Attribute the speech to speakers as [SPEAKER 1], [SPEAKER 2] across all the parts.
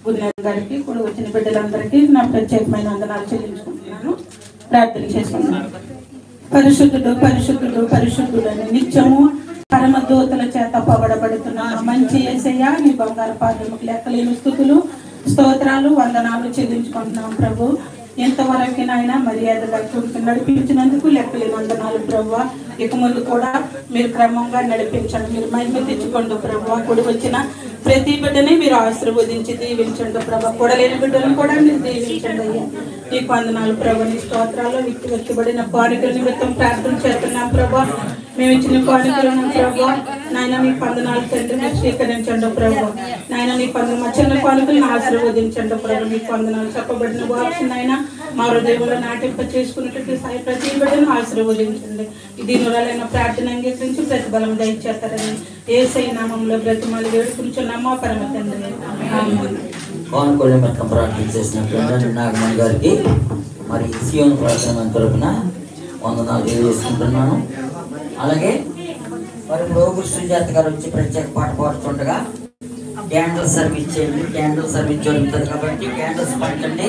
[SPEAKER 1] గురునాథ్ గారికి కూడా వచ్చిన బిడ్డలందరికీ నా ప్రత్యేకమైన వందనాలు చెల్లించుకుంటున్నాను ప్రార్థన చేసుకుంటున్నాను పరిశుద్ధుడు పరిశుద్ధుడు పరిశుద్ధుడు అని నిత్యము పరమ దూతల చేత పొగడబడుతున్న మంచి ఏసయ్య నీ బంగారు పాదముకు లెక్కలేని స్థుతులు స్తోత్రాలు వందనాలు చెల్లించుకుంటున్నాం ప్రభు ఎంతవరకు నాయన మర్యాదగా చూడుకు నడిపించినందుకు లెక్కలేని వందనాలు ప్రభు ఇక ముందు కూడా మీరు క్రమంగా నడిపించండి మీరు మహిమ తెచ్చుకోండి ప్రభు కూడి వచ్చిన ప్రతి బిడ్డని మీరు ఆశీర్వదించి దీవించండి ప్రభు కూడలేని బిడ్డలను కూడా మీరు దీవించండి అయ్యా నీకు వందనాలు ప్రభు నీ స్తోత్రాలు వ్యక్తి వ్యక్తిబడిన కానుకల నిమిత్తం ప్రార్థన చేస్తున్నాం ప్రభు మేము ఇచ్చిన కానుకలను ప్రభు నాయన మీ పందనాలు తండ్రి మీరు స్వీకరించండి ప్రభు నాయన మీ పంద మా చిన్న కానుకలను ఆశీర్వదించండి ప్రభు మీ పందనాలు చెప్పబడిన వాక్స్ నాయన మా హృదయంలో నాటింప చేసుకున్నట్టు సాయి ప్రతి బిడ్డను ఆశీర్వదించండి ఇది నురాలైన ప్రార్థన అంగీకరించి ప్రతిఫలం దయచేస్తారని ఏసై నామంలో బ్రతిమాలి వేడుకుంటున్నామా పరమ తండ్రి ఆమేన్.
[SPEAKER 2] పవన్ కళ్యాణ్ మొత్తం ప్రార్థన చేసినటువంటి నాగమణి గారికి మరి సియోన్ ప్రార్థన తరపున వందనాలు తెలియజేసుకుంటున్నాను అలాగే మరి రోగుడు సుజాత గారు వచ్చి ప్రత్యేక పాట పాడుతుండగా క్యాండిల్ సర్వీస్ చేయండి క్యాండిల్ సర్వీస్ జరుగుతుంది కాబట్టి క్యాండిల్స్ పంచండి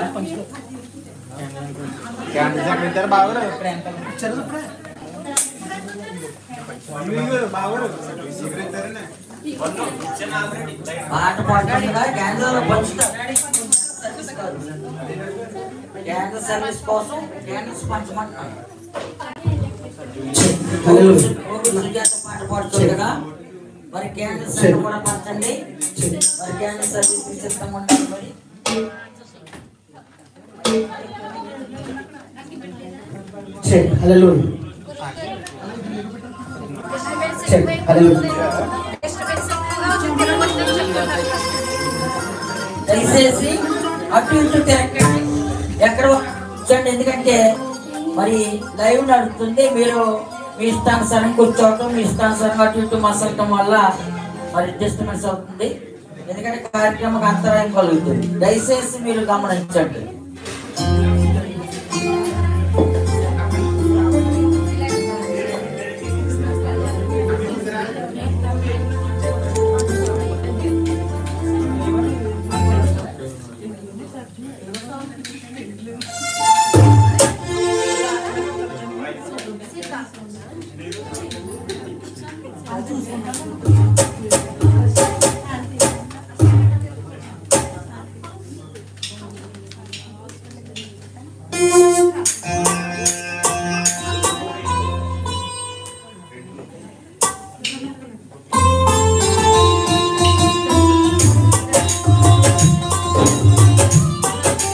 [SPEAKER 2] పాట పాడుతుండగా క్యాండిల్ పంచుతారు క్యాండిల్ సర్వీస్ కోసం క్యాండిల్స్ పంచమంటున్నాను రోగుడు సుజాత పాట పాడుతుండగా మరి క్యాండిల్స్ అన్ని కూడా పంచండి మరి క్యాండిల్ సర్వీస్ సిద్ధంగా ఉండాలి మరి
[SPEAKER 3] Check. Hallelujah. Check. Hallelujah.
[SPEAKER 2] దయచేసి అటు ఇటు తిరగండి ఎక్కడ కూర్చోండి ఎందుకంటే మరి లైవ్ నడుస్తుంది మీరు మీ ఇష్టానుసారం కూర్చోవటం మీ ఇష్టానుసారం అటు ఇటు మసలటం వల్ల మరి డిస్టర్బెన్స్ అవుతుంది ఎందుకంటే కార్యక్రమం అంతరాయం కలుగుతుంది దయచేసి మీరు గమనించండి
[SPEAKER 4] Thank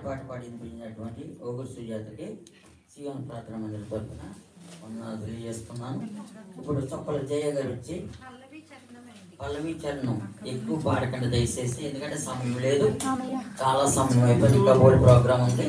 [SPEAKER 2] పాట పాడి వినిపించినటువంటి ఓగురు సుజాతకి సీఎం ప్రార్థన మందిర తరఫున మొన్న తెలియజేస్తున్నాను ఇప్పుడు చొప్పల జయ గారు వచ్చి పల్లవి చరణం ఎక్కువ పాడకండి దయచేసి ఎందుకంటే సమయం లేదు చాలా సమయం అయిపోయింది ఇంకా బోర్డు ప్రోగ్రామ్ ఉంది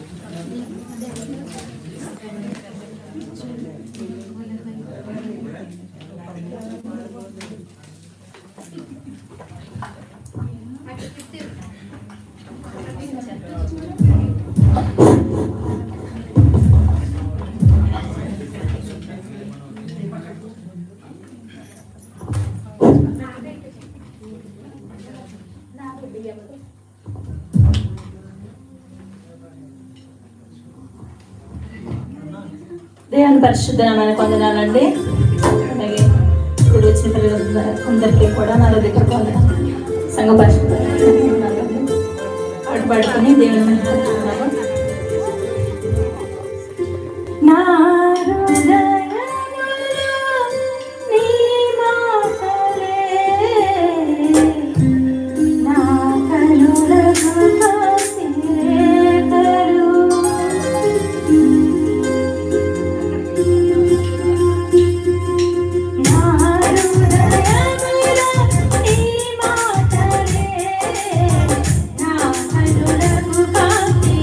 [SPEAKER 4] దేవుని పరిశుద్ధ నామానికి వందనాలండి అలాగే ఇప్పుడు వచ్చిన పిల్లలు అందరికీ కూడా నా దగ్గర వందనాలు సంఘ పరిశుద్ధ పాటు పాడుకొని దేవుని మహిమపరుస్తున్నాము. నా హృదయములో నీ మాటలే నా కనులకు కాసిరేఖలు. నా హృదయములో నీ మాటలే నా కనులకు కాసిరేఖలు.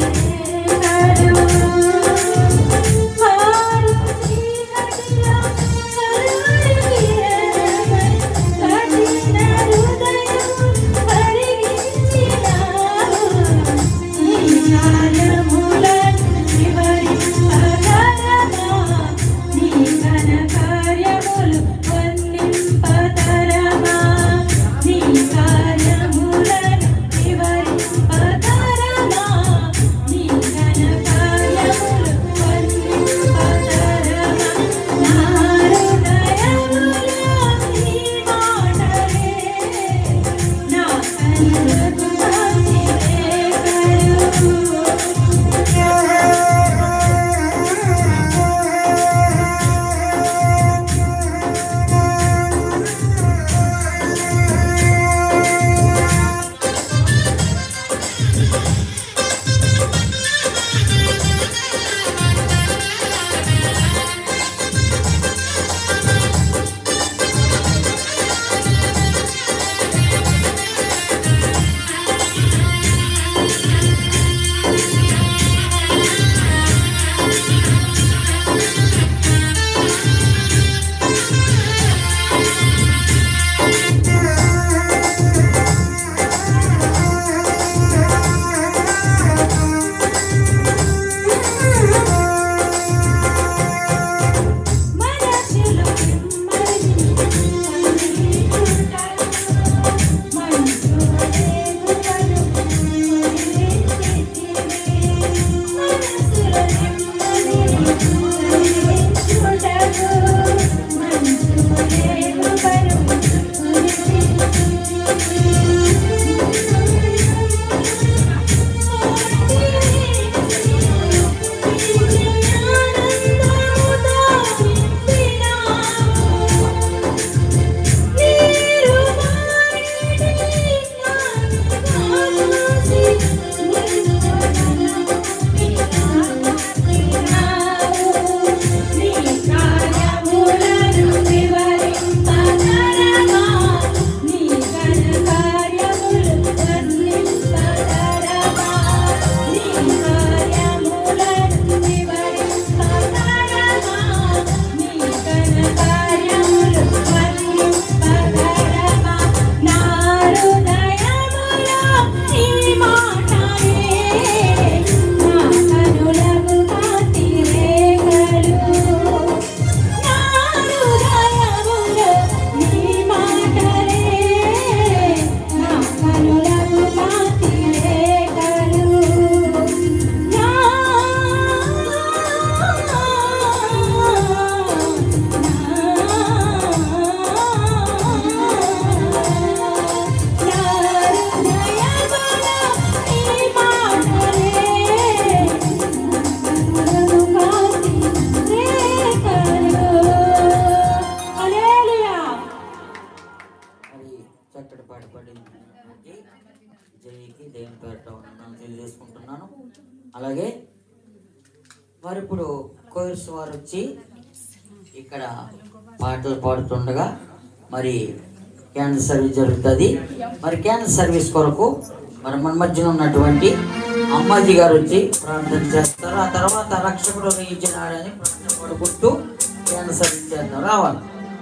[SPEAKER 2] దేవుని పేరిట వందనాలు తెలియజేసుకుంటున్నాను అలాగే మరి ఇప్పుడు కోర్స్ వారు వచ్చి ఇక్కడ పాటలు పాడుతుండగా మరి క్యాన్సర్ సర్వీస్ జరుగుతుంది మరి క్యాన్సర్ సర్వీస్ కొరకు మరి మన మధ్యన ఉన్నటువంటి అమ్మాజీ గారు వచ్చి ప్రార్థన చేస్తారు ఆ తర్వాత రక్షకుడు ఇచ్చినాడని ప్రార్థన పడుకుంటూ క్యాన్సర్ సర్వీస్ చేద్దాం రావాలి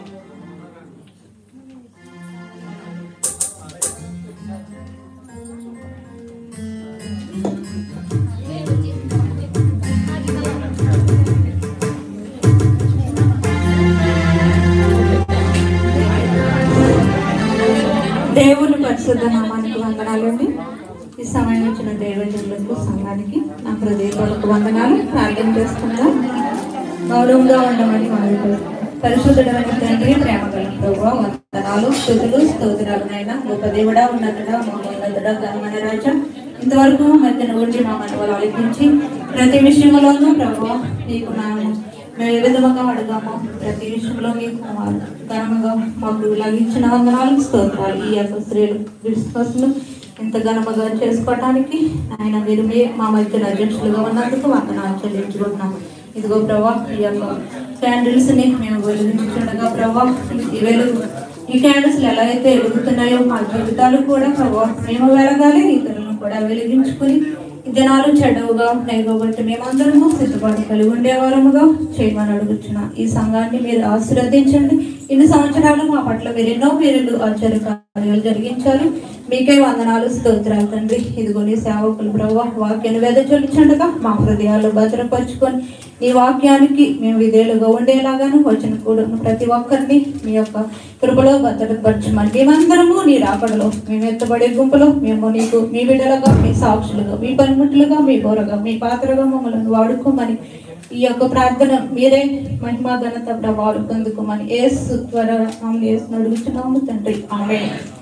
[SPEAKER 5] దేవుని పరిశుద్ధ నామానికి వందనాలండి ఈ సమయం ఇచ్చిన దైవజనులకు సంఘానికి నా హృదయపూర్వక వందనాలు ప్రార్థన చేస్తుందా గౌరవంగా ఉండమని మనకు పరిశుద్ధుడమైన తండ్రి ప్రేమ కలిగిన ప్రభావ వందనాలు స్థుతులు స్తోత్రాలనైనా గొప్ప దేవుడా ఉన్నతుడా మహోన్నతుడా ఘనమైన రాజా ఇంతవరకు మధ్యన ఉండి మా మనవలు ఆలోచించి ప్రతి విషయంలోనూ ప్రభావ నీకు నా మేము ఏ విధంగా అడగామో ప్రతి విషయంలో మీకు ఘనంగా మాకు లభించిన వందనాలు స్తోత్రాలు ఈ యొక్క స్త్రీలు విశ్వాసులు ఇంత ఘనముగా చేసుకోవటానికి ఆయన మీరు మీ మా మధ్యలో అధ్యక్షులుగా ఉన్నందుకు వందనాలు చెల్లించుకుంటున్నాము ఇదిగో ప్రభా ఈ యొక్క క్యాండిల్స్ ని మేము వెలిగించుండగా ప్రభా ఈ వెలుగు ఈ క్యాండిల్స్ ఎలా అయితే వెలుగుతున్నాయో మా జీవితాలు కూడా ప్రభా మేము వెలగాలి ఇతరులను కూడా వెలిగించుకుని ఈ దినాలు చెడ్డవుగా ఉన్నాయి కాబట్టి మేమందరము సిద్ధపాటు కలిగి ఉండేవారముగా చేయమని అడుగుతున్నా ఈ సంఘాన్ని మీరు ఆశీర్వదించండి ఇన్ని సంవత్సరాలు మా పట్ల మీరు ఎన్నో పేర్లు ఆచార్య కార్యాలు జరిగించారు మీకే వందనాలు స్తోత్రాలు తండ్రి ఇదిగోని సేవకులు ప్రభావ వాక్యాన్ని వెదజొలిచండగా మా హృదయాలు భద్రపరుచుకొని ఈ వాక్యానికి మేము విధేయులుగా ఉండేలాగాను వచ్చిన కూడా ప్రతి ఒక్కరిని మీ యొక్క కృపలో భద్రపరచమని మేమందరము నీ రాకడలో మేము ఎత్తబడే గుంపులో మేము నీకు మీ బిడ్డలుగా మీ సాక్షులుగా మీ పనిముట్లుగా మీ బోరగా మీ పాత్రగా మమ్మల్ని వాడుకోమని ఈ యొక్క ప్రార్థన మీరే మహిమా ఘనత ప్రభావాలు పొందుకోమని ఏసు త్వర ఏసు అడుగుతున్నాము తండ్రి ఆమె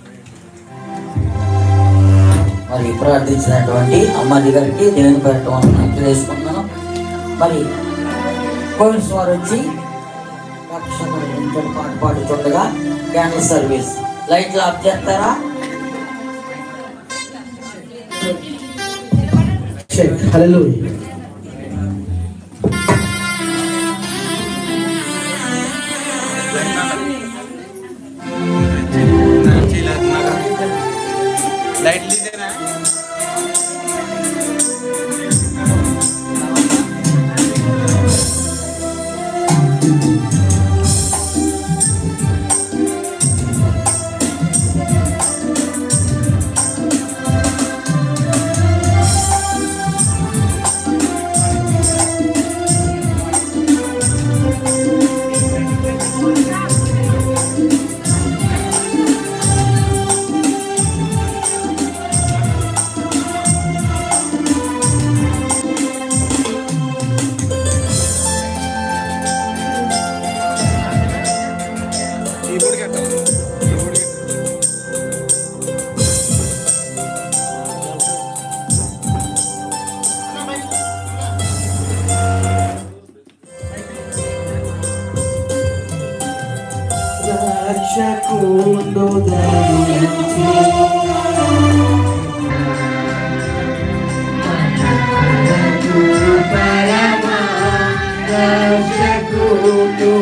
[SPEAKER 2] మరి ప్రార్థించినటువంటి అమ్మాజీ గారికి దేవుని పేరిట వందనాలు తెలియజేసుకుంటున్నాను మరి కోవిడ్స్ వారు వచ్చి రక్షకుడు ఇంటర్ పాట పాడుతుండగా క్యాండిల్ సర్వీస్ లైట్లు ఆఫ్ చేస్తారా
[SPEAKER 3] Check. Hallelujah.
[SPEAKER 6] लाइट लीजिए ना कीबोर्ड क्या कर कीबोर्ड क्या
[SPEAKER 3] రక్షకుడు ధరించి రక్షకుడు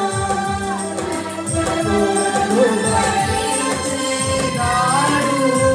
[SPEAKER 7] Thank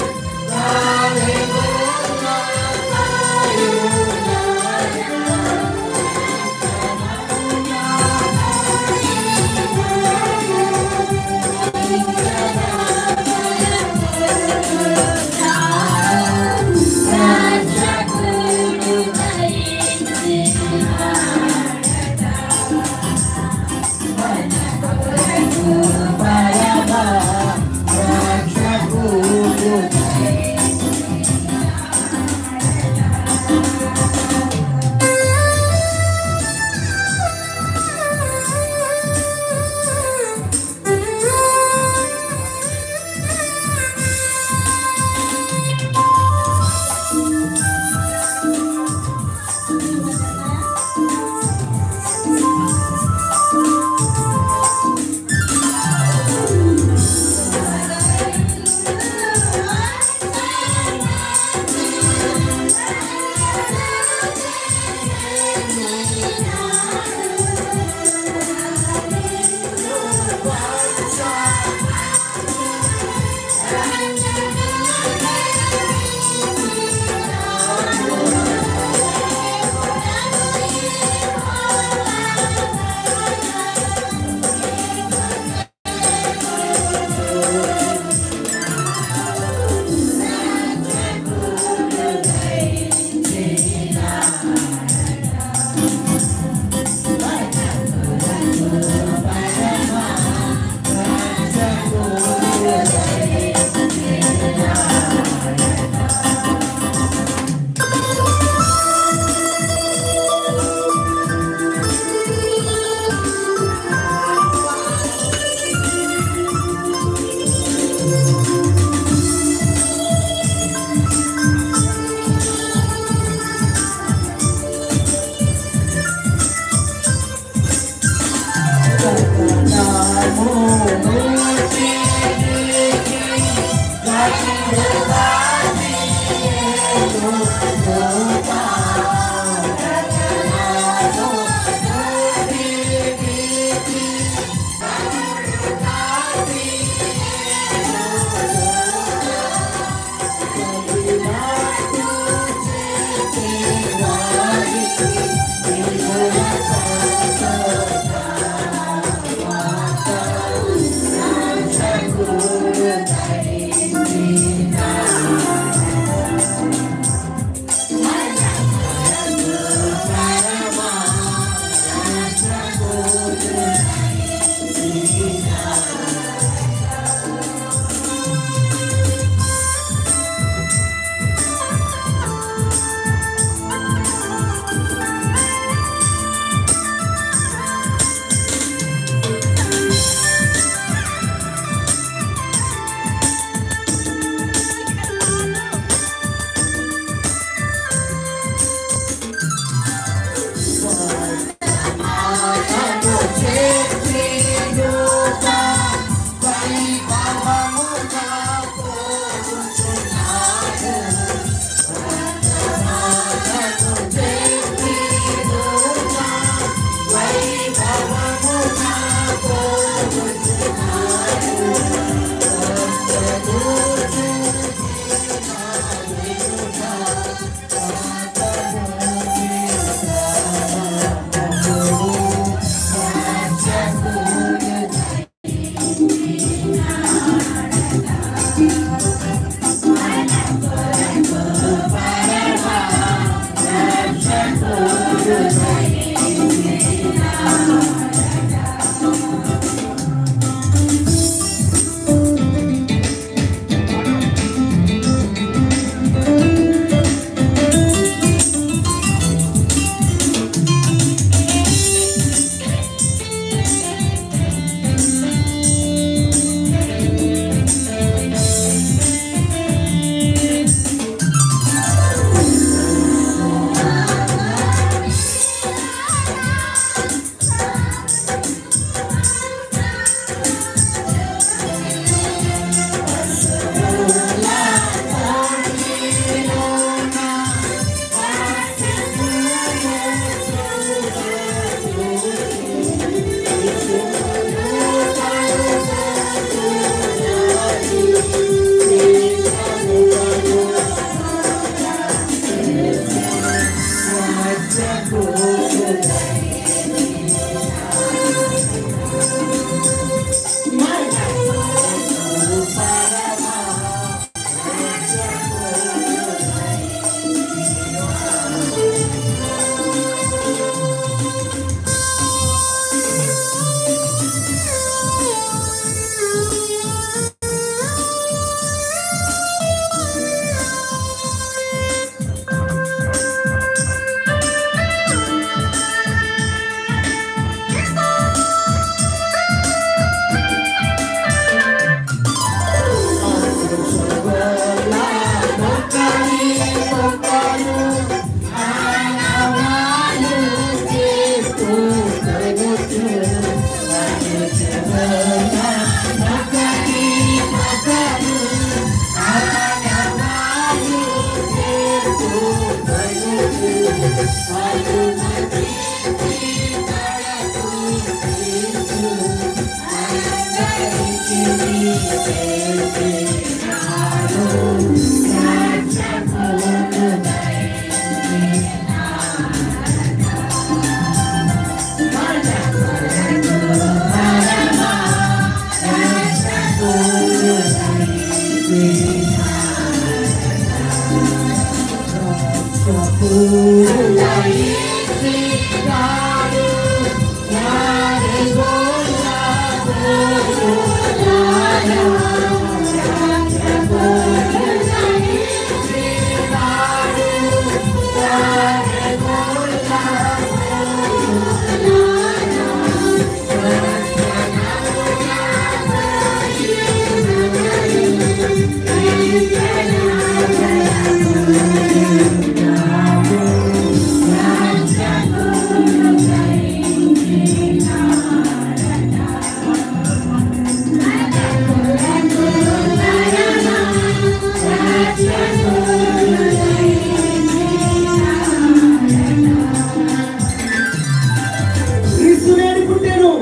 [SPEAKER 3] క్రీస్తునేని పుట్టాను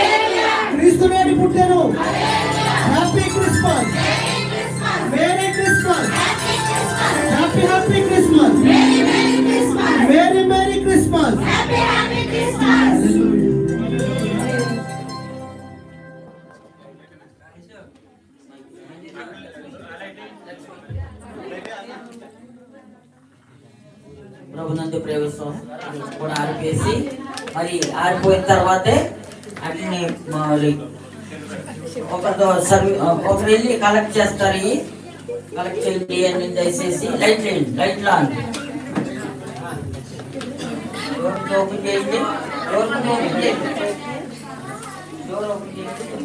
[SPEAKER 3] క్రీస్తునేని పుట్టాను happy Christmas merry Christmas happy happy Christmas merry merry Christmas
[SPEAKER 2] ప్రభునందు ప్రవేశం కూడా ఆరిపేసి మరి ఆరిపోయిన తర్వాతే అట్లని మరి ఒకరితో సర్వీ ఒకరు వెళ్ళి కలెక్ట్ చేస్తారు ఇవి కలెక్ట్ చేయండి అని దయచేసి లైట్ చేయండి లైట్ లా డోర్ ఓపెన్ చేయండి డోర్ ఓపెన్ చేయండి డోర్ ఓపెన్ చేయండి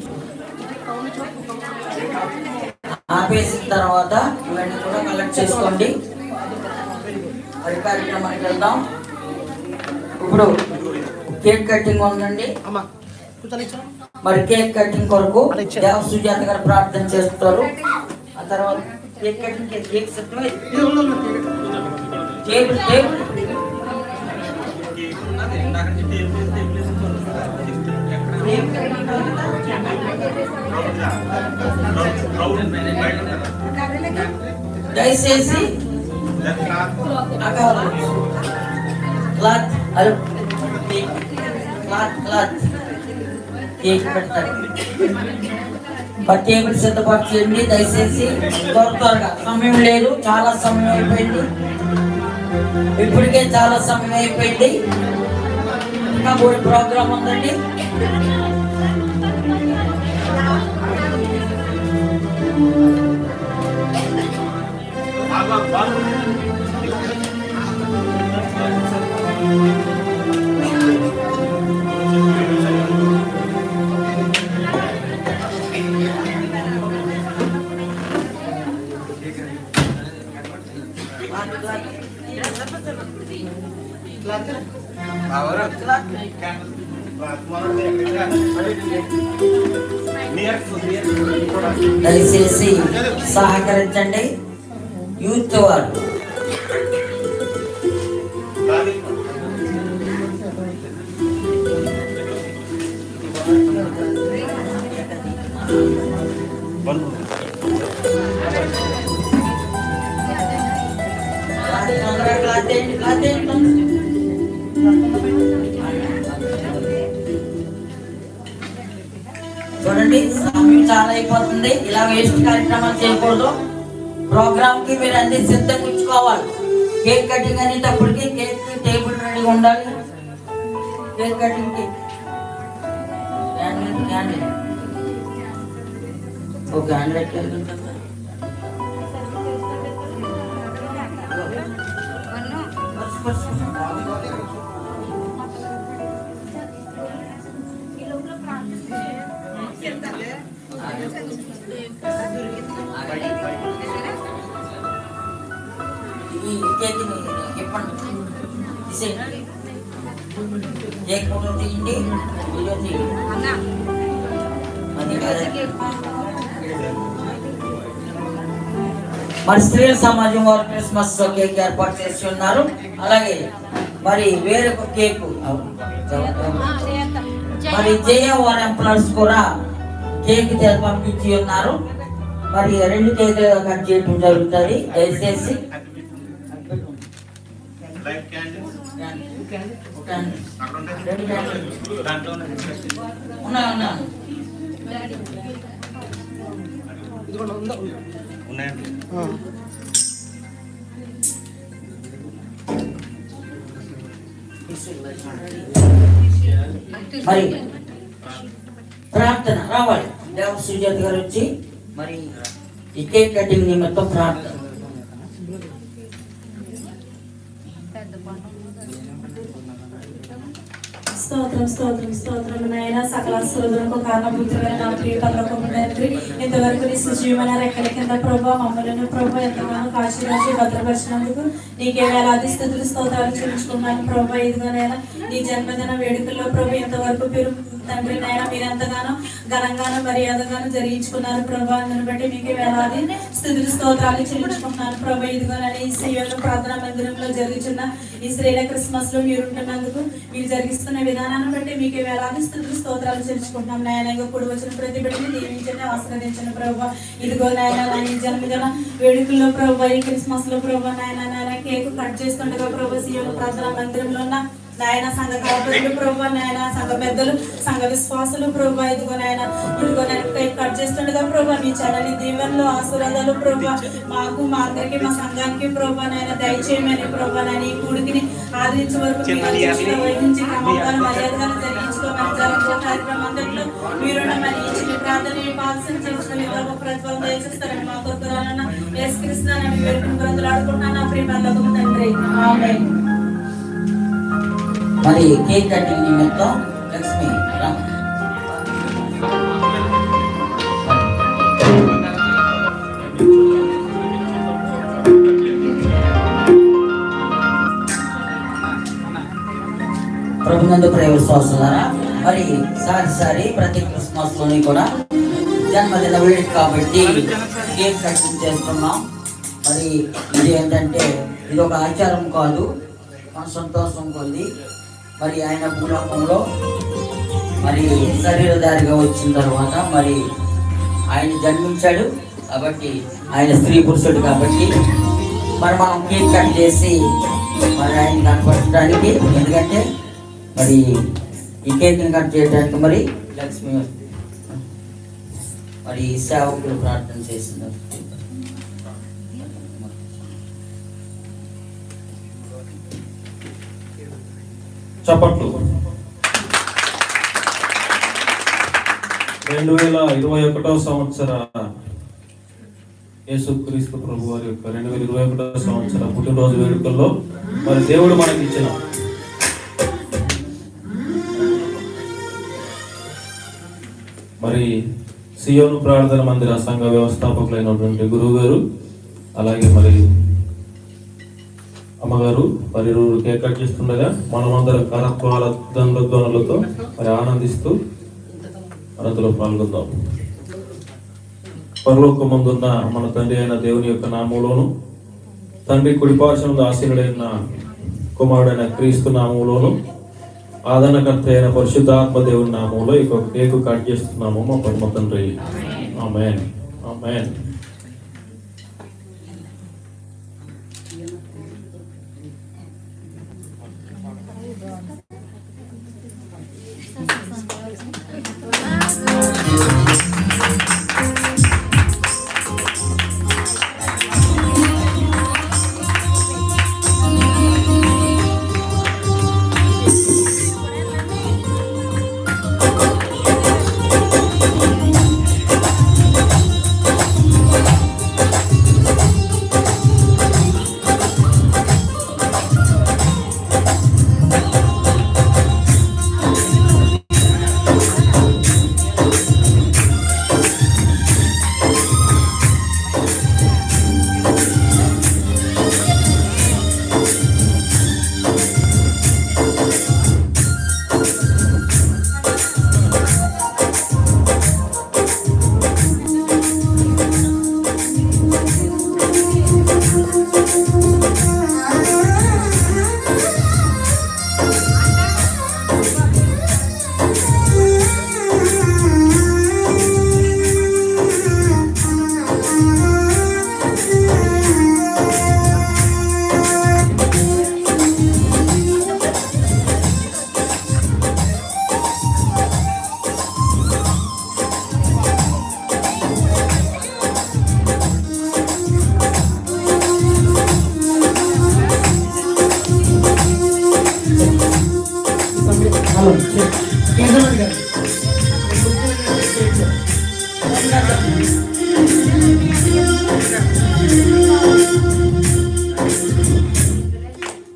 [SPEAKER 2] ఆపేసిన తర్వాత ఇవన్నీ కూడా కలెక్ట్ చేసుకోండి మరి కార్యక్రమానికి వెళ్దాం ఇప్పుడు కేక్ కటింగ్ ఉందండి మరి కేక్ కటింగ్ కొరకు దేవ సుజాత గారు ప్రార్థన చేస్తారు ఆ తర్వాత కేక్ కటింగ్ కేక్ సిద్ధమే టేబుల్ టేబుల్ దయచేసి క్లాత్ అరు క్లాత్ క్లాత్ కేక్ పెడతారు మరి టేబుల్ సిద్ధపాటు చేయండి దయచేసి త్వర త్వరగా సమయం లేదు చాలా సమయం అయిపోయింది ఇప్పటికే చాలా సమయం అయిపోయింది ఇంకా మూడు ప్రోగ్రామ్ ఉందండి దయచేసి సహకరించండి యూత్ వారు క్లాత్ తొందరగా క్లాత్ వేయండి, క్లాత్ వేయండి తొందరగా. చూడండి సమయం చాలా అయిపోతుంది ఇలా వేస్ట్ కార్యక్రమాలు చేయకూడదు ప్రోగ్రామ్ కి మీరు అన్ని సిద్ధం ఉంచుకోవాలి కేక్ కటింగ్ అనేటప్పటికి కేక్ టేబుల్ రెడీగా ఉండాలి కేక్ కటింగ్ కి క్యాండిల్ క్యాండిల్ ఓ క్యాండిల్ వెలిగించండి. Purse, purse. ఈ కేక్ని ఇప్పండి తీసేయండి కేక్ ఫోటో తీయండి వీడియో తీయండి అది కాదండి. మరి స్త్రీల సమాజం వారు క్రిస్మస్ కేక్ ఏర్పాటు చేసి ఉన్నారు అలాగే మరి వేరొక కేక్ మరి జయ వార్ ఎంప్లాయర్స్ కూడా కేక్ తె- పంపించి ఉన్నారు మరి రెండు కేకులు కట్ చేయడం జరుగుతుంది దయచేసి
[SPEAKER 6] లైట్ క్యాండిల్స్ అక్కడ ఉంటాయి.
[SPEAKER 2] రెండు క్యాండిల్స్.
[SPEAKER 6] దాంట్లో ఉన్నాయి.
[SPEAKER 2] ఉన్నాయి ఉన్నాయి
[SPEAKER 6] ఉన్నాయండి
[SPEAKER 2] మరి ప్రార్థన రావాలి దేవ సుజాత గారు వచ్చి మరి ఈ కేక్ కటింగ్ నిమిత్తం ప్రార్థన
[SPEAKER 4] స్తోత్రం స్తోత్రం స్తోత్రం నాయన సకల స్తోత్రకు కారణభూతులైన నా ప్రియ పరలోకము తండ్రి ఇంతవరకు నీ సుజీవమైన రెక్కల కింద ప్రభా మమ్మల్ని ప్రభా ఎంతగానో కాశీ రాజు భద్రపరిచినందుకు నీకే వేలాది స్థుతులు స్తోత్రాలు చెల్లించుకున్నాను ప్రభా ఇదిగోనైనా నీ జన్మదిన వేడుకల్లో ప్రభా ఇంతవరకు పేరు తండ్రి నాయన మీరెంతగానో ఘనంగానో మర్యాదగానో జరిగించుకున్నారు ప్రభా అందుని బట్టి మీకే వేలాది స్థుతులు స్తోత్రాలు చెల్లించుకుంటున్నాను ప్రభా ఇదిగోనని ఈ శ్రీయోగ ప్రార్థనా మందిరంలో జరుగుతున్న ఈ శ్రీల క్రిస్మస్ లో మీరు ఉంటున్నందుకు మీరు జరిగిస్తున్న విధానాన్ని బట్టి మీకు వేలాది స్థుతులు స్తోత్రాలు చెల్లించుకుంటున్నాం నాయన కూడి వచ్చిన ప్రతి బిడ్డని దీవించండి ఆశ్రదించండి ప్రభా ఇదిగో నాయన నా ఈ జన్మదిన వేడుకల్లో ప్రభా ఈ క్రిస్మస్ లో ప్రభా నాయన నాయన కేక్ కట్ చేస్తుండగా ప్రభా సీఎం ప్రార్థనా మందిరంలో ఉన్న నాయన సంఘ కాపురులు ప్రభా నాయన సంఘ పెద్దలు సంఘ విశ్వాసులు ప్రభా ఇదిగో నాయన ఇదిగో నాయన కేక్ కట్ చేస్తుండగా ప్రభా మీ చలని దీవెనలు ఆశీర్వాదాలు ప్రభా మాకు మా అందరికి మా సంఘానికి ప్రభా నాయన దయచేయమని ప్రభా నాయన ఈ కూడికిని ఆదరించే వరకు మీ అధ్యక్షత వహించి క్రమంగా మర్యాదగా జరిగించుకోమని జరుగుతున్న కార్యక్రమం అంతట్లో మీరున్న మరి ఇచ్చిన ప్రార్థన ఈ పాల్సిన చేసిన విధానం ప్రతిఫలం దయచేస్తారని మా కొరకు రానన్న యేసుక్రీస్తు నామమున వేడుకుని బ్రతులాడుకుంటున్నాను నా ప్రియ పరలోకపు తండ్రి ఆమేన్
[SPEAKER 2] మరి కేక్ కటింగ్ నిమిత్తం లక్ష్మి రా. ప్రభునందు ప్రేమ విశ్వాసులారా మరి సారి సారి ప్రతి క్రిస్మస్ లోని కూడా జన్మదిన వేడుక కాబట్టి కేక్ కటింగ్ చేస్తున్నాం మరి ఇది ఏంటంటే ఇది ఒక ఆచారం కాదు మన సంతోషం కొద్ది మరి ఆయన భూలోకంలో మరి శరీరధారిగా వచ్చిన తర్వాత మరి ఆయన జన్మించాడు కాబట్టి ఆయన స్త్రీ పురుషుడు కాబట్టి మరి మనం కేక్ కట్ చేసి మరి ఆయన కనపరచడానికి ఎందుకంటే మరి ఈ కేక్ని కట్ చేయడానికి మరి లక్ష్మి మరి సేవకులు ప్రార్థన చేసింది
[SPEAKER 7] చప్పట్లు రెండు వేల ఇరవై ఒకటో సంవత్సర యేసుక్రీస్తు ప్రభు వారి యొక్క రెండు వేల ఇరవై ఒకటో సంవత్సర పుట్టినరోజు వేడుకల్లో మరి దేవుడు మనకి ఇచ్చిన మరి సియోను ప్రార్థన మందిర సంఘ వ్యవస్థాపకులైనటువంటి గురువు గారు అలాగే మరి అమ్మగారు మరి ఇరువురు కేక్ కట్ చేస్తుండగా మనమందరం కరత్వాల దండధ్వనులతో మరి ఆనందిస్తూ అనంతలో పాల్గొందాం పరలోకమందున్న మన తండ్రి అయిన దేవుని యొక్క నామంలోను తండ్రి కుడిపార్శ్వంలో ఆశీనుడైన కుమారుడైన క్రీస్తు నామంలోను ఆదరణకర్త అయిన పరిశుద్ధాత్మ దేవుని నామంలో ఈ యొక్క కేకు కట్ చేస్తున్నాము మా పరమ తండ్రి ఆమెన్ ఆమెన్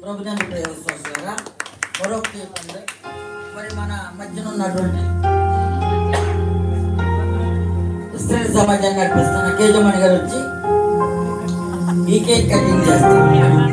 [SPEAKER 2] ప్రభుత్వం ప్రయోగిస్తున్నారా మరొక కేక్ ఉంది మరి మన మధ్యన ఉన్నటువంటి స్త్రీ సమాజాన్ని నడిపిస్తున్న కేజమణి గారు వచ్చి ఈ కేక్ కటింగ్ చేస్తారు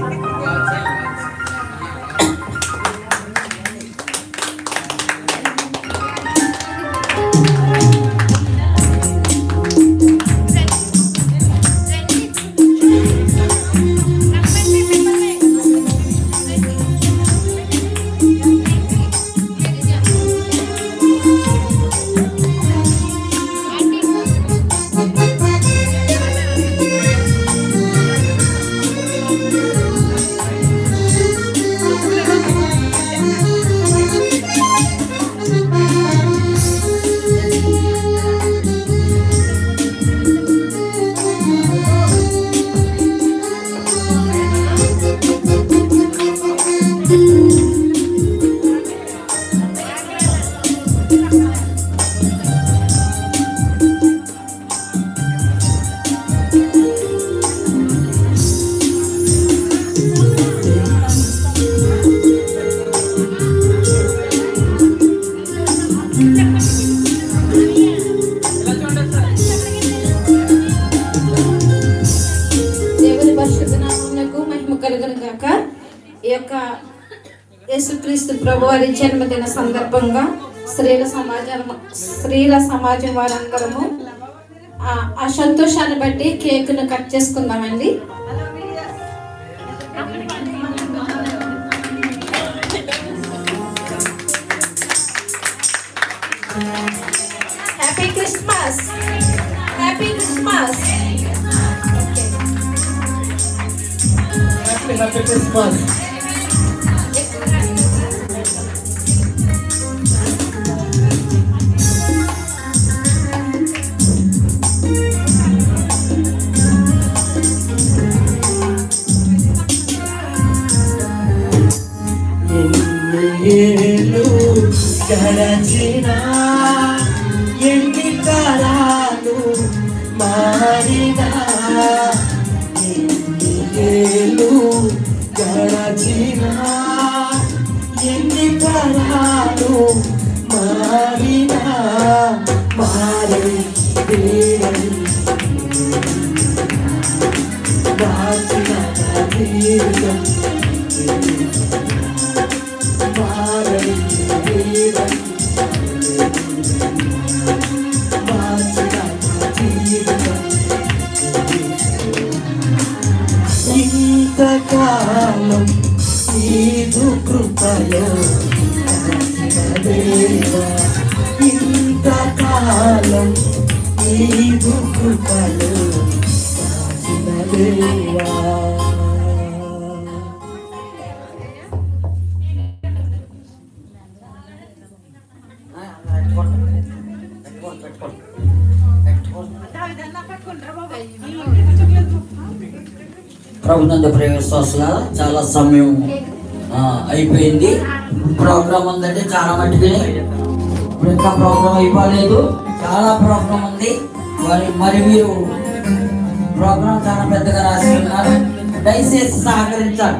[SPEAKER 5] దేవుని పరిశుద్ధ నామమునకు మహిమ కలుగును గాక ఈ యొక్క యేసుక్రీస్తు ప్రభు వారి జన్మదిన సందర్భంగా స్త్రీల సమాజం స్త్రీల సమాజం వారందరము ఆ ఆ సంతోషాన్ని బట్టి కేకును కట్ చేసుకుందామండి happy Christmas happy Christmas
[SPEAKER 3] happy happy Christmas ఏళ్ళు గడచిన ఎన్ని కాలాలు మారినా ఎన్ని ఏళ్ళు గడచిన ఎన్ని కాలాలు మారినా మారి వేడని మార్చిన నా జీవితం మారని వేడని మార్చిన నా జీవితం ఇంతకాలం నీదు కృపలో కాచిన దేవా ఇంతకాలం నీదు కృపలో కాచిన దేవా
[SPEAKER 2] ప్రభుత్వ ప్రవేశాల చాలా సమయం ఆ, అయిపోయింది ప్రోగ్రామ్ ఉందంటే చాలా మట్టుకి ఇప్పుడు ఇంకా ప్రోగ్రామ్ అయిపోలేదు చాలా ప్రోగ్రామ్ ఉంది మరి మరి మీరు ప్రోగ్రామ్ చాలా పెద్దగా రాసి ఉన్నారు దయచేసి సహకరించాలి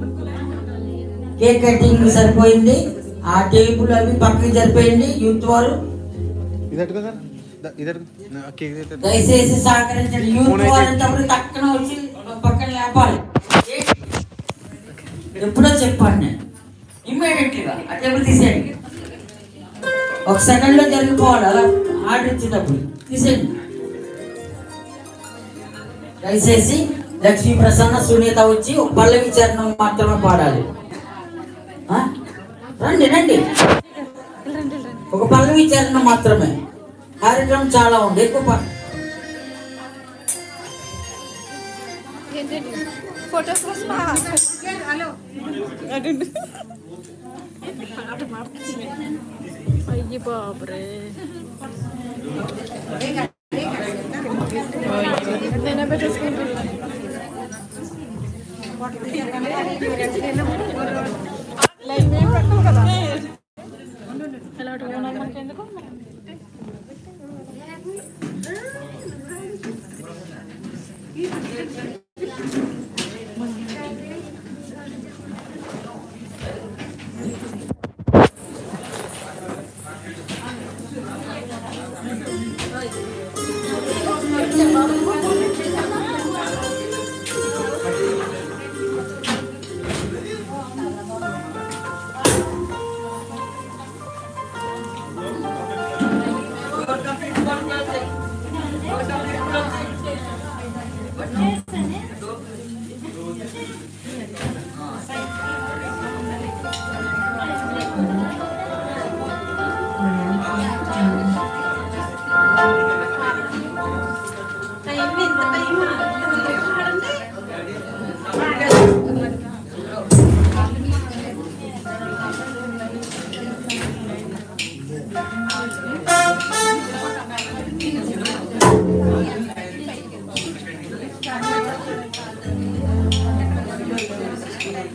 [SPEAKER 2] కేక్ కటింగ్ సరిపోయింది ఆ టేబుల్ అవి పక్కకి సరిపోయింది యూత్ వారు
[SPEAKER 6] इधर का इधर केक देते
[SPEAKER 2] దయచేసి సహకరించండి యూత్ వారంటప్పుడు తక్కన వచ్చి పక్కన లేపాలి ఏంటి? ఎప్పుడో చెప్పాను నేను ఇమ్మీడియట్ గా ఆ టేబుల్ తీసేయండి ఒక సెకండ్ లో జరిగిపోవాలి అలా ఆర్డర్ ఇచ్చేటప్పుడు తీసేయండి దయచేసి లక్ష్మీ ప్రసన్న సునీత వచ్చి ఒక పల్లవి చరణం మాత్రమే పాడాలి ఆ? రండి రండి ఒక పల్లవి చరణం మాత్రమే కార్యక్రమం చాలా ఉంది ఎక్కువ ప-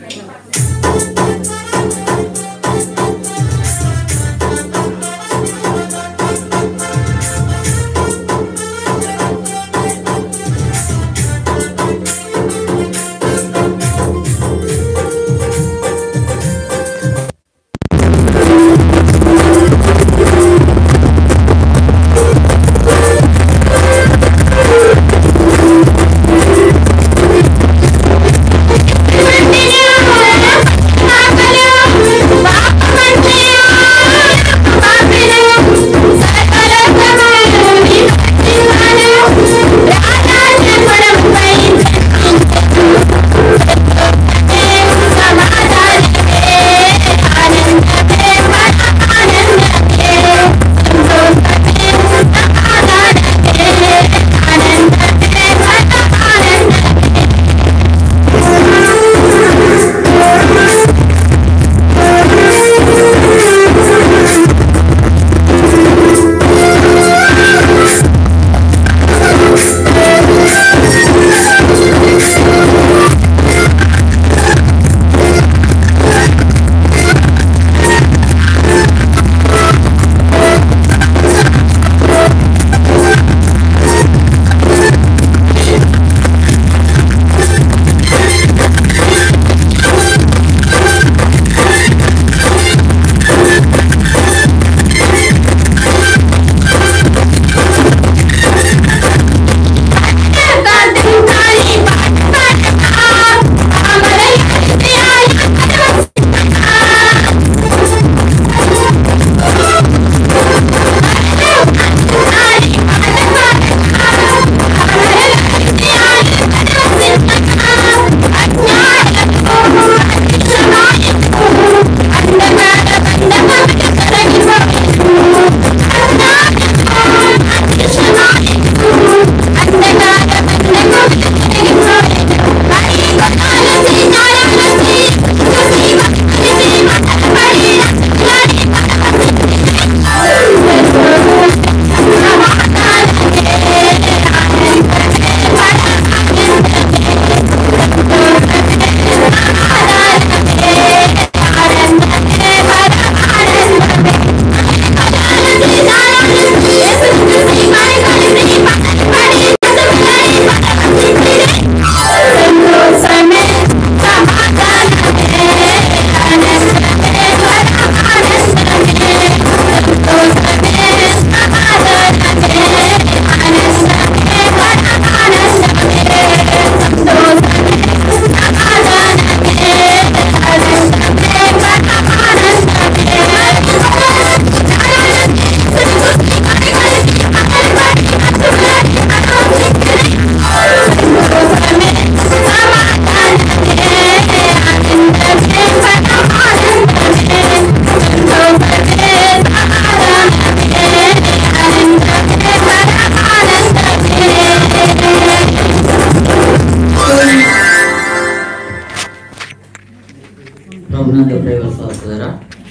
[SPEAKER 2] ప్రభునందు ప్రేమ సహోదరా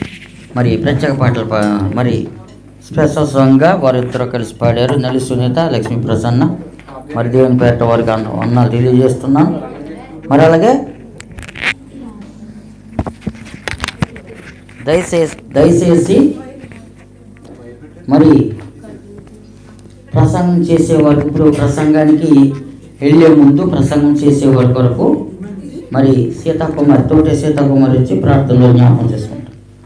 [SPEAKER 2] మరి ప్రత్యేక పాటలు పా మరి స్పెషల్ సాంగ్గా వారిద్దరూ కలిసి పాడారు నలి సునీత లక్ష్మీ ప్రసన్న మరి దేవుని పేరిట వారికి అన్న వందనాలు తెలియజేస్తున్నాను మరి అలాగే దయచేసి దయచేసి మరి ప్రసంగం చేసేవారు ఇప్పుడు ప్రసంగానికి వెళ్ళే ముందు ప్రసంగం చేసేవారి కొరకు మరి సీతాకుమారి తోటే సీతాకుమారి వచ్చి ప్రార్థనలో జ్ఞాపకం చేసుకుంటాం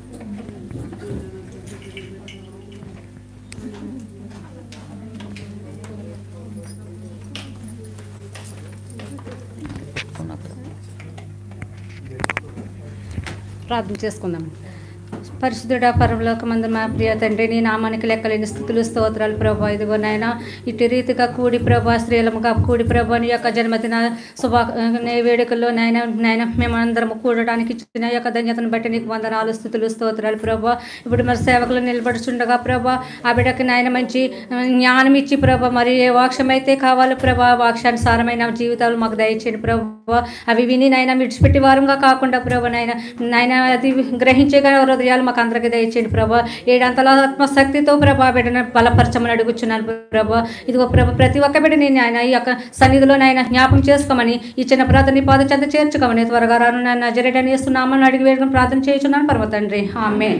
[SPEAKER 8] ప్రార్థన చేసుకుందాం పరిశుద్ధుడ పరలోకమందు మా ప్రియ తండ్రి నీ నామానికి లెక్కలేని స్థుతులు స్తోత్రాలు ప్రభా ఇదిగో నాయన ఇటు రీతిగా కూడి ప్రభా స్త్రీలముగా కూడి ప్రభా నీ యొక్క జన్మదిన శుభా నీ వేడుకల్లో నాయన నాయన మేమందరం కూడడానికి ఇచ్చిన యొక్క ధన్యతను బట్టి నీకు వందనాలు స్థుతులు స్తోత్రాలు ప్రభా ఇప్పుడు మరి సేవకులు నిలబడుచుండగా ప్రభా ఆ బిడ్డకి నాయన మంచి జ్ఞానం ఇచ్చి ప్రభా మరి ఏ వాక్యం అయితే కావాలో ప్రభా వాక్యానుసారమైన జీవితాలు మాకు దయచేయండి ప్రభా అవి విని నాయన విడిచిపెట్టి వారంగా కాకుండా ప్రభా నాయన నాయన అది గ్రహించే హృదయాలు మాకు అందరికీ దయచేయండి ప్రభా ఏడంతల ఆత్మశక్తితో ప్రభా బిడ్డను బలపరచమని అడుగుచున్నాను ప్రభా ఇదిగో ప్రభా ప్రతి ఒక్క బిడ్డని ఆయన ఈ యొక్క సన్నిధిలో నాయన జ్ఞాపం చేసుకోమని ఈ చిన్న ప్రార్థన నీ పాద చెంత చేర్చుకోమని త్వరగా రాను నాన్న నజరేటని వేస్తున్నామని అడిగి వేడుకుని ప్రార్థన చేస్తున్నాను పరమ తండ్రి ఆమె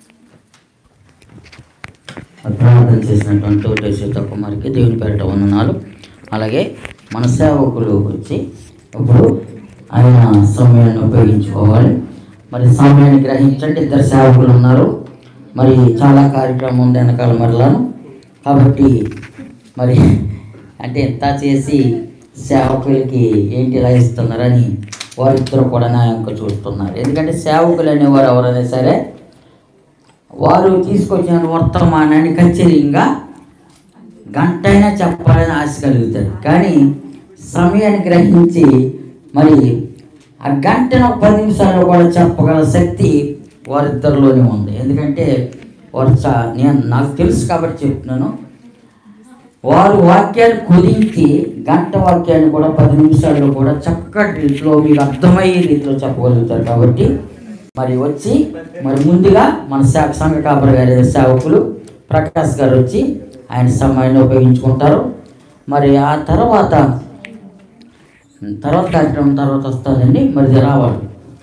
[SPEAKER 2] ప్రార్థన చేసినటువంటి ఒకటే సీత కుమార్కి దేవుని పేరిట వందనాలు అలాగే మన సేవకులు వచ్చి ఇప్పుడు ఆయన సమయాన్ని ఉపయోగించుకోవాలి మరి సమయాన్ని గ్రహించండి ఇద్దరు సేవకులు ఉన్నారు మరి చాలా కార్యక్రమం ఉంది వెనకాల మరలాను కాబట్టి మరి అంటే ఎంత చేసి సేవకులకి ఏంటి ఇలా ఇస్తున్నారని వారిద్దరు కూడా నా యొక్క చూస్తున్నారు ఎందుకంటే సేవకులు అనేవారు ఎవరైనా సరే వారు తీసుకొచ్చిన వర్తమానాన్ని ఖచ్చితంగా గంట అయినా చెప్పాలని ఆశ కలుగుతుంది కానీ సమయాన్ని గ్రహించి మరి ఆ గంటను ఒక పది నిమిషాల్లో కూడా చెప్పగల శక్తి వారిద్దరిలోనే ఉంది ఎందుకంటే వారు చా నేను నాకు తెలుసు కాబట్టి చెప్తున్నాను వారు వాక్యాన్ని కుదించి గంట వాక్యాన్ని కూడా పది నిమిషాల్లో కూడా చక్కటి రీతిలో మీకు అర్థమయ్యే రీతిలో చెప్పగలుగుతారు కాబట్టి మరి వచ్చి మరి ముందుగా మన సేవ సంఘ కాపరి గారి సేవకులు ప్రకాష్ గారు వచ్చి ఆయన సమయాన్ని ఉపయోగించుకుంటారు మరి ఆ తర్వాత తర్వాత కార్యక్రమం తర్వాత వస్తుందండి మరి ఇది రావాలి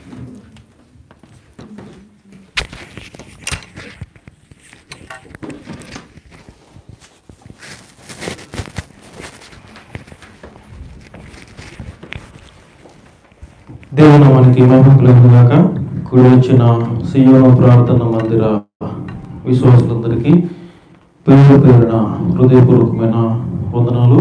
[SPEAKER 7] దేవుని మనకి మహిమకులుగాక కూడి వచ్చిన సియోను ప్రార్థన మందిర విశ్వాసులందరికీ పేరు పేరున హృదయపూర్వకమైన వందనాలు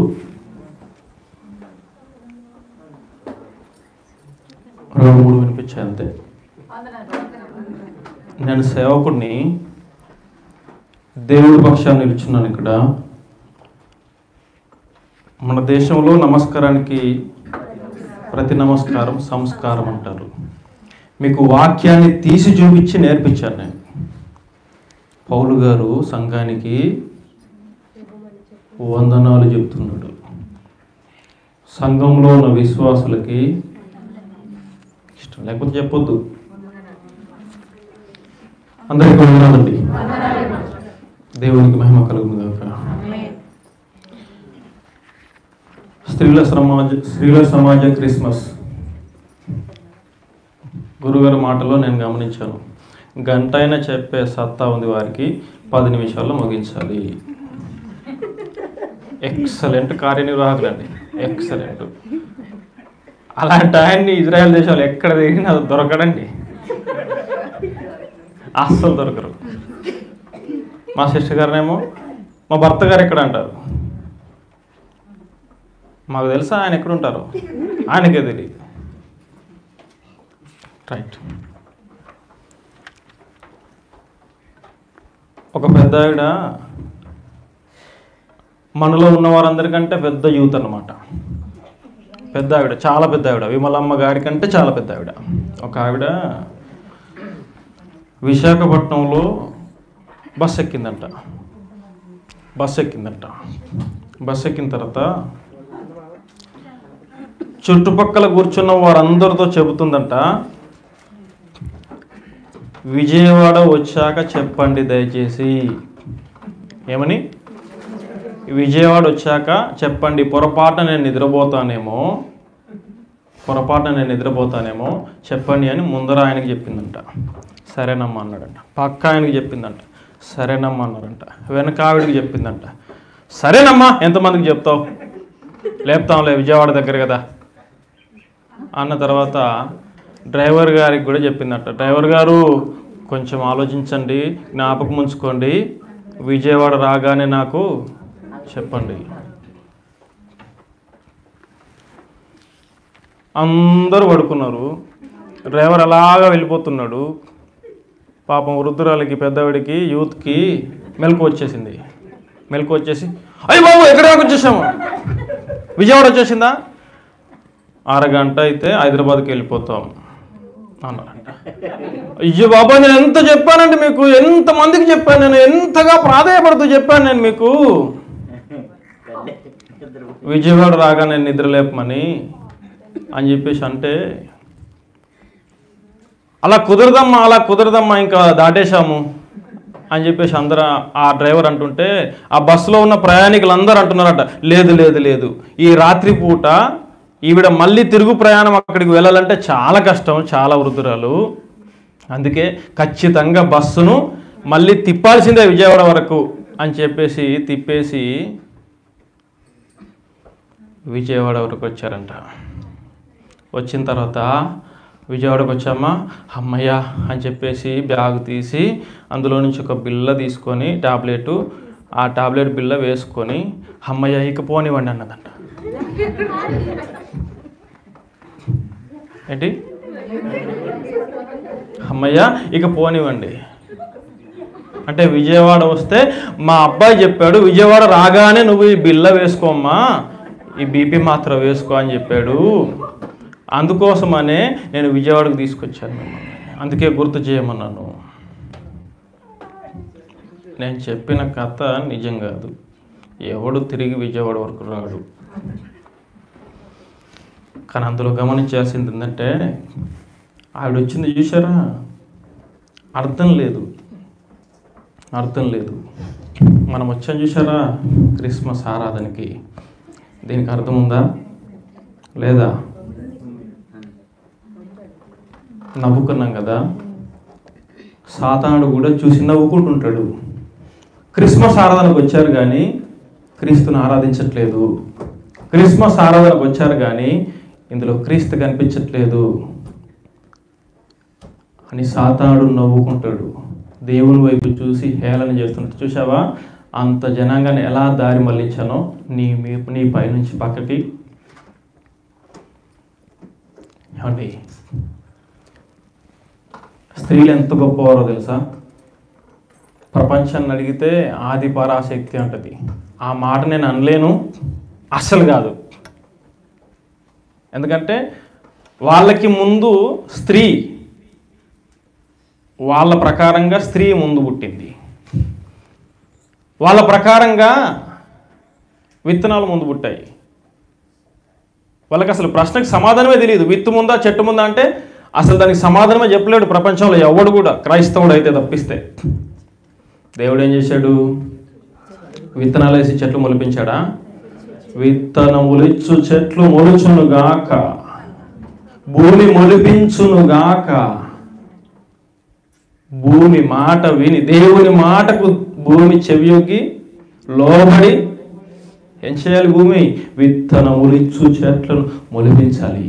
[SPEAKER 7] రెండు మూడు వినిపించాయి అంతే నేను సేవకుడిని దేవుడి పక్షాన్ని నిలుచున్నాను ఇక్కడ మన దేశంలో నమస్కారానికి ప్రతి నమస్కారం సంస్కారం అంటారు మీకు వాక్యాన్ని తీసి చూపించి నేర్పించాను నేను పౌలు గారు సంఘానికి వందనాలు చెప్తున్నాడు సంఘంలో ఉన్న విశ్వాసులకి ఇష్టం లేకపోతే చెప్పొద్దు అందరికీ వందనాలండి దేవునికి మహిమ కలుగును గాక స్త్రీల సమాజ స్త్రీల సమాజ క్రిస్మస్ గురుగారి మాటలో నేను గమనించాను గంట అయినా చెప్పే సత్తా ఉంది వారికి పది నిమిషాల్లో ముగించాలి ఎక్సలెంట్ కార్యనిర్వాహకులు అండి ఎక్సలెంట్ అలాంటి ఆయన్ని ఇజ్రాయెల్ దేశాలు ఎక్కడ దిగినా దొరకడండి అస్సలు దొరకరు మా సిస్టర్ గారినేమో మా భర్త గారు ఎక్కడ అంటారు మాకు తెలుసా ఆయన ఎక్కడ ఉంటారు ఆయనకే తెలియదు రైట్ ఒక పెద్ద ఆవిడ మనలో ఉన్న వారందరికంటే పెద్ద యూత్ అన్నమాట పెద్ద ఆవిడ చాలా పెద్ద ఆవిడ విమలమ్మ గారి కంటే చాలా పెద్ద ఆవిడ ఒక ఆవిడ విశాఖపట్నంలో బస్ ఎక్కిందంట బస్ ఎక్కిందంట బస్ ఎక్కిన తర్వాత చుట్టుపక్కల కూర్చున్న వారందరితో చెబుతుందంట విజయవాడ వచ్చాక చెప్పండి దయచేసి ఏమని విజయవాడ వచ్చాక చెప్పండి పొరపాటున నేను నిద్రపోతానేమో పొరపాటున నేను నిద్రపోతానేమో చెప్పండి అని ముందర ఆయనకి చెప్పిందంట సరేనమ్మా అన్నాడంట పక్క ఆయనకి చెప్పిందంట సరేనమ్మా అన్నారంట వెనక ఆవిడకి చెప్పిందంట సరేనమ్మా ఎంతమందికి చెప్తావు లేపుతాంలే విజయవాడ దగ్గర కదా అన్న తర్వాత డ్రైవర్ గారికి కూడా చెప్పిందట డ్రైవర్ గారు కొంచెం ఆలోచించండి జ్ఞాపకం ఉంచుకోండి విజయవాడ రాగానే నాకు చెప్పండి అందరూ పడుకున్నారు డ్రైవర్ అలాగా వెళ్ళిపోతున్నాడు పాపం వృద్ధురాలకి పెద్దవాడికి యూత్కి మెలకు వచ్చేసింది మెలకు వచ్చేసి అయ్యి బాబు ఎక్కడ దాకా వచ్చేసాము విజయవాడ వచ్చేసిందా అరగంట అయితే హైదరాబాద్కి వెళ్ళిపోతాం అన్నారంట అయ్యో బాబా నేను ఎంత చెప్పానండి మీకు ఎంత మందికి చెప్పాను నేను ఎంతగా ప్రాధాయపడుతూ చెప్పాను నేను మీకు విజయవాడ రాగా నేను నిద్ర లేపమని అని చెప్పేసి అంటే అలా కుదరదమ్మా అలా కుదరదమ్మా ఇంకా దాటేశాము అని చెప్పేసి అందరూ ఆ డ్రైవర్ అంటుంటే ఆ బస్సులో ఉన్న ప్రయాణికులు అందరూ అంటున్నారట లేదు లేదు లేదు ఈ రాత్రి పూట ఈవిడ మళ్ళీ తిరుగు ప్రయాణం అక్కడికి వెళ్ళాలంటే చాలా కష్టం చాలా వృద్ధురాలు అందుకే ఖచ్చితంగా బస్సును మళ్ళీ తిప్పాల్సిందే విజయవాడ వరకు అని చెప్పేసి తిప్పేసి విజయవాడ వరకు వచ్చారంట వచ్చిన తర్వాత విజయవాడకు వచ్చామా అమ్మయ్య అని చెప్పేసి బ్యాగ్ తీసి అందులో నుంచి ఒక బిల్ల తీసుకొని టాబ్లెట్ ఆ టాబ్లెట్ బిల్ల వేసుకొని అమ్మయ్య ఇక పోనివ్వండి అన్నదంట ఏంటి అమ్మయ్య ఇక పోనివ్వండి అంటే విజయవాడ వస్తే మా అబ్బాయి చెప్పాడు విజయవాడ రాగానే నువ్వు ఈ బిల్ల వేసుకోమ్మా ఈ బీపీ మాత్రం వేసుకో అని చెప్పాడు అందుకోసమనే నేను విజయవాడకు తీసుకొచ్చాను మిమ్మల్ని అందుకే గుర్తు చేయమన్నాను నేను చెప్పిన కథ నిజం కాదు ఎవడు తిరిగి విజయవాడ వరకు రాడు కానీ అందులో గమనించాల్సింది ఏంటంటే ఆవిడ వచ్చింది చూసారా అర్థం లేదు అర్థం లేదు మనం వచ్చాం చూసారా క్రిస్మస్ ఆరాధనకి దీనికి అర్థం ఉందా లేదా నవ్వుకున్నాం కదా సాతానుడు కూడా చూసి నవ్వుకుంటుంటాడు క్రిస్మస్ ఆరాధనకు వచ్చారు కానీ క్రీస్తుని ఆరాధించట్లేదు క్రిస్మస్ ఆరాధనకు వచ్చారు కానీ ఇందులో క్రీస్తు కనిపించట్లేదు అని సాతానుడు నవ్వుకుంటాడు దేవుని వైపు చూసి హేళన చేస్తుంటాడు చూసావా అంత జనాంగాన్ని ఎలా దారి మళ్ళించానో నీ మీ నీ పైనుంచి పక్కకి ఏమండి స్త్రీలు ఎంత గొప్పవారో తెలుసా ప్రపంచాన్ని అడిగితే ఆది పరాశక్తి అంటది ఆ మాట నేను అనలేను అస్సలు కాదు ఎందుకంటే వాళ్ళకి ముందు స్త్రీ వాళ్ళ ప్రకారంగా స్త్రీ ముందు పుట్టింది వాళ్ళ ప్రకారంగా విత్తనాలు ముందు పుట్టాయి వాళ్ళకి అసలు ప్రశ్నకు సమాధానమే తెలియదు విత్తు ముందా చెట్టు ముందా అంటే అసలు దానికి సమాధానమే చెప్పలేడు ప్రపంచంలో ఎవడు కూడా క్రైస్తవుడు అయితే తప్పిస్తే దేవుడు ఏం చేశాడు విత్తనాలు వేసి చెట్లు మొలిపించాడా విత్తనములిచ్చు చెట్లు మొలుచును గాక భూమి మొలిపించును గాక భూమి మాట విని దేవుని మాటకు భూమి చెవియొగ్గి లోబడి ఏం చేయాలి భూమి విత్తనములిచ్చు చెట్లను మొలిపించాలి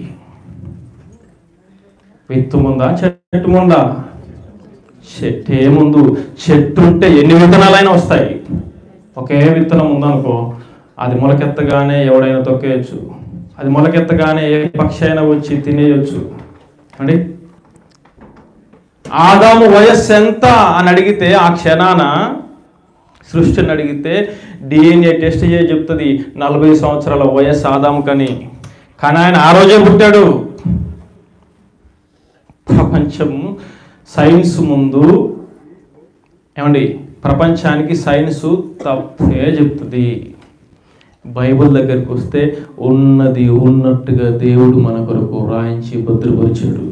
[SPEAKER 7] విత్తు ముందా చెట్టు ముందా చెట్టే ముందు చెట్టు ఉంటే ఎన్ని విత్తనాలైనా వస్తాయి ఒకే విత్తనం ఉందనుకో అది మొలకెత్తగానే ఎవడైనా తొక్కేయచ్చు అది మొలకెత్తగానే ఏ పక్షి అయినా వచ్చి తినేయచ్చు అండి ఆదాము వయస్సు ఎంత అని అడిగితే ఆ క్షణాన సృష్టిని అడిగితే డిఎన్ఏ టెస్ట్ చేసి చెప్తుంది నలభై సంవత్సరాల వయస్సు ఆదాముకని కానీ ఆయన ఆ రోజే పుట్టాడు ప్రపంచం సైన్స్ ముందు ఏమండి ప్రపంచానికి సైన్స్ తప్పే చెప్తుంది బైబిల్ దగ్గరికి వస్తే ఉన్నది ఉన్నట్టుగా దేవుడు మన కొరకు రాయించి భద్రపరిచాడు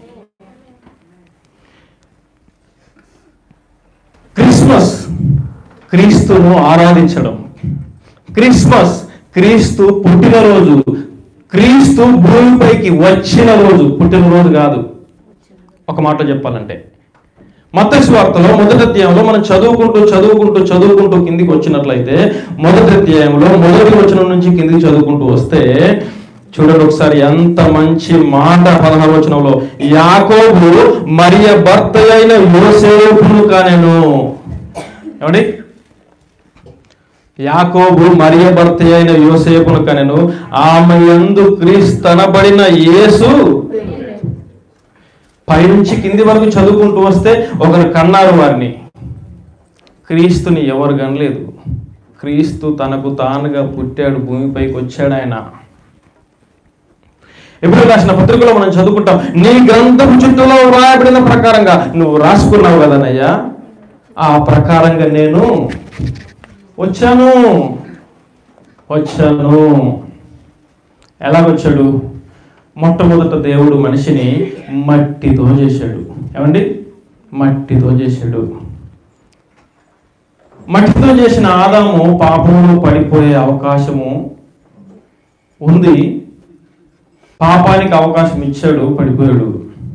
[SPEAKER 7] క్రిస్మస్ క్రీస్తును ఆరాధించడం క్రిస్మస్ క్రీస్తు పుట్టినరోజు క్రీస్తు భూమిపైకి వచ్చిన రోజు పుట్టినరోజు కాదు ఒక మాట చెప్పాలంటే మత్తయి వార్తలో మొదటి అధ్యాయంలో మనం చదువుకుంటూ చదువుకుంటూ చదువుకుంటూ కిందికి వచ్చినట్లయితే మొదటి అధ్యాయంలో మొదటి వచనం నుంచి కిందికి చదువుకుంటూ వస్తే చూడండి ఒకసారి ఎంత మంచి మాట పదహారు వచనంలో యాకోబు మరియ భర్త అయిన యోసేపును కానెను ఏమండి యాకోబు మరియ భర్త అయిన యోసేపును కనెను ఆమె యందు క్రీస్తనబడిన యేసు పైనుంచి కింది వరకు చదువుకుంటూ వస్తే ఒకరు కన్నారు వారిని క్రీస్తుని ఎవరు కనలేదు క్రీస్తు తనకు తానుగా పుట్టాడు భూమిపైకి వచ్చాడు ఆయన ఎప్పుడు రాసిన పత్రికలో మనం చదువుకుంటాం నీ గ్రంథపు చుట్టూలో వ్రాయబడిన ప్రకారంగా నువ్వు రాసుకున్నావు కదనయ్యా ఆ ప్రకారంగా నేను వచ్చాను వచ్చాను ఎలాగొచ్చాడు మొట్టమొదట దేవుడు మనిషిని మట్టితో చేశాడు ఏమండి మట్టితో చేశాడు మట్టితో చేసిన ఆదాము పాపంలో పడిపోయే అవకాశము ఉంది పాపానికి అవకాశం ఇచ్చాడు పడిపోయాడు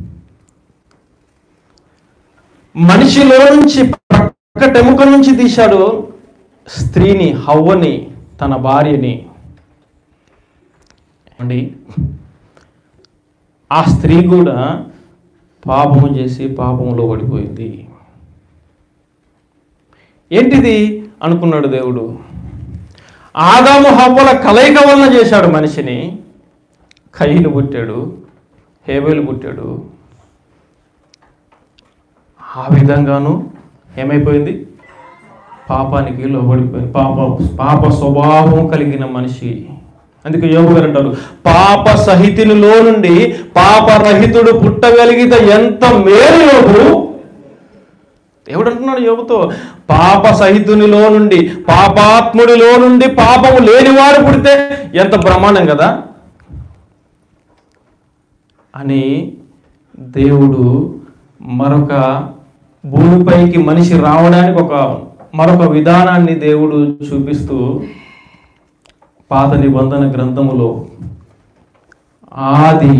[SPEAKER 7] మనిషిలో నుంచి ప్రక్కటెముక నుంచి తీశాడు స్త్రీని హవ్వని తన భార్యని అండి ఆ స్త్రీ కూడా పాపము చేసి పాపములో పడిపోయింది ఏంటిది అనుకున్నాడు దేవుడు ఆదాము హవ్వల కలయిక వలన చేశాడు మనిషిని కయ్యను పుట్టాడు హేబేలు పుట్టాడు ఆ విధంగాను ఏమైపోయింది పాపానికి లోబడిపోయింది పాప పాప స్వభావం కలిగిన మనిషి అందుకే యోగు గారు అంటారు పాప సహితునిలో నుండి పాపరహితుడు పుట్టగలిగితే ఎంత మేలు యోగు దేవుడు అంటున్నాడు యోగుతో పాప సహితునిలో నుండి పాపాత్ముడిలో నుండి పాపము లేనివాడు పుడితే ఎంత బ్రహ్మాండం కదా అని దేవుడు మరొక భూమిపైకి మనిషి రావడానికి ఒక మరొక విధానాన్ని దేవుడు చూపిస్తూ పాత నిబంధన గ్రంథములో ఆది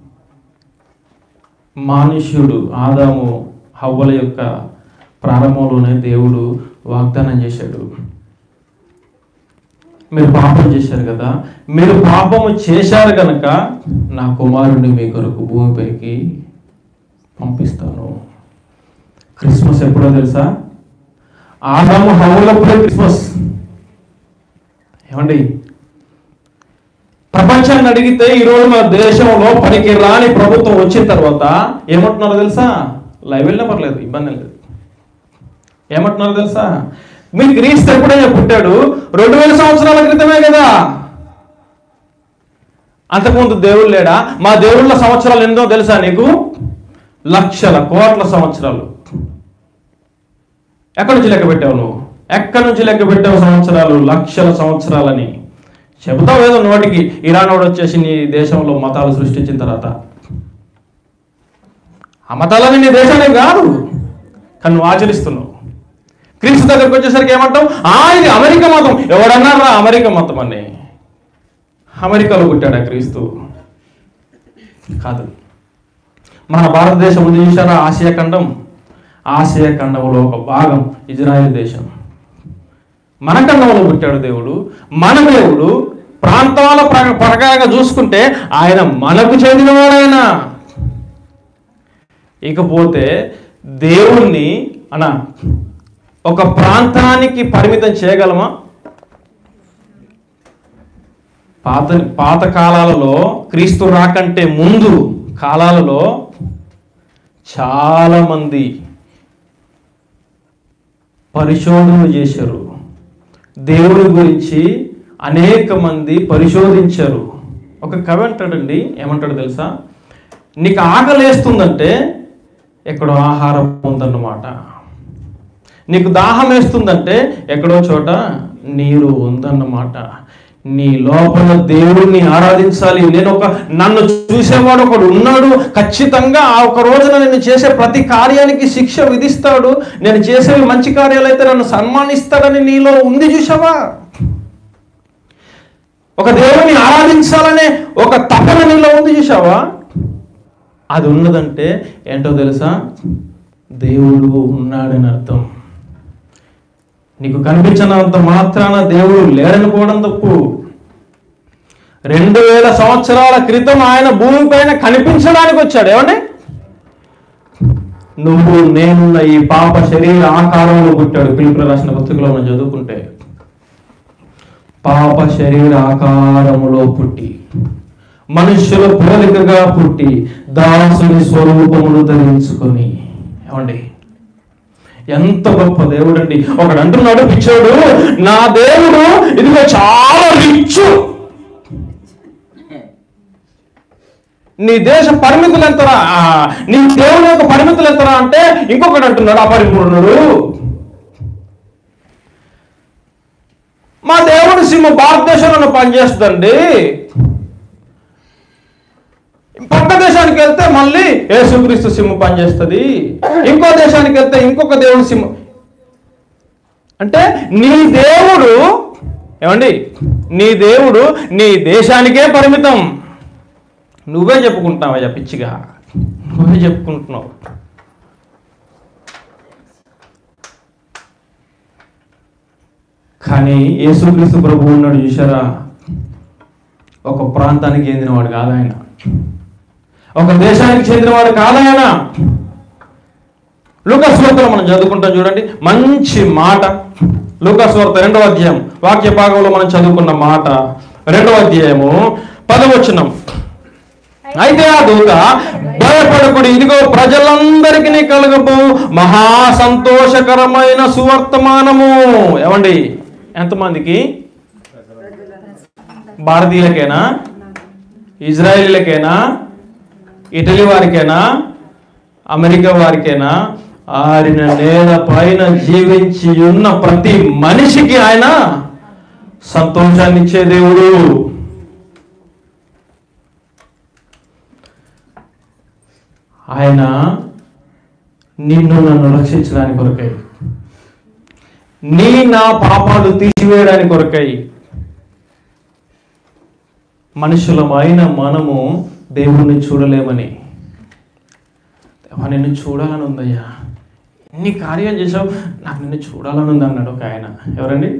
[SPEAKER 7] మానుష్యుడు ఆదాము హవ్వల యొక్క ప్రారంభంలోనే దేవుడు వాగ్దానం చేశాడు మీరు పాపం చేశారు కదా మీరు పాపము చేశారు కనుక నా కుమారుడిని మీ కొరకు భూమిపైకి పంపిస్తాను క్రిస్మస్ ఎప్పుడో తెలుసా ఆదాము హవ్వలప్పుడే క్రిస్మస్ ఏమండి ప్రపంచాన్ని అడిగితే ఈరోజు మన దేశంలో పనికి రాని ప్రభుత్వం వచ్చిన తర్వాత ఏమంటున్నారో తెలుసా లైవ్ వెళ్ళినా పర్లేదు ఇబ్బంది లేదు ఏమంటున్నారో తెలుసా మీకు క్రీస్తు ఎప్పుడైనా పుట్టాడు రెండు వేల సంవత్సరాల క్రితమే కదా అంతకుముందు దేవుడు లేడా మా దేవుళ్ళ సంవత్సరాలు ఎంతో తెలుసా నీకు లక్షల కోట్ల సంవత్సరాలు ఎక్కడి నుంచి లెక్క పెట్టావు నువ్వు ఎక్కడి నుంచి లెక్క పెట్టావు సంవత్సరాలు లక్షల సంవత్సరాలని చెబుతావు ఏదో నోటికి ఇరానోడు వచ్చేసి నీ దేశంలో మతాలు సృష్టించిన తర్వాత ఆ మతాలని నీ దేశానికి కాదు కానీ నువ్వు ఆచరిస్తున్నావు క్రీస్తు దగ్గరికి వచ్చేసరికి ఏమంటావు ఆ ఇది అమెరికా మతం ఎవడన్నారా అమెరికా మతం అని అమెరికాలో పుట్టాడా క్రీస్తు కాదు మన భారతదేశం ఉంది చూసారా ఆసియా ఖండం ఆసియా ఖండంలో ఒక భాగం ఇజ్రాయెల్ దేశం మన ఖండంలో పుట్టాడు దేవుడు మన దేవుడు ప్రాంతాల ప్ర- ప్రకారంగా చూసుకుంటే ఆయన మనకు చెందినవాడైనా ఇకపోతే దేవుణ్ణి అన ఒక ప్రాంతానికి పరిమితం చేయగలమా పాత పాత కాలాలలో క్రీస్తు రాకంటే ముందు కాలాలలో చాలా మంది పరిశోధనలు చేశారు దేవుని గురించి అనేక మంది పరిశోధించారు ఒక కవి అంటాడండి ఏమంటాడు తెలుసా నీకు ఆకలేస్తుందంటే ఎక్కడో ఆహారం ఉందన్నమాట నీకు దాహం వేస్తుందంటే ఎక్కడో చోట నీరు ఉందన్నమాట నీ లోపల దేవుణ్ణి ఆరాధించాలి నేను ఒక నన్ను చూసేవాడు ఒకడు ఉన్నాడు ఖచ్చితంగా ఆ ఒక రోజున నేను చేసే ప్రతి కార్యానికి శిక్ష విధిస్తాడు నేను చేసేవి మంచి కార్యాలు అయితే నన్ను సన్మానిస్తాడని నీలో ఉంది చూసావా ఒక దేవుని ఆరాధించాలనే ఒక తపన నీలో ఉంది చూసావా అది ఉన్నదంటే ఏంటో తెలుసా దేవుడు ఉన్నాడని అర్థం నీకు కనిపించినంత మాత్రాన దేవుడు లేడనుకోవడం తప్పు రెండు వేల సంవత్సరాల క్రితం ఆయన భూమిపైన కనిపించడానికి వచ్చాడు ఏమండి నువ్వు నేనున్న ఈ పాప శరీర ఆకారంలో పుట్టాడు పిలుపుల రాసిన పత్రికలో మనం చదువుకుంటే పాప శరీర ఆకారములో పుట్టి మనుష్యుల పోలికగా పుట్టి దాసుని స్వరూపమును ధరించుకొని ఏమండి ఎంత గొప్ప దేవుడు అండి ఒకడు అంటున్నాడు పిచ్చోడు నా దేవుడు ఇదిగో చాలా రిచ్ నీ దేశ పరిమితులు ఎంతరా ఆ, నీ దేవుని యొక్క పరిమితులు ఎంతరా అంటే ఇంకొకటి అంటున్నాడు అపరిపూర్ణుడు మా దేవుడి సినిమా భారతదేశంలో పనిచేస్తుందండి పక్క దేశానికి వెళ్తే మళ్ళీ యేసుక్రీస్తు సిమ్ పనిచేస్తుంది ఇంకో దేశానికి వెళ్తే ఇంకొక దేవుడు సిమ్ అంటే నీ దేవుడు ఏమండి నీ దేవుడు నీ దేశానికే పరిమితం నువ్వే చెప్పుకుంటున్నావయ్యా పిచ్చిగా నువ్వే చెప్పుకుంటున్నావు కానీ యేసుక్రీస్తు ప్రభు ఉన్నాడు చూసారా ఒక ప్రాంతానికి చెందినవాడు కాదు ఆయన ఒక దేశానికి చెందినవాడు కాదు ఆయన లూకాస్వార్తలో మనం చదువుకుంటాం చూడండి మంచి మాట లూకాస్వార్త రెండవ అధ్యాయం వాక్య భాగంలో మనం చదువుకున్న మాట రెండవ అధ్యాయము పదవచనం అయితే ఆ దూత భయపడకుడి ఇదిగో ప్రజలందరికీ కలుగబో మహా సంతోషకరమైన సువర్తమానము ఏమండి ఎంతమందికి భారతీయులకేనా ఇజ్రాయిలీలకేనా ఇటలీ వారికేనా అమెరికా వారికేనా ఆరిన నేల పైన జీవించి ఉన్న ప్రతి మనిషికి ఆయన సంతోషాన్ని ఇచ్చే దేవుడు ఆయన నిన్ను నన్ను రక్షించడానికి కొరకై నీ నా పాపాలు తీసివేయడానికి కొరకై మనుషులమైన మనము దేవుణ్ణి చూడలేమని దేవా నిన్ను చూడాలని ఉందయ్యా ఎన్ని కార్యాలు చేసావు నాకు నిన్ను చూడాలని ఉంది అన్నాడు ఒక ఆయన ఎవరండి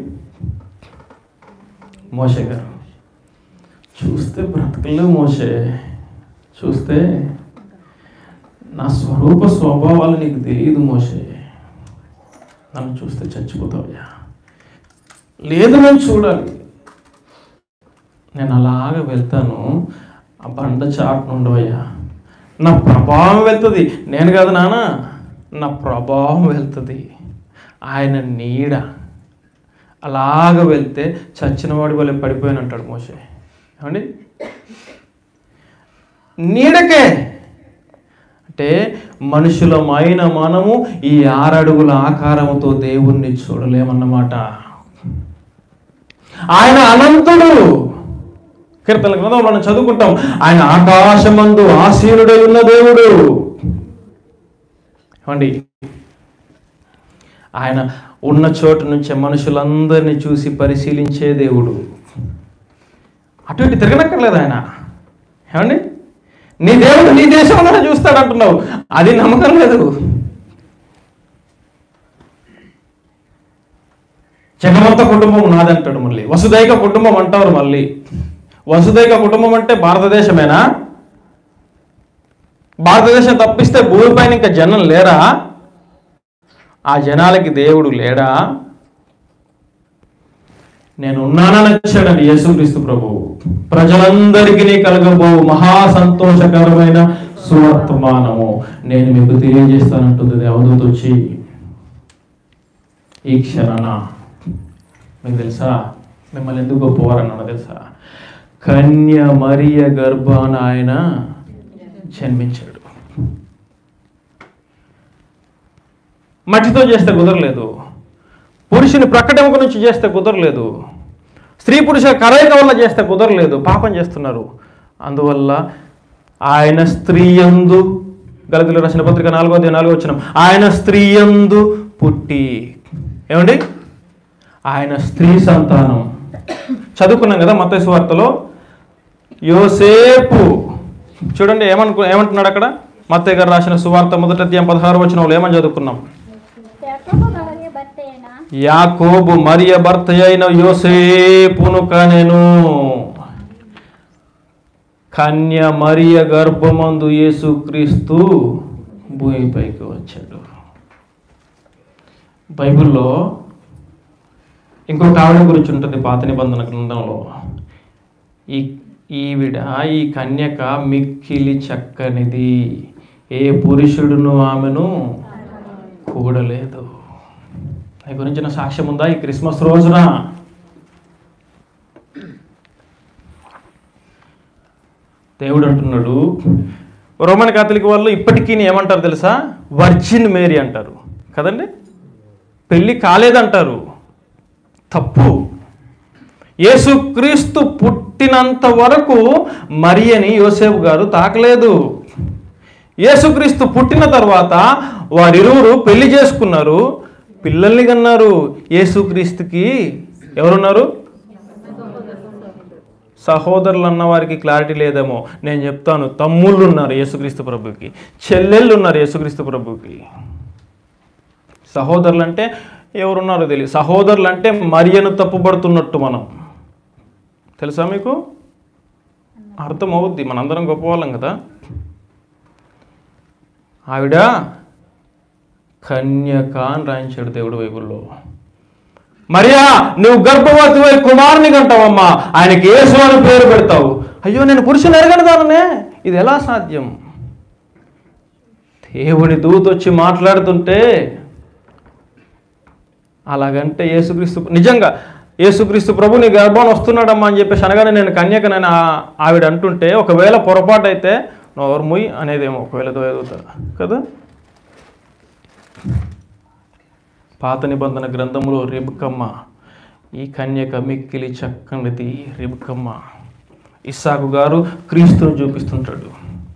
[SPEAKER 7] మోషే గారు చూస్తే బ్రతకలే మోషే చూస్తే నా స్వరూప స్వభావాలు నీకు తెలియదు మోషే నన్ను చూస్తే చచ్చిపోతావయ్యా లేదు నేను చూడాలి నేను అలాగ వెళ్తాను ఆ బండ చాటును ఉండవయ్యా నా ప్రభావం వెళ్తుంది నేను కాదు నాన్న నా ప్రభావం వెళ్తుంది ఆయన నీడ అలాగ వెళ్తే చచ్చినవాడి వల్ల పడిపోయాను అంటాడు మోసే ఏమండి నీడకే అంటే మనుషులమైన మనము ఈ ఆరడుగుల ఆకారముతో దేవుణ్ణి చూడలేమన్నమాట ఆయన అనంతుడు కీర్తన గ్రంథం మనం చదువుకుంటాం ఆయన ఆకాశమందు ఆసీనుడై ఉన్న దేవుడు ఏమండి ఆయన ఉన్న చోటు నుంచే మనుషులందరినీ చూసి పరిశీలించే దేవుడు అటు ఇటు తిరగనక్కర్లేదు ఆయన ఏమండి నీ దేవుడు నీ దేశంలోనే చూస్తాడు అంటున్నావు అది నమ్మకం లేదు జగమంత కుటుంబం నాదంటాడు మళ్ళీ వసుదైక కుటుంబం అంటారు మళ్ళీ వసుదైక కుటుంబం అంటే భారతదేశమేనా భారతదేశం తప్పిస్తే భూమిపైన ఇంకా జనం లేరా ఆ జనాలకి దేవుడు లేడా నేను ఉన్నానని వచ్చాడండి యేసుక్రీస్తు ప్రభు ప్రజలందరికీ కలగబో మహా సంతోషకరమైన సువర్తమానము నేను మీకు తెలియజేస్తానంటుంది దేవదూత వచ్చి ఈ క్షణన మీకు తెలుసా మిమ్మల్ని ఎందుకు గొప్పవారన్నాను తెలుసా కన్య మరియ గర్భాన ఆయన జన్మించాడు మట్టితో చేస్తే కుదరలేదు పురుషుని ప్రకటముక నుంచి చేస్తే కుదరలేదు స్త్రీ పురుషుల కలయిక వల్ల చేస్తే కుదరలేదు పాపం చేస్తున్నారు అందువల్ల ఆయన స్త్రీయందు గలగులు రాసిన పత్రిక నాలుగో అధ్యాయం నాలుగో వచ్చిన ఆయన స్త్రీయందు పుట్టి ఏమండి ఆయన స్త్రీ సంతానం చదువుకున్నాం కదా మత వార్తలో యోసేపు చూడండి ఏమనుకు ఏమంటున్నాడు అక్కడ మత్తయ్య గారు రాసిన సువార్త మొదటి అధ్యాయం పదహారు వచ్చిన ఏమని చదువుకున్నాం యాకోబు మరియ భర్త అయిన యోసేపును కనెను కన్య మరియ గర్భమందు యేసుక్రీస్తు భూమిపైకి వచ్చాడు బైబిల్లో ఇంకొక ఆవిడ గురించి ఉంటుంది పాత నిబంధన గ్రంథంలో ఈ ఈవిడ ఈ కన్యక మిక్కిలి చక్కనిది ఏ పురుషుడును ఆమెను కూడలేదు దాని గురించిన సాక్ష్యం ఉందా ఈ క్రిస్మస్ రోజున దేవుడు అంటున్నాడు రోమన్ కాథలిక్ వాళ్ళు ఇప్పటికీ ఏమంటారు తెలుసా వర్జిన్ మేరీ అంటారు కదండి పెళ్ళి కాలేదంటారు తప్పు యేసుక్రీస్తు పుట్ పుట్టినంత వరకు మరియని యోసేపు గారు తాకలేదు యేసుక్రీస్తు పుట్టిన తర్వాత వారిరువురు పెళ్లి చేసుకున్నారు పిల్లల్ని కన్నారు యేసుక్రీస్తుకి ఎవరున్నారు సహోదరులు అన్న వారికి క్లారిటీ లేదేమో నేను చెప్తాను తమ్ముళ్ళు ఉన్నారు యేసుక్రీస్తు ప్రభుకి చెల్లెళ్ళు ఉన్నారు యేసుక్రీస్తు ప్రభుకి సహోదరులు అంటే ఎవరున్నారో తెలియదు సహోదరులు అంటే మరియను తప్పుపడుతున్నట్టు మనం తెలుసా మీకు అర్థం అవుద్ది మనందరం గొప్పవాళ్ళం కదా ఆవిడ కన్యక అని రాయించాడు దేవుడు బైబుల్లో మరియా నువ్వు గర్భవతి వై కుమారుని కంటావమ్మా ఆయనకి యేసు అని పేరు పెడతావు అయ్యో నేను పురుషుని ఎరగడదాననే ఇది ఎలా సాధ్యం దేవుడి దూత వచ్చి మాట్లాడుతుంటే అలాగంటే యేసుక్రీస్తు నిజంగా యేసుక్రీస్తు ప్రభు నీ గర్భాన్ని వస్తున్నాడమ్మా అని చెప్పేసి అనగానే నేను కన్యకనని ఆ- ఆవిడ అంటుంటే ఒకవేళ పొరపాటు అయితే నోరు ముయ్ అనేదేమో ఒకవేళ ఎదుగుతా కదా పాత నిబంధన గ్రంథములో రిబుకమ్మ ఈ కన్యక మిక్కిలి చక్కనిది రిబుకమ్మ ఇస్సాకు గారు క్రీస్తును చూపిస్తుంటాడు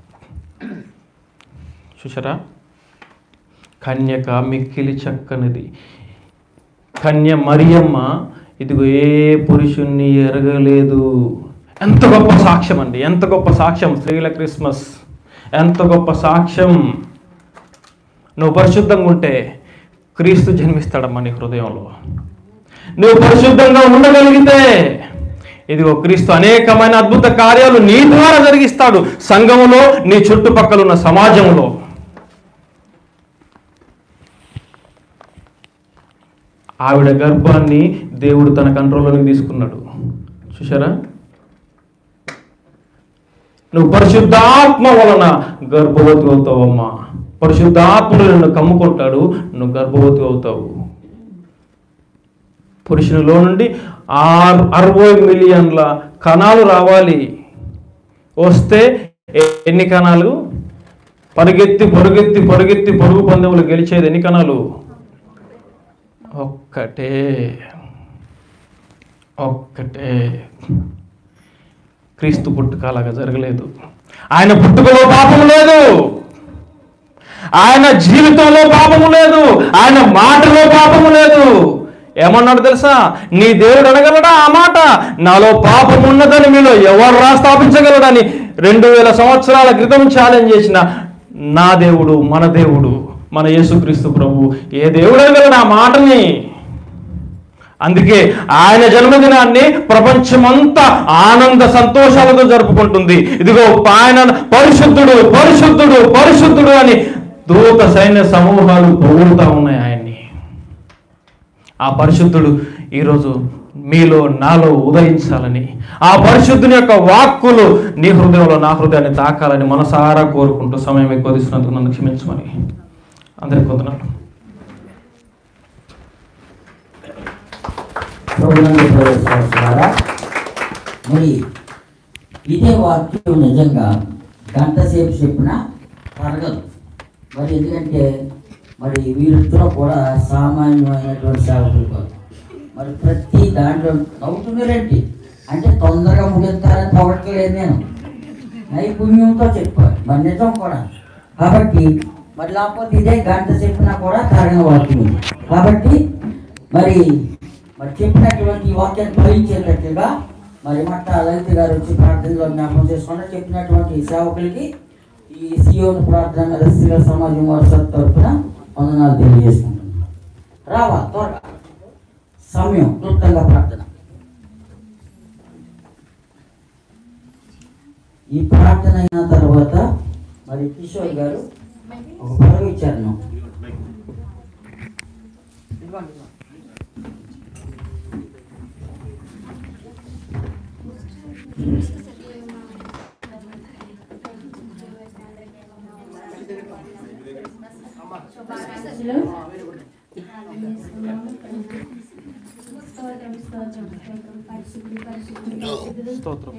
[SPEAKER 7] చూసారా కన్యక మిక్కిలి చక్కనిది కన్య మరియమ్మ ఇదిగో ఏ పురుషుణ్ణి ఎరగలేదు ఎంత గొప్ప సాక్ష్యం అండి ఎంత గొప్ప సాక్ష్యం స్త్రీల క్రిస్మస్ ఎంత గొప్ప సాక్ష్యం నువ్వు పరిశుద్ధంగా ఉంటే క్రీస్తు జన్మిస్తాడమ్మా నీ హృదయంలో నువ్వు పరిశుద్ధంగా ఉండగలిగితే ఇదిగో క్రీస్తు అనేకమైన అద్భుత కార్యాలు నీ ద్వారా జరిగిస్తాడు సంఘములో నీ చుట్టుపక్కల ఉన్న సమాజంలో ఆవిడ గర్భాన్ని దేవుడు తన కంట్రోల్లోకి తీసుకున్నాడు చూసారా నువ్వు పరిశుద్ధాత్మ వలన గర్భవతి అవుతావమ్మా పరిశుద్ధాత్ముడు నిన్ను కమ్ముకుంటాడు నువ్వు గర్భవతి అవుతావు పురుషునిలో నుండి ఆరు అరవై మిలియన్ల కణాలు రావాలి వస్తే ఎ- ఎన్ని కణాలు పరిగెత్తి పరుగెత్తి పరుగెత్తి పరుగు పందెములు గెలిచేది ఎన్ని కణాలు ఒక్కటే ఒక్కటే క్రీస్తు పుట్టుక అలాగా జరగలేదు ఆయన పుట్టుకలో పాపం లేదు ఆయన జీవితంలో పాపము లేదు ఆయన మాటలో పాపము లేదు ఏమన్నాడు తెలుసా నీ దేవుడు అనగలడా ఆ మాట నాలో పాపం ఉన్నదని మీలో ఎవరు రా స్థాపించగలడని రెండు వేల సంవత్సరాల క్రితం ఛాలెంజ్ చేసిన నా దేవుడు మన దేవుడు మన యేసుక్రీస్తు ప్రభు ఏ దేవుడు అనగలడు ఆ మాటని అందుకే ఆయన జన్మదినాన్ని ప్రపంచమంతా ఆనంద సంతోషాలతో జరుపుకుంటుంది ఇదిగో ఆయన పరిశుద్ధుడు పరిశుద్ధుడు పరిశుద్ధుడు అని దూత సైన్య సమూహాలు పొగుడుతూ ఉన్నాయి ఆయన్ని ఆ పరిశుద్ధుడు ఈరోజు మీలో నాలో ఉదయించాలని ఆ పరిశుద్ధుని యొక్క వాక్కులు నీ హృదయంలో నా హృదయాన్ని తాకాలని మనసారా కోరుకుంటూ సమయం ఎక్కువ తీసుకున్నందుకు నన్ను క్షమించమని అందరికి కొందనాలు
[SPEAKER 2] ప్రభునందు ప్రవేశిస్తున్నారా మరి ఇదే వాక్యం నిజంగా గంట సేపు చెప్పినా తరగదు మరి ఎందుకంటే మరి వీరిద్దరూ కూడా సామాన్యమైనటువంటి సేవకులు కాదు మరి ప్రతి దాంట్లో నవ్వుతున్నారేంటి అంటే తొందరగా ముగిస్తారని పొగట్లేదు నేను నైపుణ్యంతో చెప్పారు మరి నిజం కూడా కాబట్టి మరి లేకపోతే ఇదే గంట చెప్పినా కూడా తరగని వాక్యం ఇది. కాబట్టి మరి మరి చెప్పినటువంటి ఈ వాక్యాన్ని ఫలించేటట్లుగా మరి మట్ట లలిత గారు వచ్చి ప్రార్థనలో జ్ఞాపకం చేసుకుంటే చెప్పినటువంటి సేవకులకి ఈ సియోను ప్రార్థన రస్తిల సమాజం వారి తరఫున వందనాలు తెలియజేసుకుంటున్నాను రావా త్వరగా సమయం క్లుప్తంగా ప్రార్థన ఈ ప్రార్థన అయిన తర్వాత మరి కిషోర్ గారు ఒక పదవి ఇచ్చారు నాకు.
[SPEAKER 7] స్తోత్రం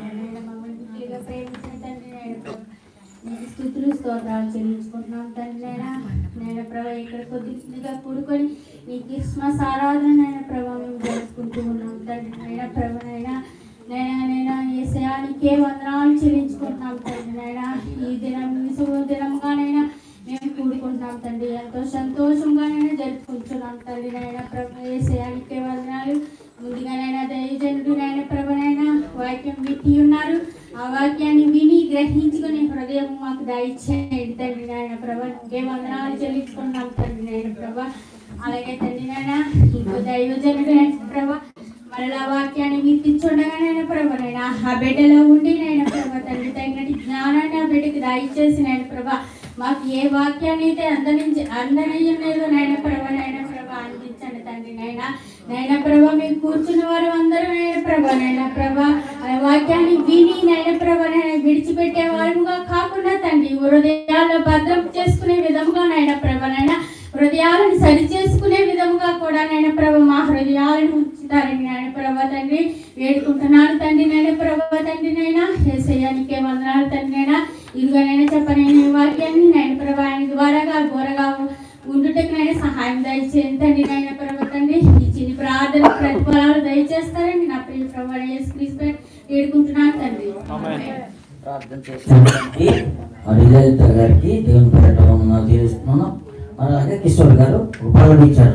[SPEAKER 9] స్థుతులు స్తోత్రాలు చెల్లించుకుంటున్నాం తండ్రి నైనా నేను ప్రభా ఇక్కడ కొద్దిగా కూడుకొని నీ క్రిస్మస్ ఆరాధన నైనా ప్రభా మేము జరుపుకుంటూ ఉన్నాం తండ్రి నైనా ప్రభా నైనా నైనా నైనా ఏసయానికే వందనాలు చెల్లించుకుంటున్నాం తండ్రి నైనా ఈ దినం ఈ శుభ దినంగానైనా మేము కూడుకుంటున్నాం తండ్రి ఎంతో సంతోషంగానైనా జరుపుకుంటున్నాం తండ్రి నైనా ప్రభు ఏసయానికే వందనాలు ముందుగానైనా దయజనుడు నాయన ప్రభనైనా వాక్యం విని ఉన్నారు ఆ వాక్యాన్ని విని గ్రహించుకునే హృదయం మాకు దయచేయండి తండ్రి నాయన ప్రభ ఇంకే వందనాలు చెల్లించుకున్నాం తండ్రి నాయన ప్రభ అలాగే తండ్రి నాయన ఇంకో దైవజనుడు నాయన ప్రభ మరలా వాక్యాన్ని వినిపించుండగానైనా ప్రభ నైనా ఆ బిడ్డలో ఉండి నైనా ప్రభ తండ్రి తగినటి జ్ఞానాన్ని ఆ బిడ్డకి దయచేసి నాయన ప్రభ మాకు ఏ వాక్యాన్ని అయితే అందరించి అందనయ్యలేదో నాయన ప్రభ నాయన ప్రభ అందించండి తండ్రి నాయన నైనా ప్రభ మేము కూర్చున్న వారు అందరూ నైనా ప్రభ నైనా ప్రభ ఆ వాక్యాన్ని విని నైనా ప్రభ నైనా విడిచిపెట్టే వారుగా కాకుండా తండ్రి హృదయాల్లో భద్రం చేసుకునే విధముగా నైనా ప్రభ నైనా హృదయాలను సరి చేసుకునే విధముగా కూడా నైనా ప్రభ మా హృదయాలను ఉంచుతారని నాయన ప్రభ తండ్రి వేడుకుంటున్నాను తండ్రి నైనా ప్రభ తండ్రి నైనా ఏసయ్యానికే వందనాలు తండ్రి నైనా ఇదిగోనైనా చెప్పనైనా ఈ వాక్యాన్ని నైనా ప్రభ ఆయన ద్వారాగా ఘోరగా ఉండుటకు నైనా సహాయం దయచేయండి తండ్రి నైనా ప్రభ తండ్రి ఈ చిన్ని ప్రార్థన ప్రతిఫలాలు దయచేస్తారని నా ప్రియ ప్రభు యేసుక్రీస్తు వేడుకుంటున్నాను తండ్రి
[SPEAKER 2] ప్రార్థన చేసినటువంటి లలిత గారికి దేవుని పేరట తీరుస్తున్నాను అలాగే కిషోర్ గారు ఒక పల్లవి ఇచ్చారు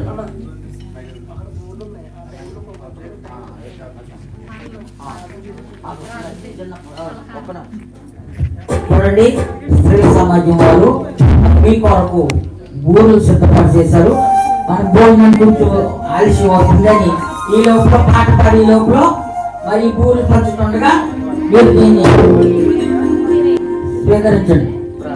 [SPEAKER 2] చూడండి స్త్రీ సమాజం వారు మీ కొరకు ఊరు సిద్ధపాటు చేశారు మన భోజనం కొంచెం ఆలస్యం అవుతుందని ఈ లోపల పాట పాడే లోపల మరి ఊరు పంచుతుండగా మీరు దీన్ని స్వీకరించండి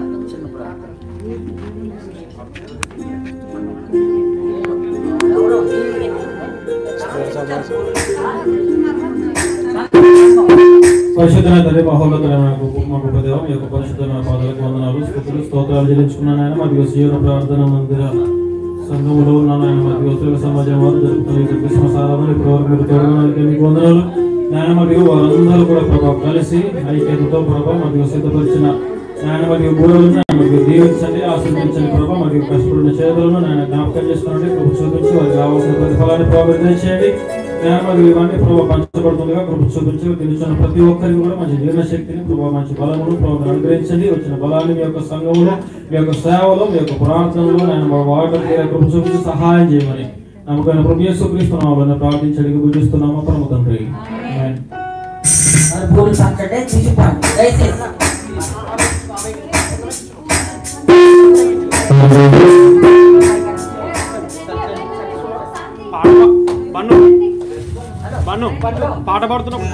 [SPEAKER 7] పరిశుద్ధమైన తల్లి మహోన్నతమైన మా గొప్ప దేవం ఈ యొక్క పరిశుద్ధమైన పాదాలకు వందనాలు స్థుతులు స్తోత్రాలు చెల్లించుకున్నాను ఆయన మరియు జీవన ప్రార్థన మందిర సంఘములో ఉన్నాను ఆయన మరియు ఉత్తర సమాజం వారు జరుగుతున్న ఈ క్రిస్మస్ ఆరాధన ఇప్పటి వరకు మీరు తోడడానికి మీకు వందనాలు నాయన మరియు వారందరూ కూడా ప్రభావ కలిసి ఐక్యతతో ప్రభావ మరియు సిద్ధపరిచిన నాయన మరియు గురువులను నాయన మరియు దీవించండి ఆశీర్వదించండి ప్రభావ మరియు కష్టపడిన చేతులను నాయన జ్ఞాపకం చేసుకోండి కృప చూపించి వారికి రావాల్సిన ప్రతిఫలాన్ని ప్రభావితం చేయండి నేను మరియు ఇవన్నీ ప్రభావ పంచబడుతుందిగా కృప చూపించి నిలుచున్న ప్రతి ఒక్కరికి కూడా మంచి జీర్ణశక్తిని ప్రభావ మంచి బలమును ప్రభావం అనుగ్రహించండి వచ్చిన బలాన్ని మీ యొక్క సంఘములో మీ యొక్క సేవలో మీ యొక్క ప్రార్థనలో నేను మా వాటర్ కృప చూపించి సహాయం చేయమని నమ్మకమైన ప్రభు యేసు క్రీస్తు నామమున ప్రార్థించడానికి పూజిస్తున్నాము పరమ తండ్రి ఆమేన్.
[SPEAKER 2] మరి పూలు పంచండి తీసిపోండి దయచేసి
[SPEAKER 7] పాట పాడుతున్నప్పుడు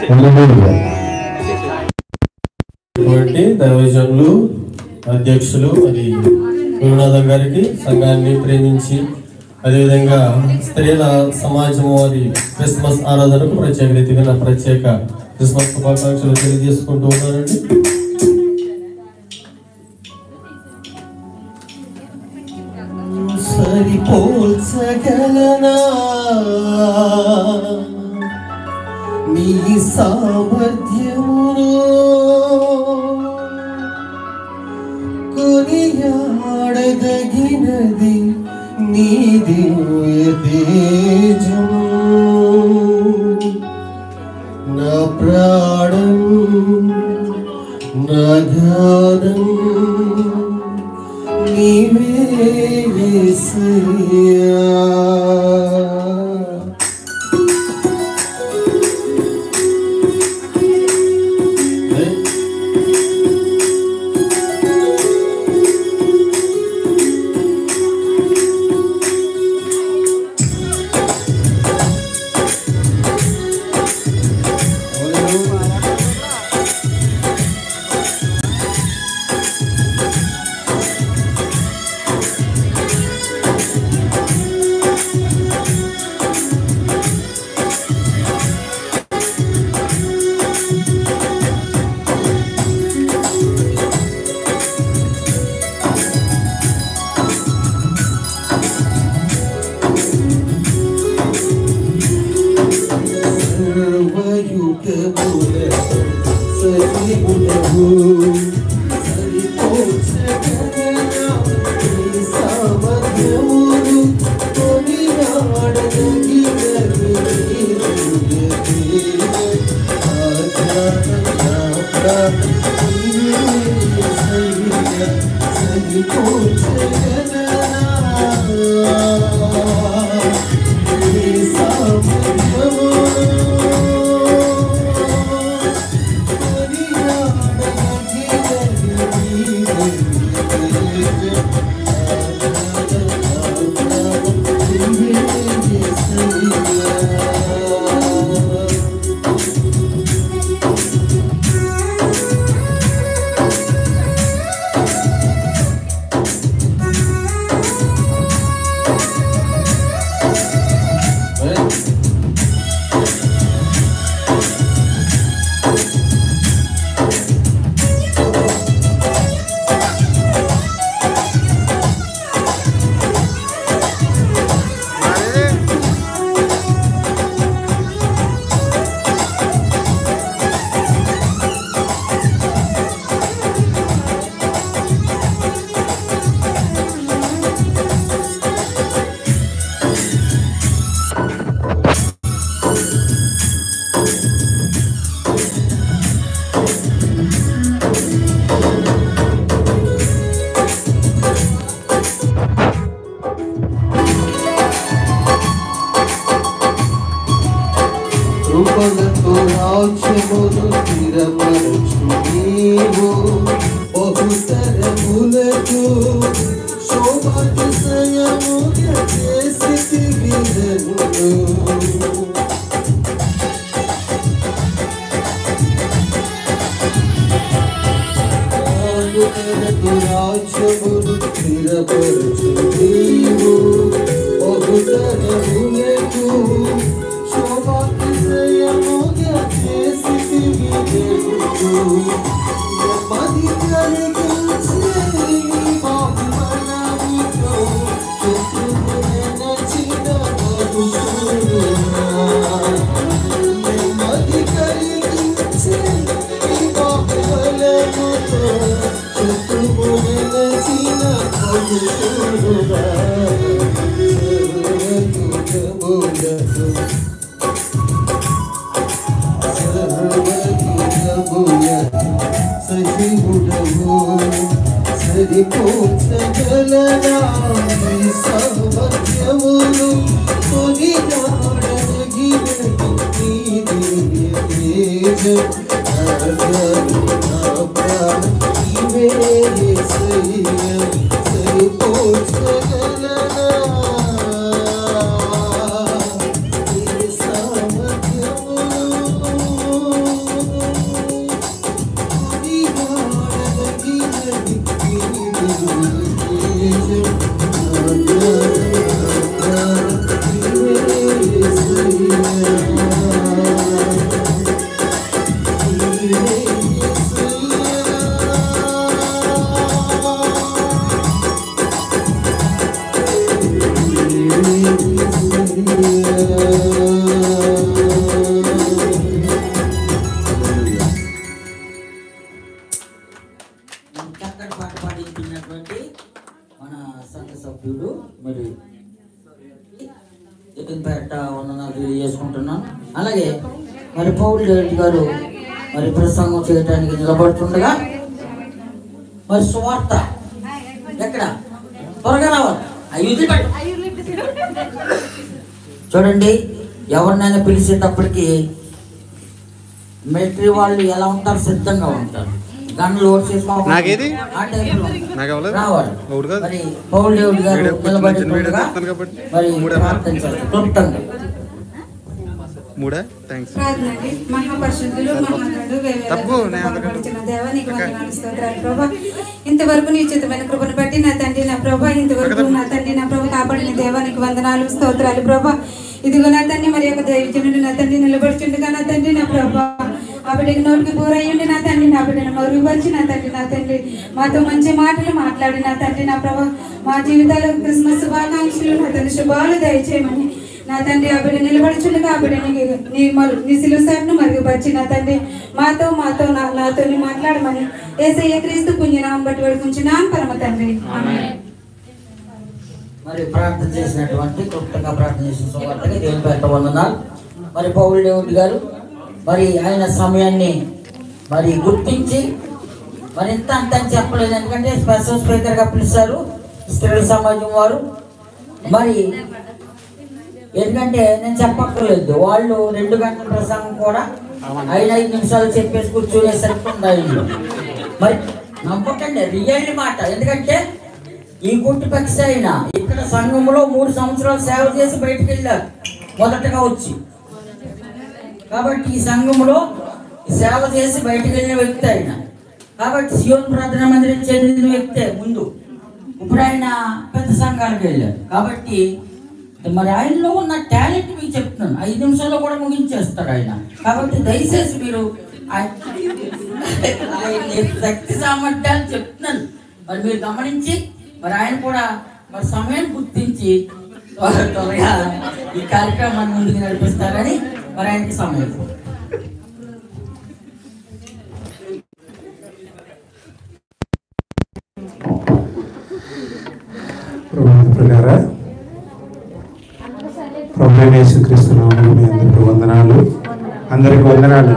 [SPEAKER 10] కాబట్టి దైవజనులు అధ్యక్షులు అది గురునాథం గారికి సంఘాన్ని ప్రేమించి అదేవిధంగా స్త్రీల సమాజం వారి క్రిస్మస్ ఆరాధనకు ప్రత్యేక రీతిగా నా ప్రత్యేక క్రిస్మస్ శుభాకాంక్షలు తెలియజేసుకుంటూ ఉన్నానండి
[SPEAKER 3] సరిపోల్చగలనా నీ సామర్థ్యమును కొనియాడదగినది నీ దివ్య తేజము నా ప్రాణం నా గానం నీవే యేసయ్యా
[SPEAKER 10] ఆ
[SPEAKER 3] కృపలతో రాజ్యమును స్థిరపరచు నీవు బహుతరములకు శోభాతిశయముగా చేసితివి నన్ను. రాజ్యమును స్థిరపరచు నీవు బహుతరములకు శోభాతిశయముగా చేసితివి నన్ను. నెమ్మది కలిగించే నీ బహుమనముతో శత్రువుని నచిన మధుసూదనా. నెమ్మది కలిగించే నీ బహుమనముతో శత్రువుని నచిన మధుసూదనా. సర్వయుగములకు సజీవుడవు సరిపోచగలనా సామర్థ్యములు కొనిదాడగినది నీ దివ్య తేజం అగరు నా ప్రాణ నీవే యేసయ్య సరిపోచగలనా నీ సామర్థ్యములు
[SPEAKER 2] చక్కటి పాట పాడించినటువంటి మన సంఘ సభ్యుడు మరి పేట వందనాలు తెలియజేసుకుంటున్నాం అలాగే మరి పౌల్ రెడ్డి గారు మరి ప్రసంగం చేయడానికి నిలబడుతుండగా మరి సువార్త ఎక్కడ త్వరగా రావాలి అయ్యి చూడండి ఎవరినైనా పిలిచేటప్పటికి మిలిటరీ వాళ్ళు ఎలా ఉంటారు సిద్ధంగా ఉంటారు గన్నులు ఓట్ చేసుకోవాలి
[SPEAKER 6] నాకేది?
[SPEAKER 2] ఆ టైంలో
[SPEAKER 6] నాకు అవ్వలేదు?
[SPEAKER 2] రావాలి
[SPEAKER 6] అవుడు కాదు.
[SPEAKER 2] మరి పౌల్ దేవుడి గారు
[SPEAKER 6] వీడియో కొంచెం
[SPEAKER 2] నిలబడి
[SPEAKER 6] చిన్న వీడియో
[SPEAKER 2] ఉండగా
[SPEAKER 6] తీస్తాను కాబట్టి.
[SPEAKER 2] మరి
[SPEAKER 6] మూడే
[SPEAKER 2] ప్రార్థన చేస్తారు క్లుప్తంగా
[SPEAKER 6] మూడా థ్యాంక్స్
[SPEAKER 5] ప్రార్థనండి మహాపరిశుద్ధులు మహాగణుడు
[SPEAKER 6] తప్పు, నేను అందుకని-
[SPEAKER 5] వేవేల దేవ నీకు వందనాలు స్తోత్రాలు ప్రభా ఇంతవరకు నీ ఉచితమైన కృపను బట్టి నా తండ్రి నా ప్రభా ఇంతవరకు నా తండ్రి నా ప్రభు కాపాడిన దేవానికి వందనాలు స్తోత్రాలు ప్రభా ఇదిగో నా తండ్రి మరి యొక్క దైవజనుడు నా తండ్రి నిలబడుచుండగా నా తండ్రి నా ప్రభా ఆ బిడ్డకి నోటికి పూరయ్యండి నా తండ్రి నా బిడ్డను మరుగుపరిచి నా తండ్రి నా తండ్రి మాతో మంచి మాటలు మాట్లాడి నా తండ్రి నా ప్రభా మా జీవితాల్లో క్రిస్మస్ శుభాకాంక్షలు నా తండ్రి శుభాలు దయచేయమని నా తండ్రి ఆ బిడ్డ నిలబడుచుండగా ఆ బిడ్డ నీ- నీ మరు- నీ సిలుసాట్ను మరుగుపరిచి నా తండ్రి మాతో మాతో నా నాతో నీ మాట్లాడమని ఏసయ్య క్రీస్తు పుణ్యనామం బట్టి వేడుకుంటున్నాను పరమ తండ్రి ఆమేన్.
[SPEAKER 2] మరి ప్రార్థన చేసినటువంటి క్లుప్తంగా ప్రార్థన చేసిన సువార్తగా దేవుని పేట వందనాలు మరి పౌల్ దేవుడి గారు మరి ఆయన సమయాన్ని మరి గుర్తించి మరి ఇంత అంత అని చెప్పలేదు ఎందుకంటే స్పెషల్ స్పీకర్గా పిలిచారు స్త్రీల సమాజం వారు మరి ఎందుకంటే నేను చెప్పక్కర్లేదు వాళ్ళు రెండు గంటల ప్రసంగం కూడా ఐదు ఐదు నిమిషాలు చెప్పేసి కూర్చోనేసరికి ఉండాలి మరి నమ్మకండి రియల్ మాట ఎందుకంటే ఈ గుట్టు పక్షి అయిన ఇక్కడ సంఘంలో మూడు సంవత్సరాలు సేవ చేసి బయటికి వెళ్ళారు మొదటగా వచ్చి కాబట్టి ఈ సంఘంలో సేవ చేసి బయటికి వెళ్ళిన వ్యక్తి ఆయన కాబట్టి శివన్ ప్రార్థన మందిరం చెందిన వ్యక్తే ముందు ఇప్పుడు ఆయన పెద్ద సంఘానికి వెళ్ళారు కాబట్టి మరి ఆయనలో ఉన్న టాలెంట్ మీకు చెప్తున్నాను ఐదు నిమిషాల్లో కూడా ముగించేస్తాడు ఆయన కాబట్టి దయచేసి మీరు ఆయన- ఆయన శక్తి సామర్థ్యాలు చెప్తున్నాను మరి మీరు గమనించి మరి ఆయన కూడా మరి సమయాన్ని గుర్తించి త్వర- త్వరగా ఈ కార్యక్రమాన్ని ముందుకు నడిపిస్తారని మరి ఆయనకి సమయం
[SPEAKER 11] ప్రభుత్వ ప్రభు యేసుక్రీస్తు నామములో మీ అందరికీ వందనాలు అందరికి వందనాలు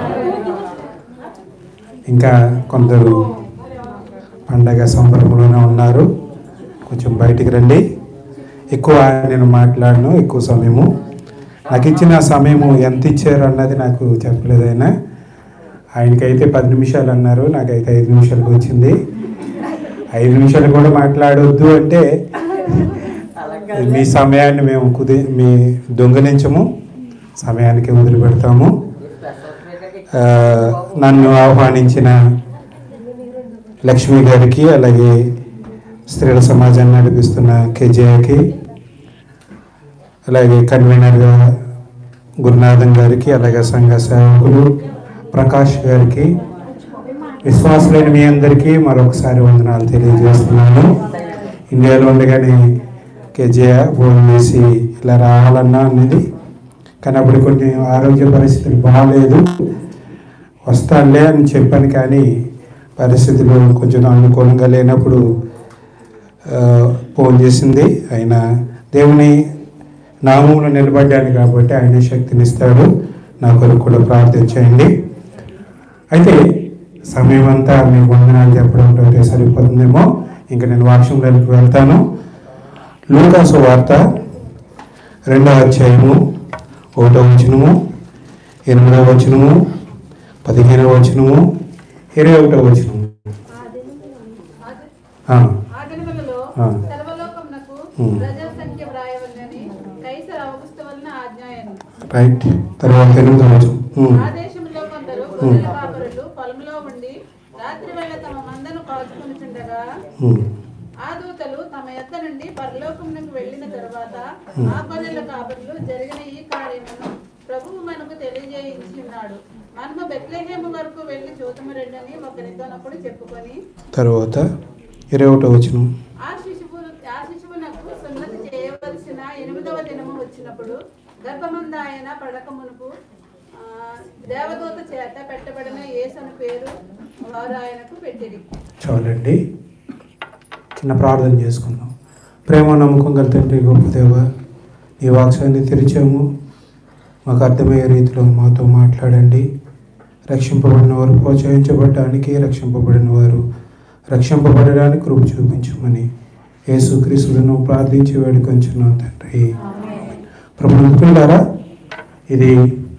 [SPEAKER 11] ఇంకా కొందరు పండగ సంబరంలోనే ఉన్నారు కొంచెం బయటికి రండి ఎక్కువ నేను మాట్లాడను ఎక్కువ సమయము నాకు ఇచ్చిన సమయము ఎంత ఇచ్చారు అన్నది నాకు చెప్పలేదు ఆయన ఆయనకైతే పది నిమిషాలు అన్నారు నాకైతే ఐదు నిమిషాలకు వచ్చింది ఐదు నిమిషాలు కూడా మాట్లాడొద్దు అంటే మీ సమయాన్ని మేము కుది మీ దొంగలించము సమయానికి వదిలిపెడతాము ఆ, నన్ను ఆహ్వానించిన లక్ష్మి గారికి అలాగే స్త్రీల సమాజాన్ని నడిపిస్తున్న కేజేకి అలాగే కన్వీనర్గా గురునాథన్ గారికి అలాగే సంఘ సేవకులు ప్రకాష్ గారికి విశ్వాసులైన మీ అందరికీ మరొకసారి వందనాలు తెలియజేస్తున్నాను ఇండియాలో ఉండగానే కేజీఆ ఫోన్ చేసి ఇలా రావాలన్నా అనేది కానీ అప్పుడు కొన్ని ఆరోగ్య పరిస్థితులు బాగాలేదు వస్తానులే అని చెప్పాను కానీ పరిస్థితులు కొంచెం అనుకూలంగా లేనప్పుడు ఆ, ఫోన్ చేసింది ఆయన దేవుని నామంలో నిలబడ్డాను కాబట్టి ఆయన శక్తిని ఇస్తాడు నా కొరకు కూడా ప్రార్థించండి అయితే సమయం అంతా మీకు వందనాలు చెప్పడం ఒకటే సరిపోతుందేమో ఇంకా నేను వాక్యంలోకి వెళ్తాను లూకాసు వార్త రెండవ అధ్యాయము ఒకటో వచనము ఎనిమిదవ వచనము పదిహేనవ వచనము ఇరవై ఒకటో వచనము ఆ,
[SPEAKER 12] ఆ దినములలో
[SPEAKER 11] ఆ.
[SPEAKER 12] సర్వలోకమునకు
[SPEAKER 11] ఉమ్.
[SPEAKER 12] ప్రజా సంఖ్య వ్రాయవలనని కైసర్ అవగుస్తు వలన ఆజ్ఞాయను
[SPEAKER 11] రైట్ తర్వాత ఎనిమిదవ వచనం ఉమ్.
[SPEAKER 12] ఆ దేశంలో కొందరు గొర్రెల కాపరులు పొలంలో ఉండి రాత్రి వేళ తమ మందను కాచుకొనుచుండగా
[SPEAKER 11] ఉమ్.
[SPEAKER 12] ఆ దూతలు తమ యొద్ద నుండి పరలోకమునకు వెళ్ళిన తరువాత
[SPEAKER 11] ఉమ్.
[SPEAKER 12] ఆ గొర్రెల కాపరులు జరిగిన ఈ కార్యమును ప్రభువు మనకు తెలియజేయించి ఉన్నాడు మనము బెత్లెహేము వరకు వెళ్ళి చూతము రెండని ఒకరితోనప్పుడు చెప్పుకొని
[SPEAKER 11] తర్వాత ఇరవై ఒకటో వచనం
[SPEAKER 12] ఆ శిశువు ఆ శిశువునకు సున్నతి చేయవలసిన ఎనిమిదవ దినము వచ్చినప్పుడు గర్భమంద ఆయన పడక మునుపు ఆ, దేవదూత చేత పెట్టబడిన యేసను పేరు వారు ఆయనకు పెట్టిరి
[SPEAKER 11] చాలండి చిన్న ప్రార్థన చేసుకుందాం ప్రేమ నమ్మకం గల తండ్రి గొప్ప దేవ ఈ వాక్సాన్ని తెరిచాము మాకు అర్థమయ్యే రీతిలో మాతో మాట్లాడండి రక్షింపబడిన వారు ప్రోత్సహించబడడానికి రక్షింపబడిన వారు రక్షింపబడడానికి కృప చూపించమని యేసుక్రీస్తులను ప్రార్థించి వేడుకొంచున్నాం తండ్రి ప్రభు అనుకుంటారా ఇది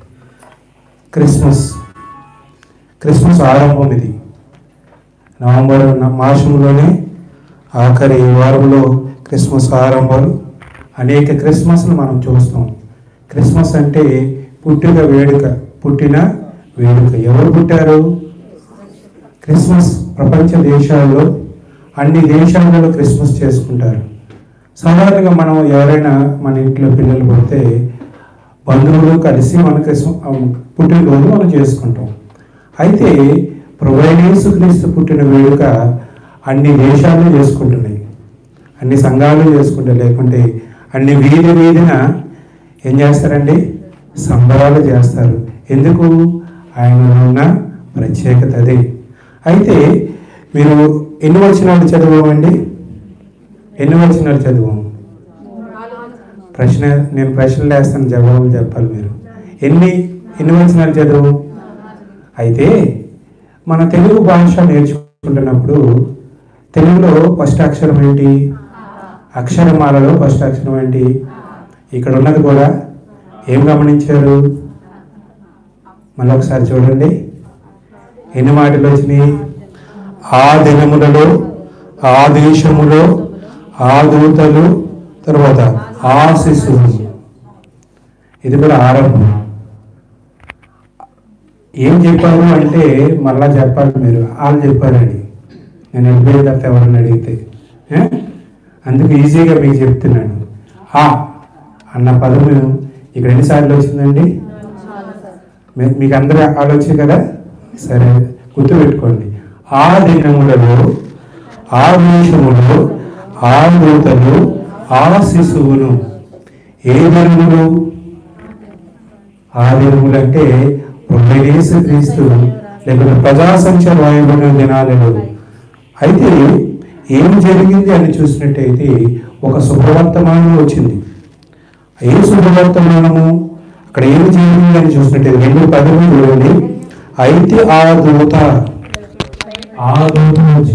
[SPEAKER 11] క్రిస్మస్ క్రిస్మస్ ఆరంభం ఇది నవంబర్ న- మాసంలోనే ఆఖరి వారంలో క్రిస్మస్ ఆరంభాలు అనేక క్రిస్మస్లు మనం చూస్తాం క్రిస్మస్ అంటే పుట్టిన వేడుక పుట్టిన వేడుక ఎవరు పుట్టారు క్రిస్మస్ ప్రపంచ దేశాల్లో అన్ని దేశాలలో క్రిస్మస్ చేసుకుంటారు సాధారణంగా మనం ఎవరైనా మన ఇంట్లో పిల్లలు పుడితే బంధువులు కలిసి మన క్రిస్మ పుట్టినరోజు మనం చేసుకుంటాం అయితే క్రీస్తు పుట్టిన వేడుక అన్ని దేశాలు చేసుకుంటున్నాయి అన్ని సంఘాలు చేసుకుంటాయి లేకుంటే అన్ని వీధి వీధిన ఏం చేస్తారండి సంబరాలు చేస్తారు ఎందుకు ఆయన ఉన్న ప్రత్యేకత అదే అయితే మీరు ఎన్ని వచనాలు చదవమండి ఎన్ని వచనాలు చదువు ప్రశ్న నేను ప్రశ్నలు వేస్తాను జవాబులు చెప్పాలి మీరు ఎన్ని ఎన్ని వచనాలు చదువు అయితే మన తెలుగు భాష నేర్చుకుంటున్నప్పుడు తెలుగులో ఫస్ట్ అక్షరం ఏంటి అక్షరమాలలో ఫస్ట్ అక్షరం ఏంటి ఇక్కడ ఉన్నది కూడా ఏం గమనించారు మళ్ళీ ఒకసారి చూడండి ఎన్ని మాటలు వచ్చినాయి ఆ దినములలో ఆ దేశములో ఆ దూతలు తర్వాత ఆ శిశువు ఇది కూడా ఆరంభం ఏం చెప్పారు అంటే మళ్ళా చెప్పాలి మీరు వాళ్ళు చెప్పారని నేను వెళ్ళిపోయిన తర్వాత ఎవరిని అడిగితే ఏ? అందుకు ఈజీగా మీకు చెప్తున్నాను ఆ అన్న పదము ఇక్కడ ఎన్నిసార్లు వచ్చిందండి మీ- మీకు అందరూ ఆలోచన కదా సరే గుర్తుపెట్టుకోండి ఆ దినములలో ఆ దేశములో ఆ దూతలు ఆ శిశువును ఏ దినములు ఆ దినములు అంటే యేసు క్రీస్తు లేకపోతే ప్రజా సంఖ్య వాయుబడిన దినాలలో అయితే ఏం జరిగింది అని చూసినట్టయితే ఒక శుభవర్తమానం వచ్చింది ఏ శుభవర్తమానము అక్కడ ఏం జరిగింది అని చూసినట్టయితే రెండు పదవి చూడండి అయితే ఆ దూత ఆ దూత వచ్చి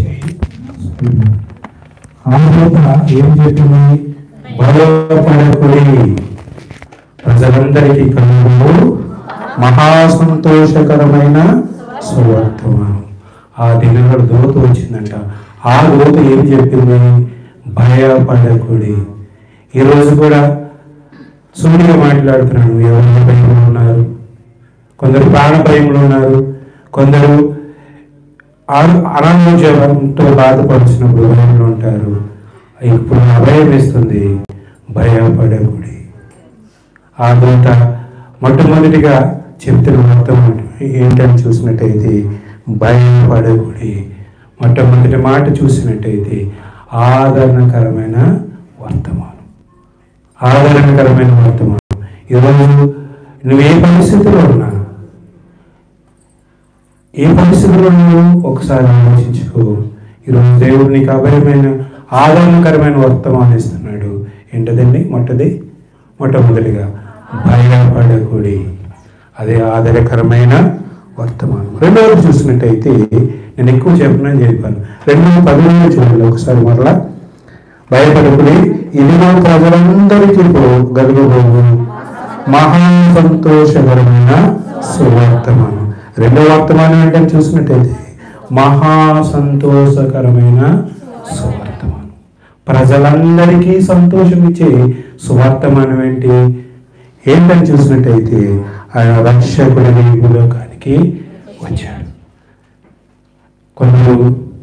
[SPEAKER 11] ఆ దూత ఏం చెప్పింది భయపడకుడి ప్రజలందరికీ కలుగు మహా సంతోషకరమైన సువర్తమానం ఆ దినంలో దోత వచ్చిందంట ఆ దోత ఏం చెప్పింది భయపడకుడి ఈరోజు కూడా సూటిగా మాట్లాడుతున్నాను ఎవరి భయంలో ఉన్నారు కొందరు ప్రాణ భయంలో ఉన్నారు కొందరు ఆ- అనారోగ్యంతో బాధపడుతున్నప్పుడు భయంలో ఉంటారు ఇప్పుడు అభయం ఇస్తుంది భయపడకుడి ఆ దూత మొట్టమొదటిగా చెప్తున్న మొత్తం ఏంటని చూసినట్టయితే భయపడకుడి మొట్టమొదటి మాట చూసినట్టయితే ఆదరణకరమైన వర్తమానం ఆదరణకరమైన వర్తమానం ఈరోజు నువ్వు ఏ పరిస్థితిలో ఉన్నా ఏ పరిస్థితిలో నువ్వు ఒకసారి ఆలోచించుకో ఈరోజు దేవుడు నీకు అభయమైన ఆదరణకరమైన వర్తమానం ఇస్తున్నాడు ఏంటదండి మొట్టది మొట్టమొదటిగా భయపడకుడి అదే ఆదరకరమైన వర్తమానం రెండవది చూసినట్టయితే నేను ఎక్కువ చెప్పనని చెప్పాను రెండు పదిహేను చూడండి ఒకసారి మరలా భయపడకుడి ఇదిగో ప్రజలందరికీ పో- కలుగబోవు మహా సంతోషకరమైన సువర్తమానం రెండో వర్తమానం ఏంటని చూసినట్టయితే మహా సంతోషకరమైన సువర్తమానం ప్రజలందరికీ సంతోషం ఇచ్చే సువర్తమానం ఏంటి ఏంటని చూసినట్టయితే ఆయన రక్షకుడిని ఈ భూలోకానికి వచ్చాడు కొందరు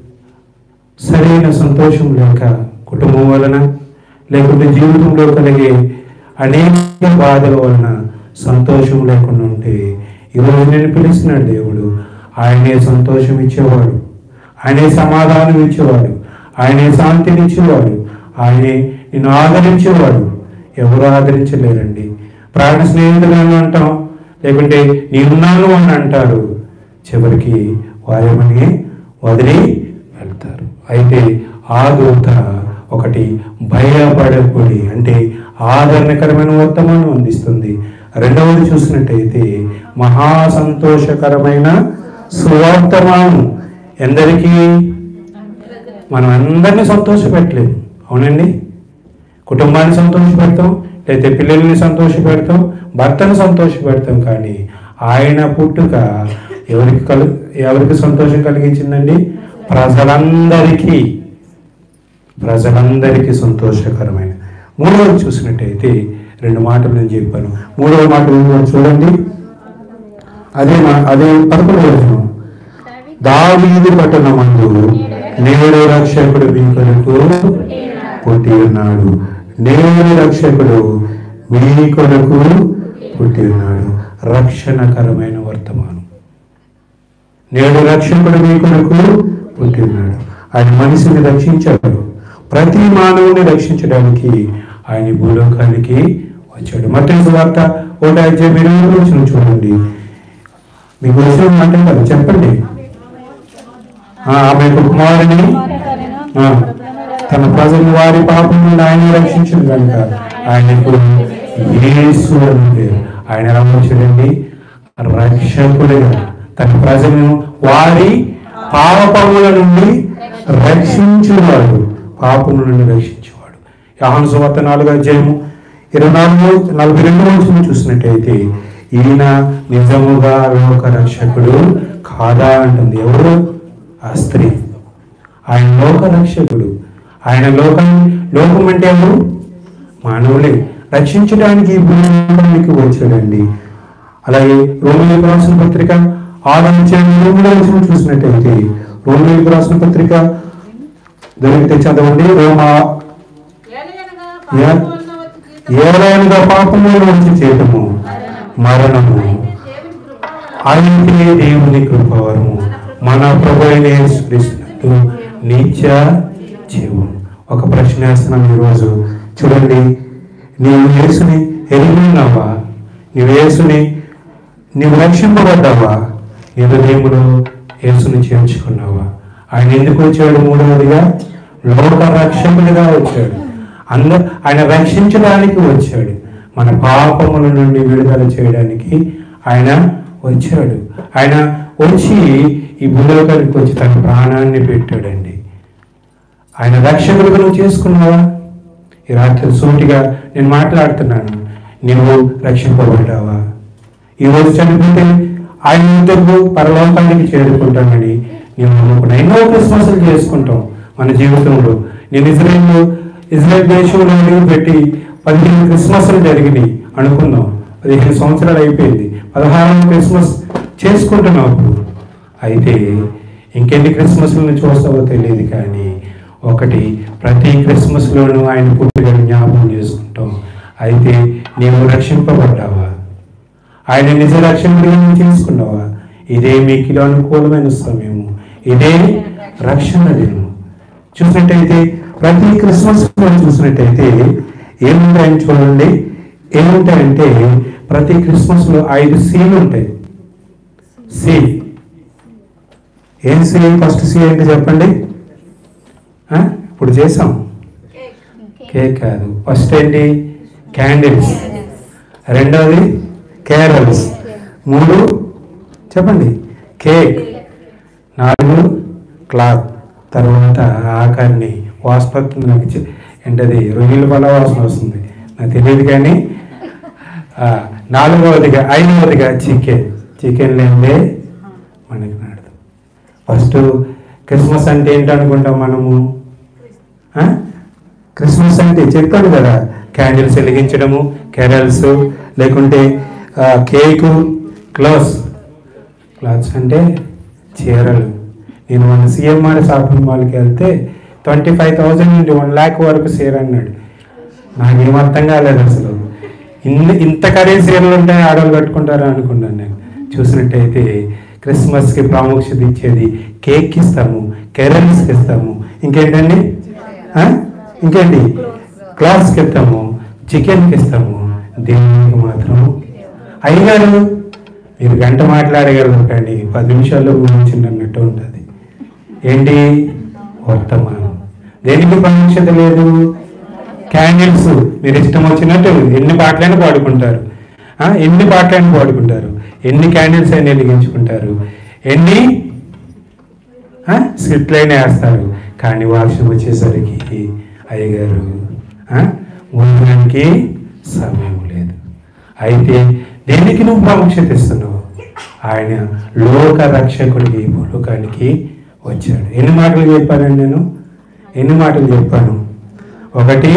[SPEAKER 11] సరైన సంతోషం లేక కుటుంబం వలన లేకుంటే జీవితంలో కలిగే అనేక బాధల వలన సంతోషం లేకుండా ఉంటే ఈరోజు నేను పిలుస్తున్నాడు దేవుడు ఆయనే సంతోషం ఇచ్చేవాడు ఆయనే సమాధానం ఇచ్చేవాడు ఆయనే శాంతిని ఇచ్చేవాడు ఆయనే నిన్ను ఆదరించేవాడు ఎవరు ఆదరించలేరండి ప్రాణ స్నేహితులను అంటాం లేకుంటే నేనున్నాను అని అంటారు చివరికి వారేమని వదిలి వెళ్తారు అయితే ఆ దూత ఒకటి భయపడకూడి అంటే ఆదరణకరమైన వర్తమానం అందిస్తుంది రెండవది చూసినట్టయితే మహా సంతోషకరమైన సువర్తమానం ఎందరికీ మనం అందరినీ సంతోషపెట్టలేము అవునండి కుటుంబాన్ని సంతోషపెడతాం లేకపోతే పిల్లల్ని సంతోషపెడతాం భర్తను సంతోషపెడతాం కానీ ఆయన పుట్టుక ఎవరికి కలు ఎవరికి సంతోషం కలిగించిందండి ప్రజలందరికీ ప్రజలందరికీ సంతోషకరమైన మూడవది చూసినట్టయితే రెండు మాటలు నేను చెప్పాను మూడవ మాట ఏంటో చూడండి అదే మా- అదే పదకొండవ వచనం దావీదు పట్టణమందు నేడు రక్షకుడు మీ కొరకు పుట్టి ఉన్నాడు నేడు రక్షకుడు మీ కొరకు పుట్టి ఉన్నాడు రక్షణకరమైన వర్తమానం నేడు రక్షకుడు మీ కొరకు పుట్టి ఉన్నాడు ఆయన మనిషిని రక్షించాడు ప్రతి మానవుని రక్షించడానికి ఆయన ఈ భూలోకానికి వచ్చాడు మత వార్త ఒకటి అధ్యాయం ఇరవై వచ్చిన చూడండి మీకు వచ్చిన మాట కాదు చెప్పండి ఆ, ఆమె యొక్క కుమారుని ఆ, తన ప్రజలు వారి పాపం నుండి ఆయన రక్షించింది కనుక ఆయనకు యేసు అని పేరు ఆయన రమ్మించడండి రక్షకుడిగా తన ప్రజలను వారి పాపముల నుండి రక్షించువాడు పాపముల నుండి రక్షించేవాడు యాహన సువార్త నాలుగు అధ్యాయము ఇరవై నాలుగు నలభై రెండు రోజులు చూసినట్టయితే ఈయన నిజముగా లోక రక్షకుడు కాదా అంటుంది ఎవరు ఆ స్త్రీ ఆయన లోక రక్షకుడు ఆయన లోకం లోకం అంటే ఎవరు మానవులే రక్షించడానికి ఈ భూమికి వచ్చాడండి అలాగే రోమిలకు రాసిన పత్రిక ఆదాయం చూసినట్టయితే రోమిలకు రాసిన పత్రిక దొరికితే చదవండి రోమా ఏ- ఏలైనగా పాపము వచ్చి చేయటము మరణము ఆయనకే దేవుని కృపవరము మన ప్రభు అయిన యేసుక్రీస్తు నిత్య జీవం ఒక ప్రశ్న వేస్తున్నాను ఈరోజు చూడండి నీవు యేసుని ఎరిగి ఉన్నావా నీవు యేసుని నీవు రక్షింపబడ్డావా నీ హృదయములో యేసుని చేర్చుకున్నావా ఆయన ఎందుకు వచ్చాడు మూడవదిగా లోక రక్షకుడిగా వచ్చాడు అంద ఆయన రక్షించడానికి వచ్చాడు మన పాపముల నుండి విడుదల చేయడానికి ఆయన వచ్చాడు ఆయన వచ్చి ఈ భూలోకానికి వచ్చి తన ప్రాణాన్ని పెట్టాడండి ఆయన రక్షకుడిగా నువ్వు చేసుకున్నావా ఈ రాత్రి సూటిగా నేను మాట్లాడుతున్నాను నువ్వు రక్షింపబడ్డావా ఈరోజు చనిపోతే ఆయన ఇద్దరు పరలోకానికి చేరుకుంటానని నేను నమ్ముకున్నా ఎన్నో క్రిస్మస్లు చేసుకుంటాం మన జీవితంలో నేను ఇజ్రాయెల్ ఇజ్రాయెల్ దేశంలో అడుగు పెట్టి పదిహేను క్రిస్మస్లు జరిగినాయి అనుకుందాం పదిహేను సంవత్సరాలు అయిపోయింది పదహారవ క్రిస్మస్ చేసుకుంటున్నాం అప్పుడు అయితే ఇంకెన్ని క్రిస్మస్లను చూస్తావో తెలియదు కానీ ఒకటి ప్రతి క్రిస్మస్లోనూ ఆయన పుట్టుకను జ్ఞాపకం చేసుకుంటాం అయితే నీవు రక్షింపబడ్డావా ఆయన నిజ రక్షణగా చేసుకున్నావా ఇదే మీకు అనుకూలమైన సమయము ఇదే రక్షణ దినం చూసినట్టయితే ప్రతి క్రిస్మస్ చూసినట్టయితే ఏముంటాయని చూడండి ఏముంటాయంటే ప్రతి క్రిస్మస్ లో ఐదు సీలు ఉంటాయి సి ఏం సి ఫస్ట్ సి ఏంటి చెప్పండి ఆ? ఇప్పుడు చేసాం కేక్ కాదు ఫస్ట్ ఏంటి క్యాండిల్స్ రెండవది క్యారల్స్ మూడు చెప్పండి కేక్ నాలుగు క్లాత్ తర్వాత ఆకారిని వాసపత్రం నాకు ఇచ్చి- ఏంటది రొయ్యల పల వాసన వస్తుంది నాకు తెలియదు కానీ ఆ, నాలుగవదిగా ఐదవదిగా చికెన్ చికెన్ లేదే మనకి నాడదు ఫస్ట్ క్రిస్మస్ అంటే ఏంటి అనుకుంటాం మనము ఆ? క్రిస్మస్ అంటే చెప్పాను కదా క్యాండిల్స్ వెలిగించడము కెరల్స్ లేకుంటే ఆ, కేకు క్లాత్స్ క్లాత్స్ అంటే చీరలు నేను మన సిఎంఆర్ షాపింగ్ మాల్కి వెళ్తే ట్వంటీ ఫైవ్ థౌజండ్ నుండి వన్ ల్యాక్ వరకు చీర అన్నాడు నాకేం అర్థం కాలేదు అసలు ఇన్ని ఇంత ఖరీదు చీరలు ఉంటాయి ఆడవాళ్ళు కట్టుకుంటారా అనుకున్నాను నేను చూసినట్టయితే క్రిస్మస్కి ప్రాముఖ్యత ఇచ్చేది కేక్ ఇస్తాము కెరల్స్కి ఇస్తాము ఇంకేంటండి ఆ? ఇంకేంటి క్లాత్స్కి ఇస్తాము చికెన్కి ఇస్తాము దేవునికి మాత్రం అయ్యగారు మీరు గంట మాట్లాడగలరు కానీ పది నిమిషాల్లో గురించి అన్నట్టు ఉంటుంది ఏంటి వర్తమానం దేనికి ప్రాముఖ్యత లేదు క్యాండిల్స్ మీరు ఇష్టం వచ్చినట్టు ఎన్ని పాటలైనా పాడుకుంటారు ఆ, ఎన్ని పాటలైనా పాడుకుంటారు ఎన్ని క్యాండిల్స్ అయినా వెలిగించుకుంటారు ఎన్ని స్క్రిప్ట్లైనా వేస్తారు కానీ వర్షం వచ్చేసరికి అయ్యగారు ఆ, ఉండడానికి సమయం లేదు అయితే దేనికి నువ్వు ప్రాముఖ్యత ఇస్తున్నావు ఆయన లోక రక్షకుడికి ఈ భూలోకానికి వచ్చాడు ఎన్ని మాటలు చెప్పానండి నేను ఎన్ని మాటలు చెప్పాను ఒకటి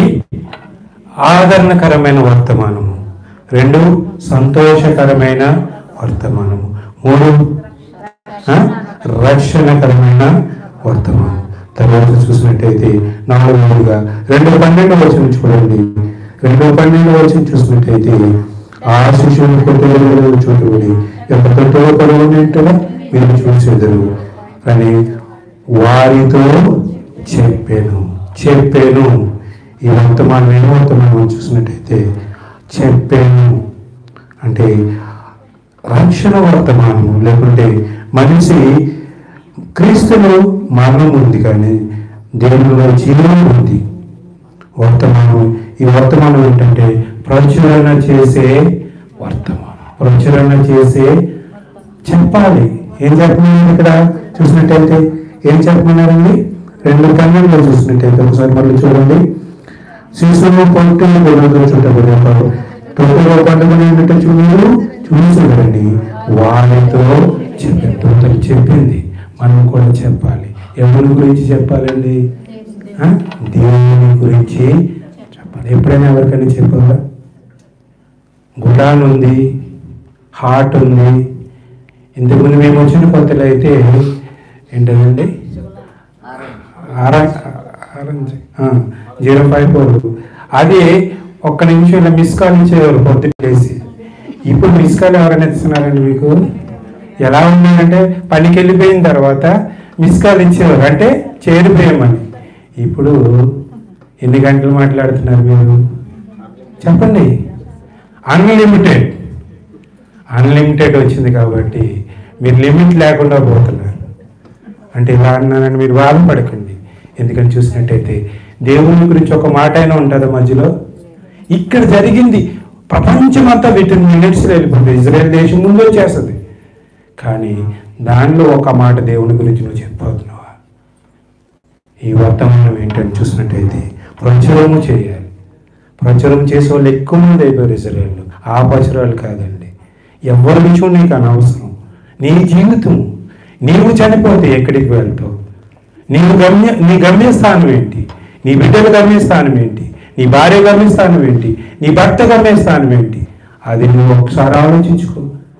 [SPEAKER 11] ఆదరణకరమైన వర్తమానము రెండు సంతోషకరమైన వర్తమానము మూడు ఆ, రక్షణకరమైన వర్తమానం తర్వాత చూసినట్టయితే నాలుగవదిగా రెండు పన్నెండు వచ్చిన చూడండి రెండు పన్నెండు వచ్చిన చూసినట్టయితే ఆ శిశువుని కొట్టుబడి చూడబడి యొక్క తొట్టులో పడుకునేట్టుగా మీరు చూసేదరు అని వారితో చెప్పాను చెప్పాను ఈ వర్తమానం ఏ వర్తమానం చూసినట్టయితే చెప్పాను అంటే రక్షణ వర్తమానము లేకుంటే మనిషి క్రీస్తులో మరణం ఉంది కానీ దేవునిలో జీవనం ఉంది వర్తమానం ఈ వర్తమానం ఏంటంటే ప్రచురణ చేసే వర్తమానం ప్రచురణ చేసే చెప్పాలి ఏం చెప్పమన్నారు ఇక్కడ చూసినట్టయితే ఏం చెప్పమన్నారండి రెండు కన్నుల్లో చూసినట్టయితే ఒకసారి మళ్ళీ చూడండి శిశువు పొట్టును గొడవతో చుట్టబడేవారు తొట్టులో పండుగను ఏమిటో చూడు చూసిరండి వారితో చెప్పి చెప్పింది మనం కూడా చెప్పాలి ఎవరి గురించి చెప్పాలండి ఆ? దేవుని గురించి చెప్పాలి ఎప్పుడైనా ఎవరికైనా చెప్పాలా గుడాన్ ఉంది హార్ట్ ఉంది ఇంతకుముందు మేము వచ్చిన కొత్తలో అయితే ఏంటండి జీరో ఫైవ్ ఫోర్ అది ఒక్క నిమిషం ఇలా మిస్ కాల్ ఇచ్చేవారు పొద్దున్న లేసి ఇప్పుడు మిస్ కాల్ ఎవరైనా ఇస్తున్నారండి మీకు ఎలా ఉందంటే పనికి వెళ్ళిపోయిన తర్వాత మిస్ కాల్ ఇచ్చేవారు అంటే చేరిపోయామని ఇప్పుడు ఎన్ని గంటలు మాట్లాడుతున్నారు మీరు చెప్పండి అన్లిమిటెడ్ అన్లిమిటెడ్ వచ్చింది కాబట్టి మీరు లిమిట్ లేకుండా పోతున్నారు అంటే ఇలా అన్నానని మీరు బాధపడకండి ఎందుకని చూసినట్టయితే దేవుని గురించి ఒక మాట అయినా ఉంటుందా మధ్యలో ఇక్కడ జరిగింది ప్రపంచం అంతా విత్ ఇన్ మినిట్స్లో వెళ్ళిపోతుంది ఇజ్రాయెల్ దేశం ముందు వచ్చేస్తుంది కానీ దానిలో ఒక మాట దేవుని గురించి నువ్వు చెప్పబోతున్నావా ఈ వర్తమానం ఏంటని చూసినట్టయితే ప్రచురము చేయాలి ప్రచురం చేసే వాళ్ళు ఎక్కువ మంది అయిపోయారు ఇజ్రాయల్ ఆ పచురాలు కాదండి ఎవరి విషయం నీకు అనవసరం నీ జీవితం నీవు చనిపోతే ఎక్కడికి వెళ్తావు నీవు గమ్య నీ గమ్యస్థానం ఏంటి నీ బిడ్డల గమ్యస్థానం ఏంటి నీ భార్య గమ్యస్థానం ఏంటి నీ భర్త గమ్యస్థానం ఏంటి అది నువ్వు ఒకసారి ఆలోచించుకో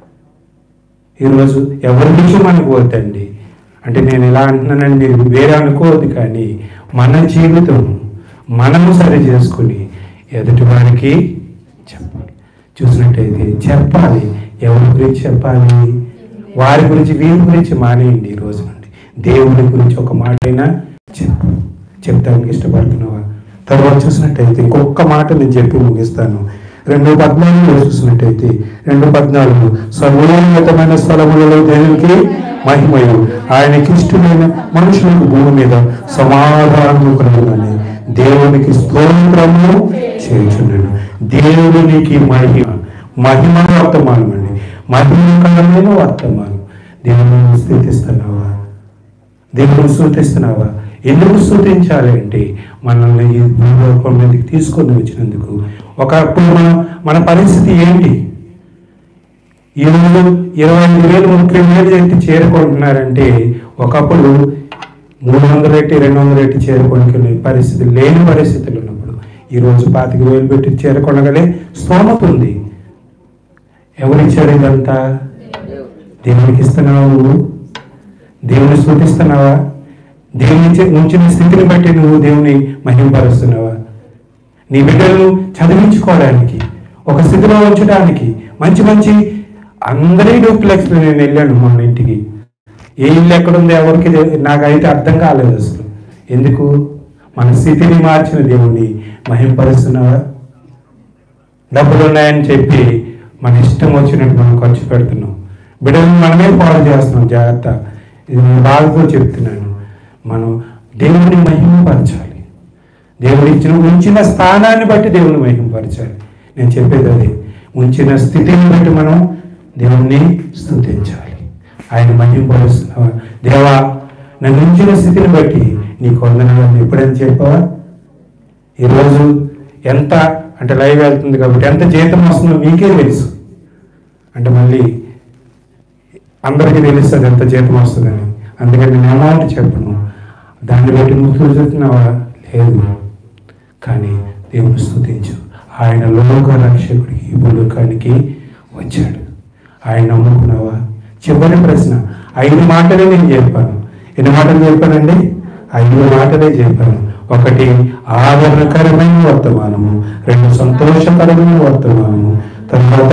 [SPEAKER 11] ఈరోజు ఎవరి విషయం అనుకోవద్దండి అంటే నేను ఇలా అంటున్నానని మీరు వేరే అనుకోవద్దు కానీ మన జీవితం మనము సరి చేసుకుని ఎదుటి వారికి చెప్పాలి చూసినట్టయితే చెప్పాలి ఎవరి గురించి చెప్పాలి వారి గురించి వీరి గురించి మానేయండి ఈ రోజు నుండి దేవుడి గురించి ఒక మాట అయినా చెప్పు చెప్తానికి ఇష్టపడుతున్నావా తర్వాత చూసినట్టయితే ఇంకొక మాట నేను చెప్పి ముగిస్తాను రెండు పద్నాలుగులో చూసినట్టయితే రెండు పద్నాలుగు సర్వోన్నతమైన స్థలములలో దేవునికి మహిమయు ఆయనకి ఇష్టమైన మనుషులకు భూమి మీద సమాధానము కలుగునని దేవునికి స్తోత్రము చేయుచున్నాను దేవునికి మహిమ మహిమ వర్తమానం అండి మహిమకరమైన వర్తమానం దేవుని స్థితిస్తున్నావా దేవుని స్థుతిస్తున్నావా ఎందుకు స్థుతించాలి అంటే మనల్ని ఈ భూలోకం మీదకి తీసుకొని వచ్చినందుకు ఒకప్పుడు మన మన పరిస్థితి ఏంటి ఈరోజు ఇరవై ఐదు వేలు ముప్పై వేలు ఎట్టి చేరుకుంటున్నారంటే ఒకప్పుడు మూడు వందల రెట్టి రెండు వందల రెట్టి చేరుకోవడానికి పరిస్థితి లేని పరిస్థితులు ఉన్నప్పుడు ఈరోజు పాతిక వేలు పెట్టి చేరుకోనగలే స్తోమత ఉంది ఎవరిచ్చారు ఇదంతా దేవునికి ఇస్తున్నావు నువ్వు దేవుని స్థుతిస్తున్నావా దేవుని ఇచ్చే- ఉంచిన స్థితిని బట్టి నువ్వు దేవుని మహింపరుస్తున్నావా నీ బిడ్డలను చదివించుకోవడానికి ఒక స్థితిలో ఉంచడానికి మంచి మంచి అందరి డూప్లెక్స్ నేను వెళ్ళాను మన ఇంటికి ఏ ఇల్లు ఎక్కడుందో ఎవరికి తెలి- నాకైతే అర్థం కాలేదు అసలు ఎందుకు మన స్థితిని మార్చిన దేవుని మహింపరుస్తున్నావా డబ్బులు ఉన్నాయని చెప్పి మన ఇష్టం వచ్చినట్టు మనం ఖర్చు పెడుతున్నాం బిడ్డలను మనమే పాడు చేస్తున్నాం జాగ్రత్త ఇది నేను బాధతో చెప్తున్నాను మనం దేవుని మహిమపరచాలి దేవుడు ఇచ్చిన ఉంచిన స్థానాన్ని బట్టి దేవుని మహిమపరచాలి నేను చెప్పేది అదే ఉంచిన స్థితిని బట్టి మనం దేవుణ్ణి స్తుతించాలి ఆయన మహిమపరుస్తున్నావా దేవా నన్ను ఉంచిన స్థితిని బట్టి నీకు వందనాలను ఎప్పుడైనా చెప్పావా ఈరోజు ఎంత అంటే లైవ్ వెళ్తుంది కాబట్టి ఎంత జీతం వస్తుందో మీకే తెలుసు అంటే మళ్ళీ అందరికీ తెలుస్తుంది ఎంత జీతం వస్తుందని అందుకని నేను అమౌంట్ చెప్పను దాన్ని బట్టి నువ్వు చూస్తున్నావా లేదు కానీ దేవుని స్తుతించు ఆయన లోక రక్షకుడికి ఈ భూలోకానికి వచ్చాడు ఆయన నమ్ముకున్నావా చివరి ప్రశ్న ఐదు మాటలే నేను చెప్పాను ఎన్ని మాటలు చెప్పానండి ఐదు మాటలే చెప్పాను ఒకటి ఆదరణకరమైన వర్తమానము రెండు సంతోషకరమైన వర్తమానము తర్వాత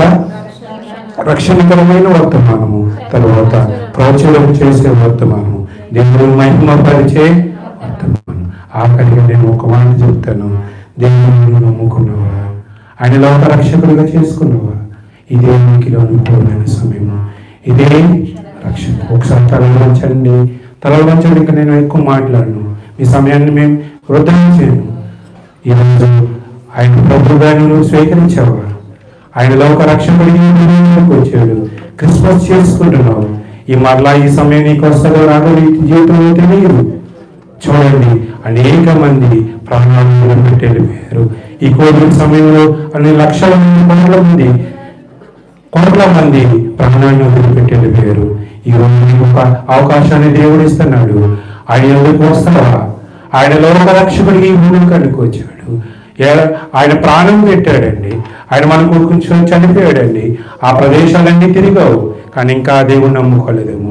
[SPEAKER 11] రక్షణకరమైన వర్తమానము తర్వాత ప్రోత్సాహం చేసే వర్తమానము దేవుని మహిమపరిచే వర్తమానం ఆఖరిగా నేను ఒక మాట చెప్తాను దేవుని నమ్ముకున్నావా ఆయన లోక రక్షకుడిగా చేసుకున్నావా ఇదే నీకు అనుకూలమైన సమయం ఇదే రక్షణ ఒకసారి తలలు వంచండి తలలు వంచండి ఇంకా నేను ఎక్కువ మాట్లాడను మీ సమయాన్ని మేము వృద్ధం చేయను ఈరోజు ఆయన ప్రభుగా నువ్వు స్వీకరించావా ఆయన లోక రక్షకుడికి భూమిలోకి వచ్చాడు క్రిస్మస్ చేసుకుంటున్నావు ఈ మరలా ఈ సమయం నీకు వస్తుందో రాదో నీ జీవితంలో తెలియదు చూడండి అనేక మంది ప్రాణాలను పెట్టి వెళ్ళిపోయారు ఈ కోవిడ్ సమయంలో అన్ని లక్షల మంది కోట్ల మంది కోట్ల మంది ప్రాణాన్ని వదిలిపెట్టి వెళ్ళిపోయారు ఈ రోజు నీకు ఒక అవకాశాన్ని దేవుడు ఇస్తున్నాడు ఆయన ఎందుకు వస్తావా ఆయన లోక రక్షకుడికి ఈ భూమికానికి వచ్చాడు ఏ- ఆయన ప్రాణం పెట్టాడండి ఆయన మన కొంచెం చనిపోయాడండి ఆ ప్రదేశాలన్నీ తిరిగావు కానీ ఇంకా ఆ దేవుని నమ్ముకోలేదేమో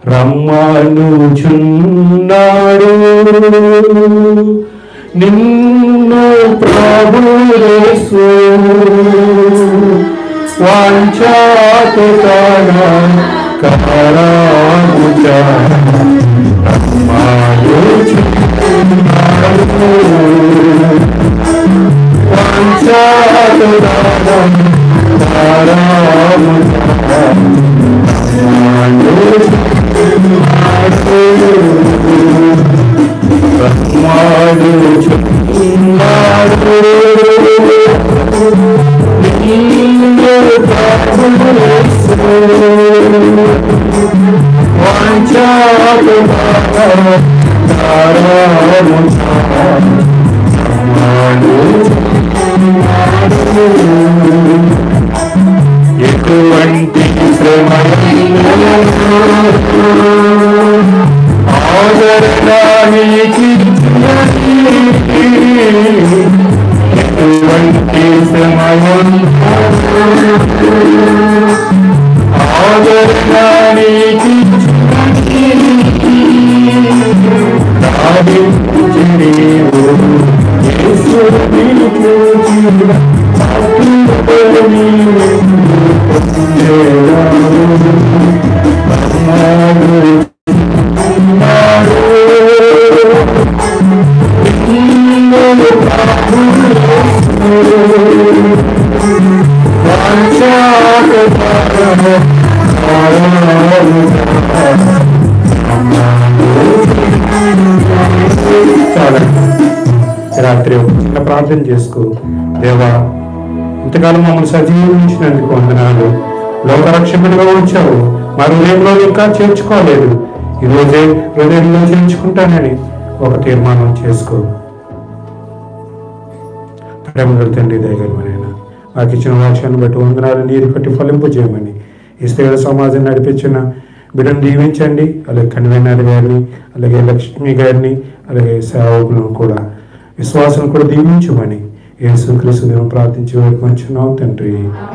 [SPEAKER 11] రమ్మనుచున్నాడు నిన్ను ప్రభుయేసు వాంఛాతుతన కరాగుచ రమ్మనుచున్నాడు వాంఛాతుతన ఎటువంటి సమయం ఆదరణానికి చాలా రాత్రి ఒక చిన్న ప్రార్థన చేసుకో దేవా ఇంతకాలం మమ్మల్ని సజీవించినందుకు వందనాలు లోకరక్షకుడిగా ఉంచావు మా హృదయంలో ఇంకా చేర్చుకోలేదు ఈ రోజే హృదయంలో చేర్చుకుంటానని ఒక తీర్మానం చేసుకో ప్రేమగల తండ్రి దయగలమనైన మాకు ఇచ్చిన వాక్యాన్ని బట్టి వందనాలు నీరు కట్టి ఫలింపు చేయమని ఈ స్త్రీల సమాజం నడిపించిన బిడ్డను దీవించండి అలాగే కన్వీనర్ గారిని అలాగే లక్ష్మి గారిని అలాగే సేవకులను కూడా విశ్వాసం కూడా దీవించమని యేసుక్రీస్తు దేవుని ప్రార్థించి వేడుకొంచున్నాం తండ్రి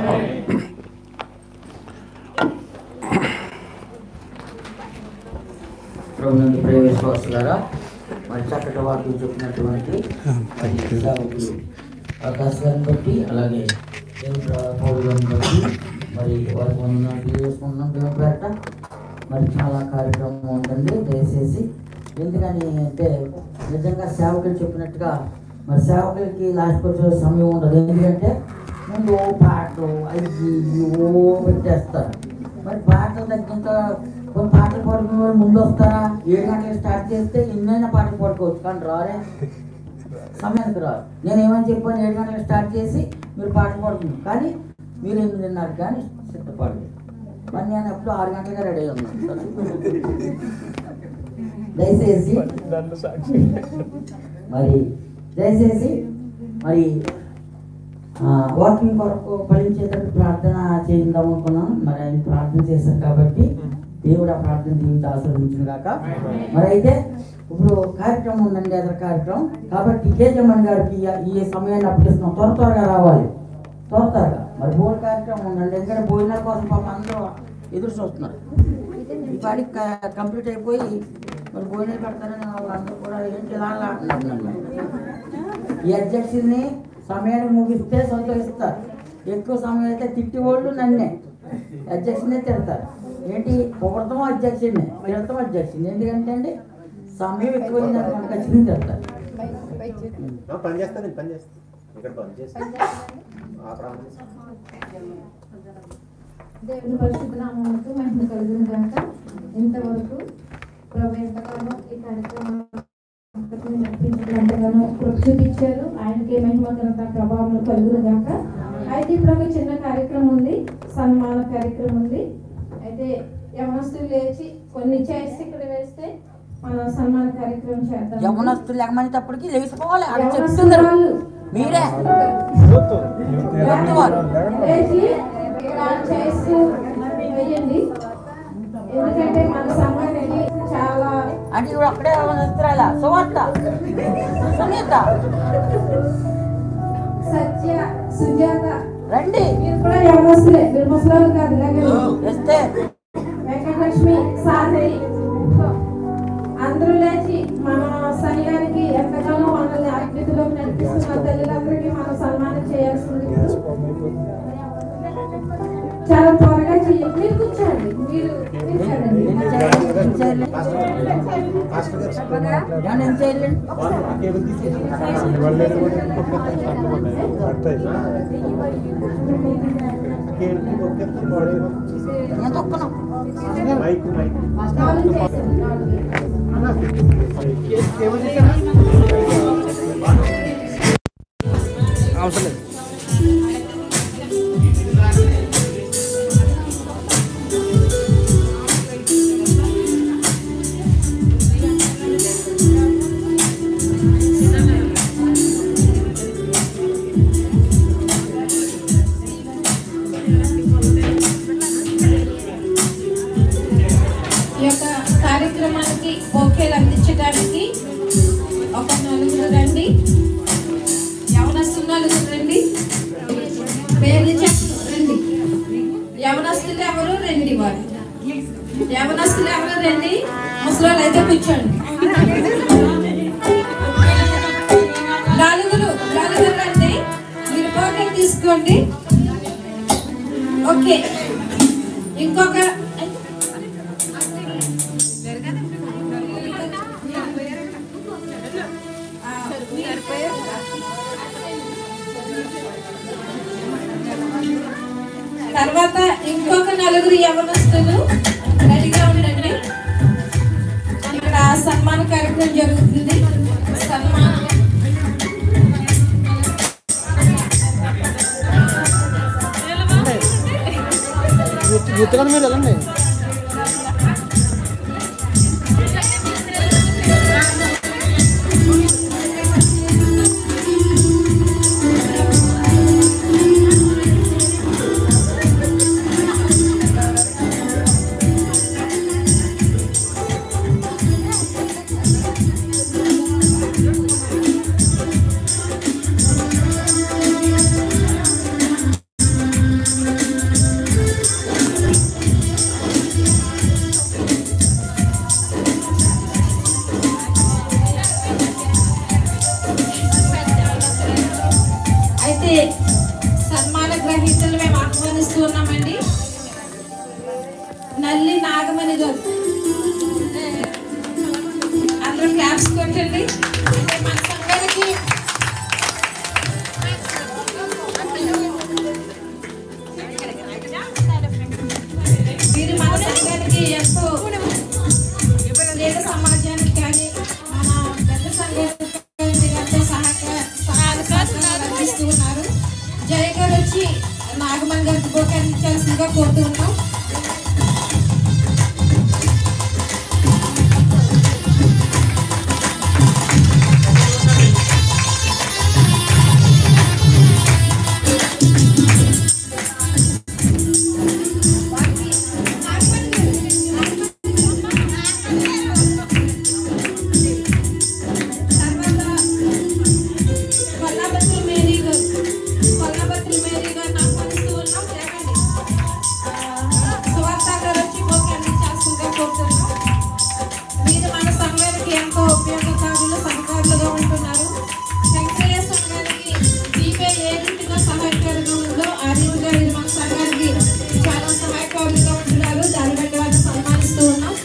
[SPEAKER 2] ప్రభునందు ప్రియ విశ్వాసులారా మరి చక్కటి వార్తలు చెప్పినటువంటి మరి సేవకులు ఆకాశ్ గారిని బట్టి అలాగే దేవుడు పౌరు గారిని బట్టి మరి వారికి వందనాలు తెలియజేసుకుంటున్నాం దేవుని పేట మరి చాలా కార్యక్రమం ఉందండి దయచేసి ఎందుకని అంటే నిజంగా సేవకులు చెప్పినట్టుగా మరి సేవకులకి లాస్ట్ వచ్చే సమయం ఉండదు ఎందుకంటే ముందు ఓ పాటలు అవి ఇవి ఓ పెట్టేస్తారు మరి పాటలు తగ్గింత కొన్ని పాటలు పాడుకునే వాళ్ళు ముందు వస్తారా ఏడు గంటలకు స్టార్ట్ చేస్తే ఎన్నైనా పాటలు పాడుకోవచ్చు కానీ రారే సమయానికి రారు నేను ఏమని చెప్పాను ఏడు గంటలకు స్టార్ట్ చేసి మీరు పాటలు పాడుకున్నారు కానీ మీరు ఎనిమిదిన్నర కానీ సిద్ధపడలేదు మరి నేను ఎప్పుడు ఆరు గంటలుగా రెడీ ఉన్నాను దయచేసి మరి దయచేసి మరి ఆ, వాకింగ్ కొరకు ఫలించేటట్టు ప్రార్థన చేద్దాం అనుకున్నాను మరి ఆయన ప్రార్థన చేశారు కాబట్టి దేవుడు ఆ ప్రార్థన దీవించి ఆస్వాదించిన కాక మరి అయితే ఇప్పుడు కార్యక్రమం ఉందండి అదర్ కార్యక్రమం కాబట్టి కేజమ్మన్ గారికి ఈ- ఈ సమయాన్ని అప్పగిస్తున్నాం త్వర త్వరగా రావాలి త్వర త్వరగా మరి భోజన కార్యక్రమం ఉందండి ఎందుకంటే భోజనాల కోసం పాపం అందరూ ఎదురు చూస్తున్నారు ఈ పాటికి క- కంప్లీట్ అయిపోయి మరి భోజనాలు పెడతారని వాళ్ళందరూ కూడా ఏంటి ఇలా అలా అంటున్నారు ఈ అధ్యక్షుడిని సమయానికి ముగిస్తే సంతోషిస్తారు ఎక్కువ సమయం అయితే తిట్టి వాళ్ళు నన్నే అధ్యక్షుడినే తిడతారు ఏంటి పొగడతాం అధ్యక్షుడిని తిడతాం అధ్యక్షుడిని ఎందుకంటే అండి సమయం ఎక్కువైంది అనుకోండి ఖచ్చితంగా తిడతారు
[SPEAKER 6] పని చేస్తాను పని చేస్తాను ఇక్కడ పని చేస్తాను ఆ ప్రాంతం
[SPEAKER 13] దేవుని పరిశుద్ధ నామములకు మహిమ కలుగును గాక ఇంతవరకు ప్రభు ఎంతగానో ఈ కార్యక్రమం నడిపించినంతగానో కృప చూపించారు ఆయనకే మహిమ ఘనత ప్రభావం కలుగును గాక అయితే ఇప్పుడు ఒక చిన్న కార్యక్రమం ఉంది సన్మాన కార్యక్రమం ఉంది అయితే యవనస్తులు లేచి కొన్ని చేసి ఇక్కడ వేస్తే మన సన్మాన కార్యక్రమం చేద్దాం
[SPEAKER 2] యవనస్తులు ఎగమనేటప్పటికి లేచిపోవాలి అది
[SPEAKER 13] యవనస్తులు
[SPEAKER 2] చెప్తున్నారు
[SPEAKER 13] వాళ్ళు.
[SPEAKER 2] మీరే
[SPEAKER 13] లేచి ఇక్కడ చేస్తూ వేయండి ఎందుకంటే మన సంఘానికి చాలా
[SPEAKER 2] అంటే ఇప్పుడు అక్కడే యవనస్తురాలా సువార్త సునీత
[SPEAKER 13] సత్య సుజాత
[SPEAKER 2] రండి
[SPEAKER 13] మీరు కూడా యవనస్తులే మీరు ముసలాలు కాదు లేకండి
[SPEAKER 2] వస్తే
[SPEAKER 13] వెంకటలక్ష్మి సారథి అందరూ లేచి మన సంఘానికి ఎంతగానో మనల్ని అభివృద్ధిలోకి నడిపిస్తున్న తల్లులందరికీ మనం సన్మానం చేయాల్సింది ఇప్పుడు. చాలా త్వరగా చెయ్యండి మీరు కూర్చోండి మీరు కూర్చోండి
[SPEAKER 6] మైక్ మైక్
[SPEAKER 2] అవసరం లేదు
[SPEAKER 13] కూర్చోండి నలుగురు నలుగురు రండి మీరు టోకెన్ తీసుకోండి ఓకే ఇంకొక తర్వాత ఇంకొక నలుగురు యవనస్తులు రెడీగా ఉండండి ఇక్కడ సన్మాన కార్యక్రమం జరుగుతుంది సన్మానం
[SPEAKER 14] యూత్గా మీరు వెళ్ళండి
[SPEAKER 13] అయితే సన్మాన గ్రహీతలు మేము ఆహ్వానిస్తూ ఉన్నామండి నల్లి నాగమణి గారు అందరూ క్లాప్స్ కొట్టండి అంటే మన సంఘానికి వీరు మన సంఘానికి ఎంతో పేద సమాజానికి కానీ మన పెద్ద సంఘానికి ఎంతో సహాయ సహాయ సహకారాలు అందిస్తూ ఉన్నారు జయ గారు వచ్చి నాగమణి గారికి బోకే అందించాల్సిందిగా కోరుతూ ఉన్నాం కొల్లాపత్రి మేరీ గారు కొల్లాపత్రి మేరీ గారు ఆహ్వానిస్తూ ఉన్నాం లేకండి సువార్త గారు వచ్చి బోకే అందించాల్సిందిగా కోరుతున్నాం మీరు మన సంఘానికి ఎంతో ఉపయోగకారులు సహకారులుగా ఉంటున్నారు వెంకయ్య సంఘానికి మీపై ఏ రీతిగా సహాయకారుగా ఉందో ఆ రీతిగా మీరు మన సంఘానికి చాలా సహాయకారులుగా ఉంటున్నారు దాన్ని బట్టి వాళ్ళని సన్మానిస్తూ ఉన్నాం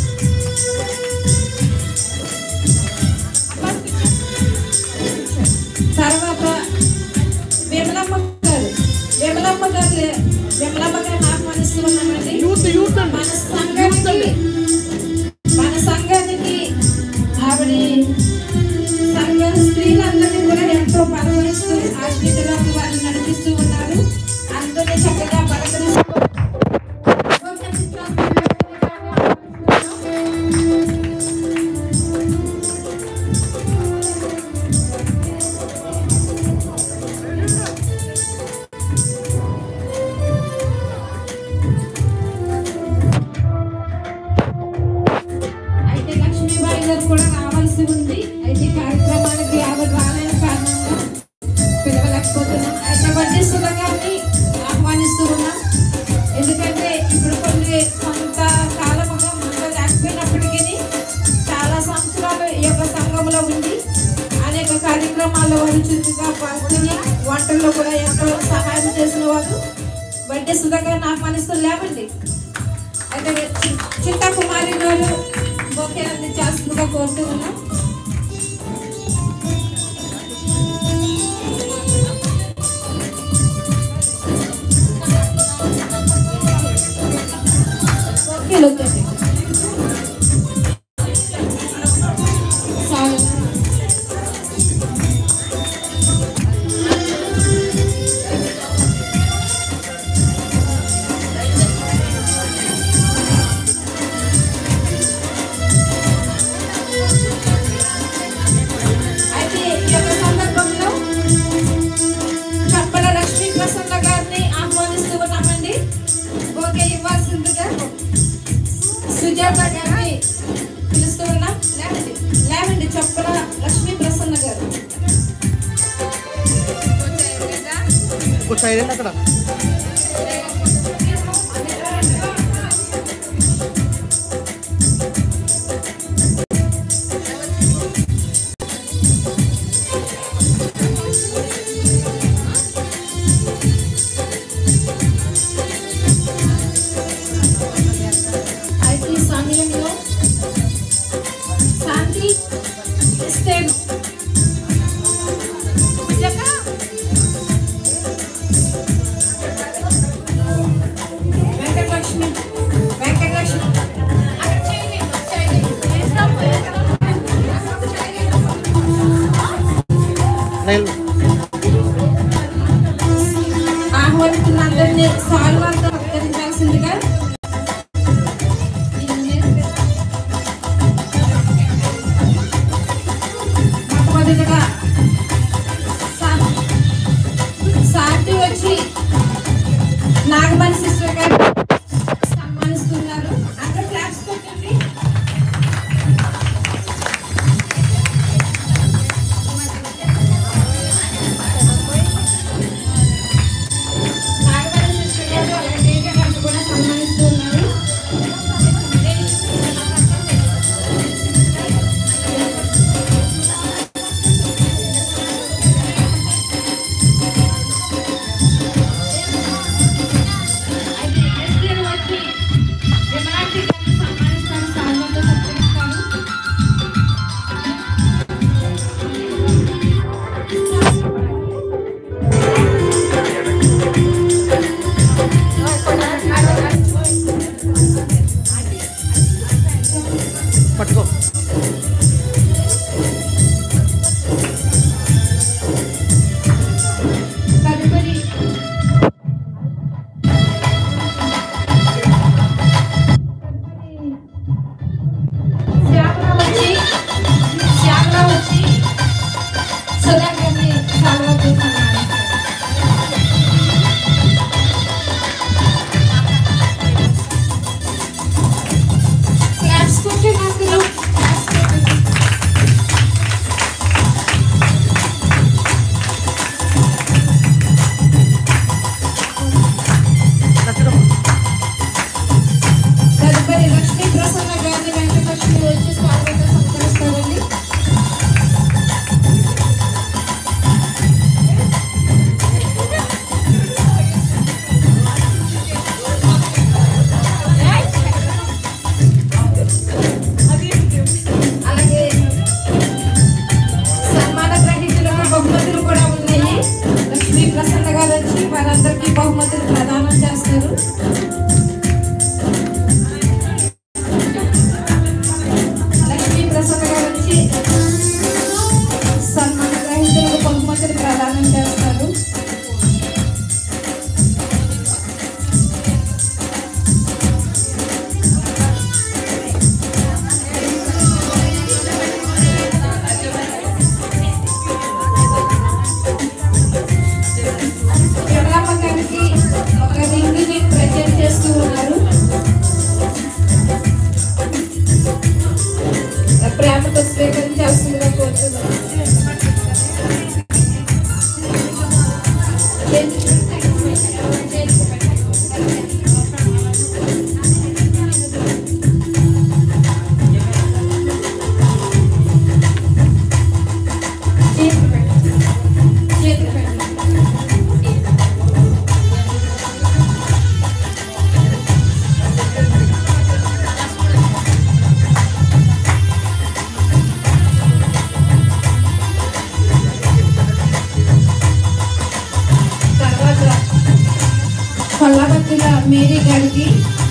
[SPEAKER 13] తర్వాత విమలమ్మ గారు విమలమ్మ గారు లే- విమలమ్మ గారిని ఆహ్వానిస్తూ ఉన్నామండి మన సంఘానికి మన సంఘానికి ఆవిడ సంఘ స్త్రీలందరినీ కూడా ఎంతో పలవరిస్తూ ఆశ్రితలోకి వారిని నడిపిస్తూ ఉన్నారు అందరినీ చక్కగా పలకరిస్తూ అయితే లక్ష్మీబాయి గారు కూడా రావాల్సి ఉంది అయితే ఈ కార్యక్రమానికి ఆవిడ రాలేని కారణంగా పిలవలేకపోతున్నాం అయితే వడ్డీసుల గారిని ఆహ్వానిస్తూ ఉన్నాం ఎందుకంటే ఇప్పుడు కొన్ని కొంత కాలముగా మనలో లేకపోయినప్పటికీ చాలా సంవత్సరాలు ఈ యొక్క సంఘంలో ఉంది అనేక కార్యక్రమాల్లో వారు చురుకుగా పాల్గొని వంటల్లో కూడా ఎంతో సహాయం చేసిన వారు వడ్డీ సుధగారిని ఆహ్వానిస్తూ లేవండి అయితే చి- చింతా కుమారి గారు బొకే అందించాల్సిందిగా కోరుతూ ఉన్నాం బొకేలు వచ్చేసి చాలు అయితే ఈ యొక్క సందర్భంలో చప్పల లక్ష్మీ ప్రసన్న గారిని ఆహ్వానిస్తూ ఉన్నామండి ఓకే ఇవ్వాల్సిందిగా సుజాత గారిని పిలుస్తూ ఉన్నాం లేవండి లేవండి చప్పల లక్ష్మీ ప్రసన్న గారు
[SPEAKER 14] సైలెంట్ అక్కడ
[SPEAKER 13] ఆహ్వానిస్తున్న అందరినీ సాల్వాలతో సత్కరించాల్సిందిగా మొట్టమొదటిగా సా- సాటి వచ్చి నాగమణి సిస్టర్ గారు సన్మానిస్తున్నారు అందరూ క్లాప్స్ కొట్టండి నాగమణి సిస్టర్ గారు అలాగే రేఖ గారు కూడా సన్మానిస్తున్నారు ఎస్టీలు వచ్చి విమలాక్షి గారిని సన్మానిస్తారు సాల్వాతో సత్కరిస్తారు
[SPEAKER 14] పట్టుకో
[SPEAKER 13] తదుపరి శ్యామల వచ్చి శ్యామల వచ్చి సుధాకర్ని సాల్వాతో సన్మానిస్తారు క్లాప్స్ కొట్టే అందరూ క్లాప్స్ కొట్టండి. తదుపరి లక్ష్మీ ప్రసన్న గారిని వెంకటలక్ష్మి వచ్చి స్వాగతం సత్కరిస్తారండి అలాగే సన్మాన గ్రహీతలకు బహుమతులు కూడా ఉన్నాయి లక్ష్మీ ప్రసన్న గారు వచ్చి వారందరికీ బహుమతులు ప్రదానం చేస్తారు లక్ష్మీ ప్రసన్న గారు వచ్చి సన్మాన గ్రహీతలకు బహుమతులు ప్రదానం చేస్తారు విమలమ్మ గారికి ఒక రింగ్ని ప్రజెంట్ చేస్తూ ఉన్నారు ప్రేమతో స్వీకరించాల్సిందిగా కోరుతున్నాను తర్వాత కొల్లబత్తుల మేరీ గారికి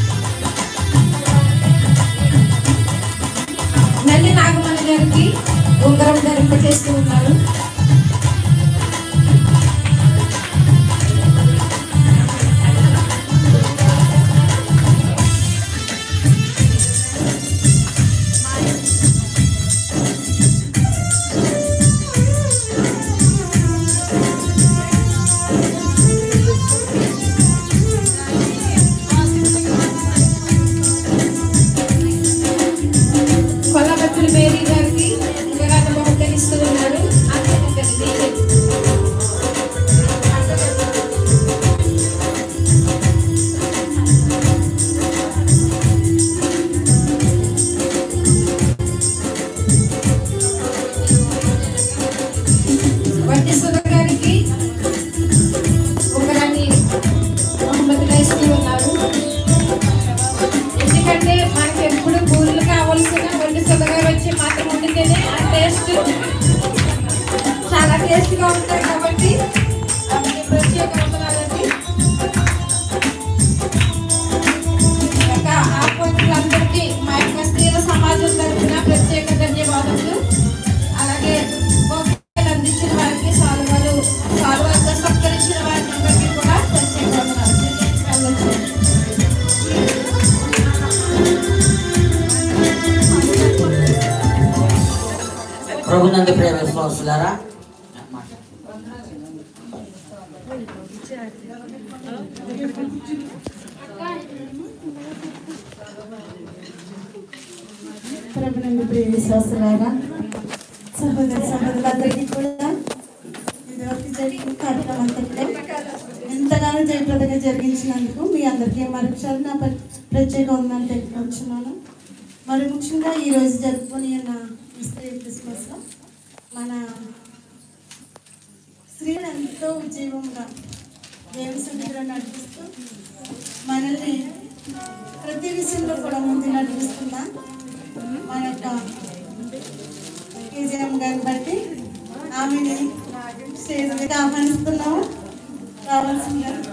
[SPEAKER 13] నల్లి నాగమణి గారికి ఉంగరం ధరింపచేస్తూ ఉన్నారు కొల్లబత్తుల మేరీ గారికి ఉంగరాన్ని బహుకరిస్తూ ఉన్నారు
[SPEAKER 2] యవనస్తులారా
[SPEAKER 4] ప్రభునందు ప్రియ విశ్వాసులారా సహోదర సహోదరులందరికీ కూడా ఇదివరకు జరిగిన కార్యక్రమం అంతట్లో ఎంతగానో జయప్రదంగా జరిగించినందుకు మీ అందరికీ మరొకసారి నా ప్ర- ప్రత్యేక వందనాలు తెలుపుకుంటున్నాను మరి ముఖ్యంగా ఈరోజు జరుపుకొని ఉన్న ఈ స్త్రీ క్రిస్మస్లో మన స్త్రీలు ఎంతో ఉజ్జీవంగా దేవుని సన్నిధిలో నడిపిస్తూ మనల్ని ప్రతి విషయంలో కూడా ముందు నడిపిస్తున్న మన యొక్క కేజీఎం గారిని బట్టి ఆమెని స్టేజ్ మీద ఆహ్వానిస్తున్నాము కావాల్సిందిగా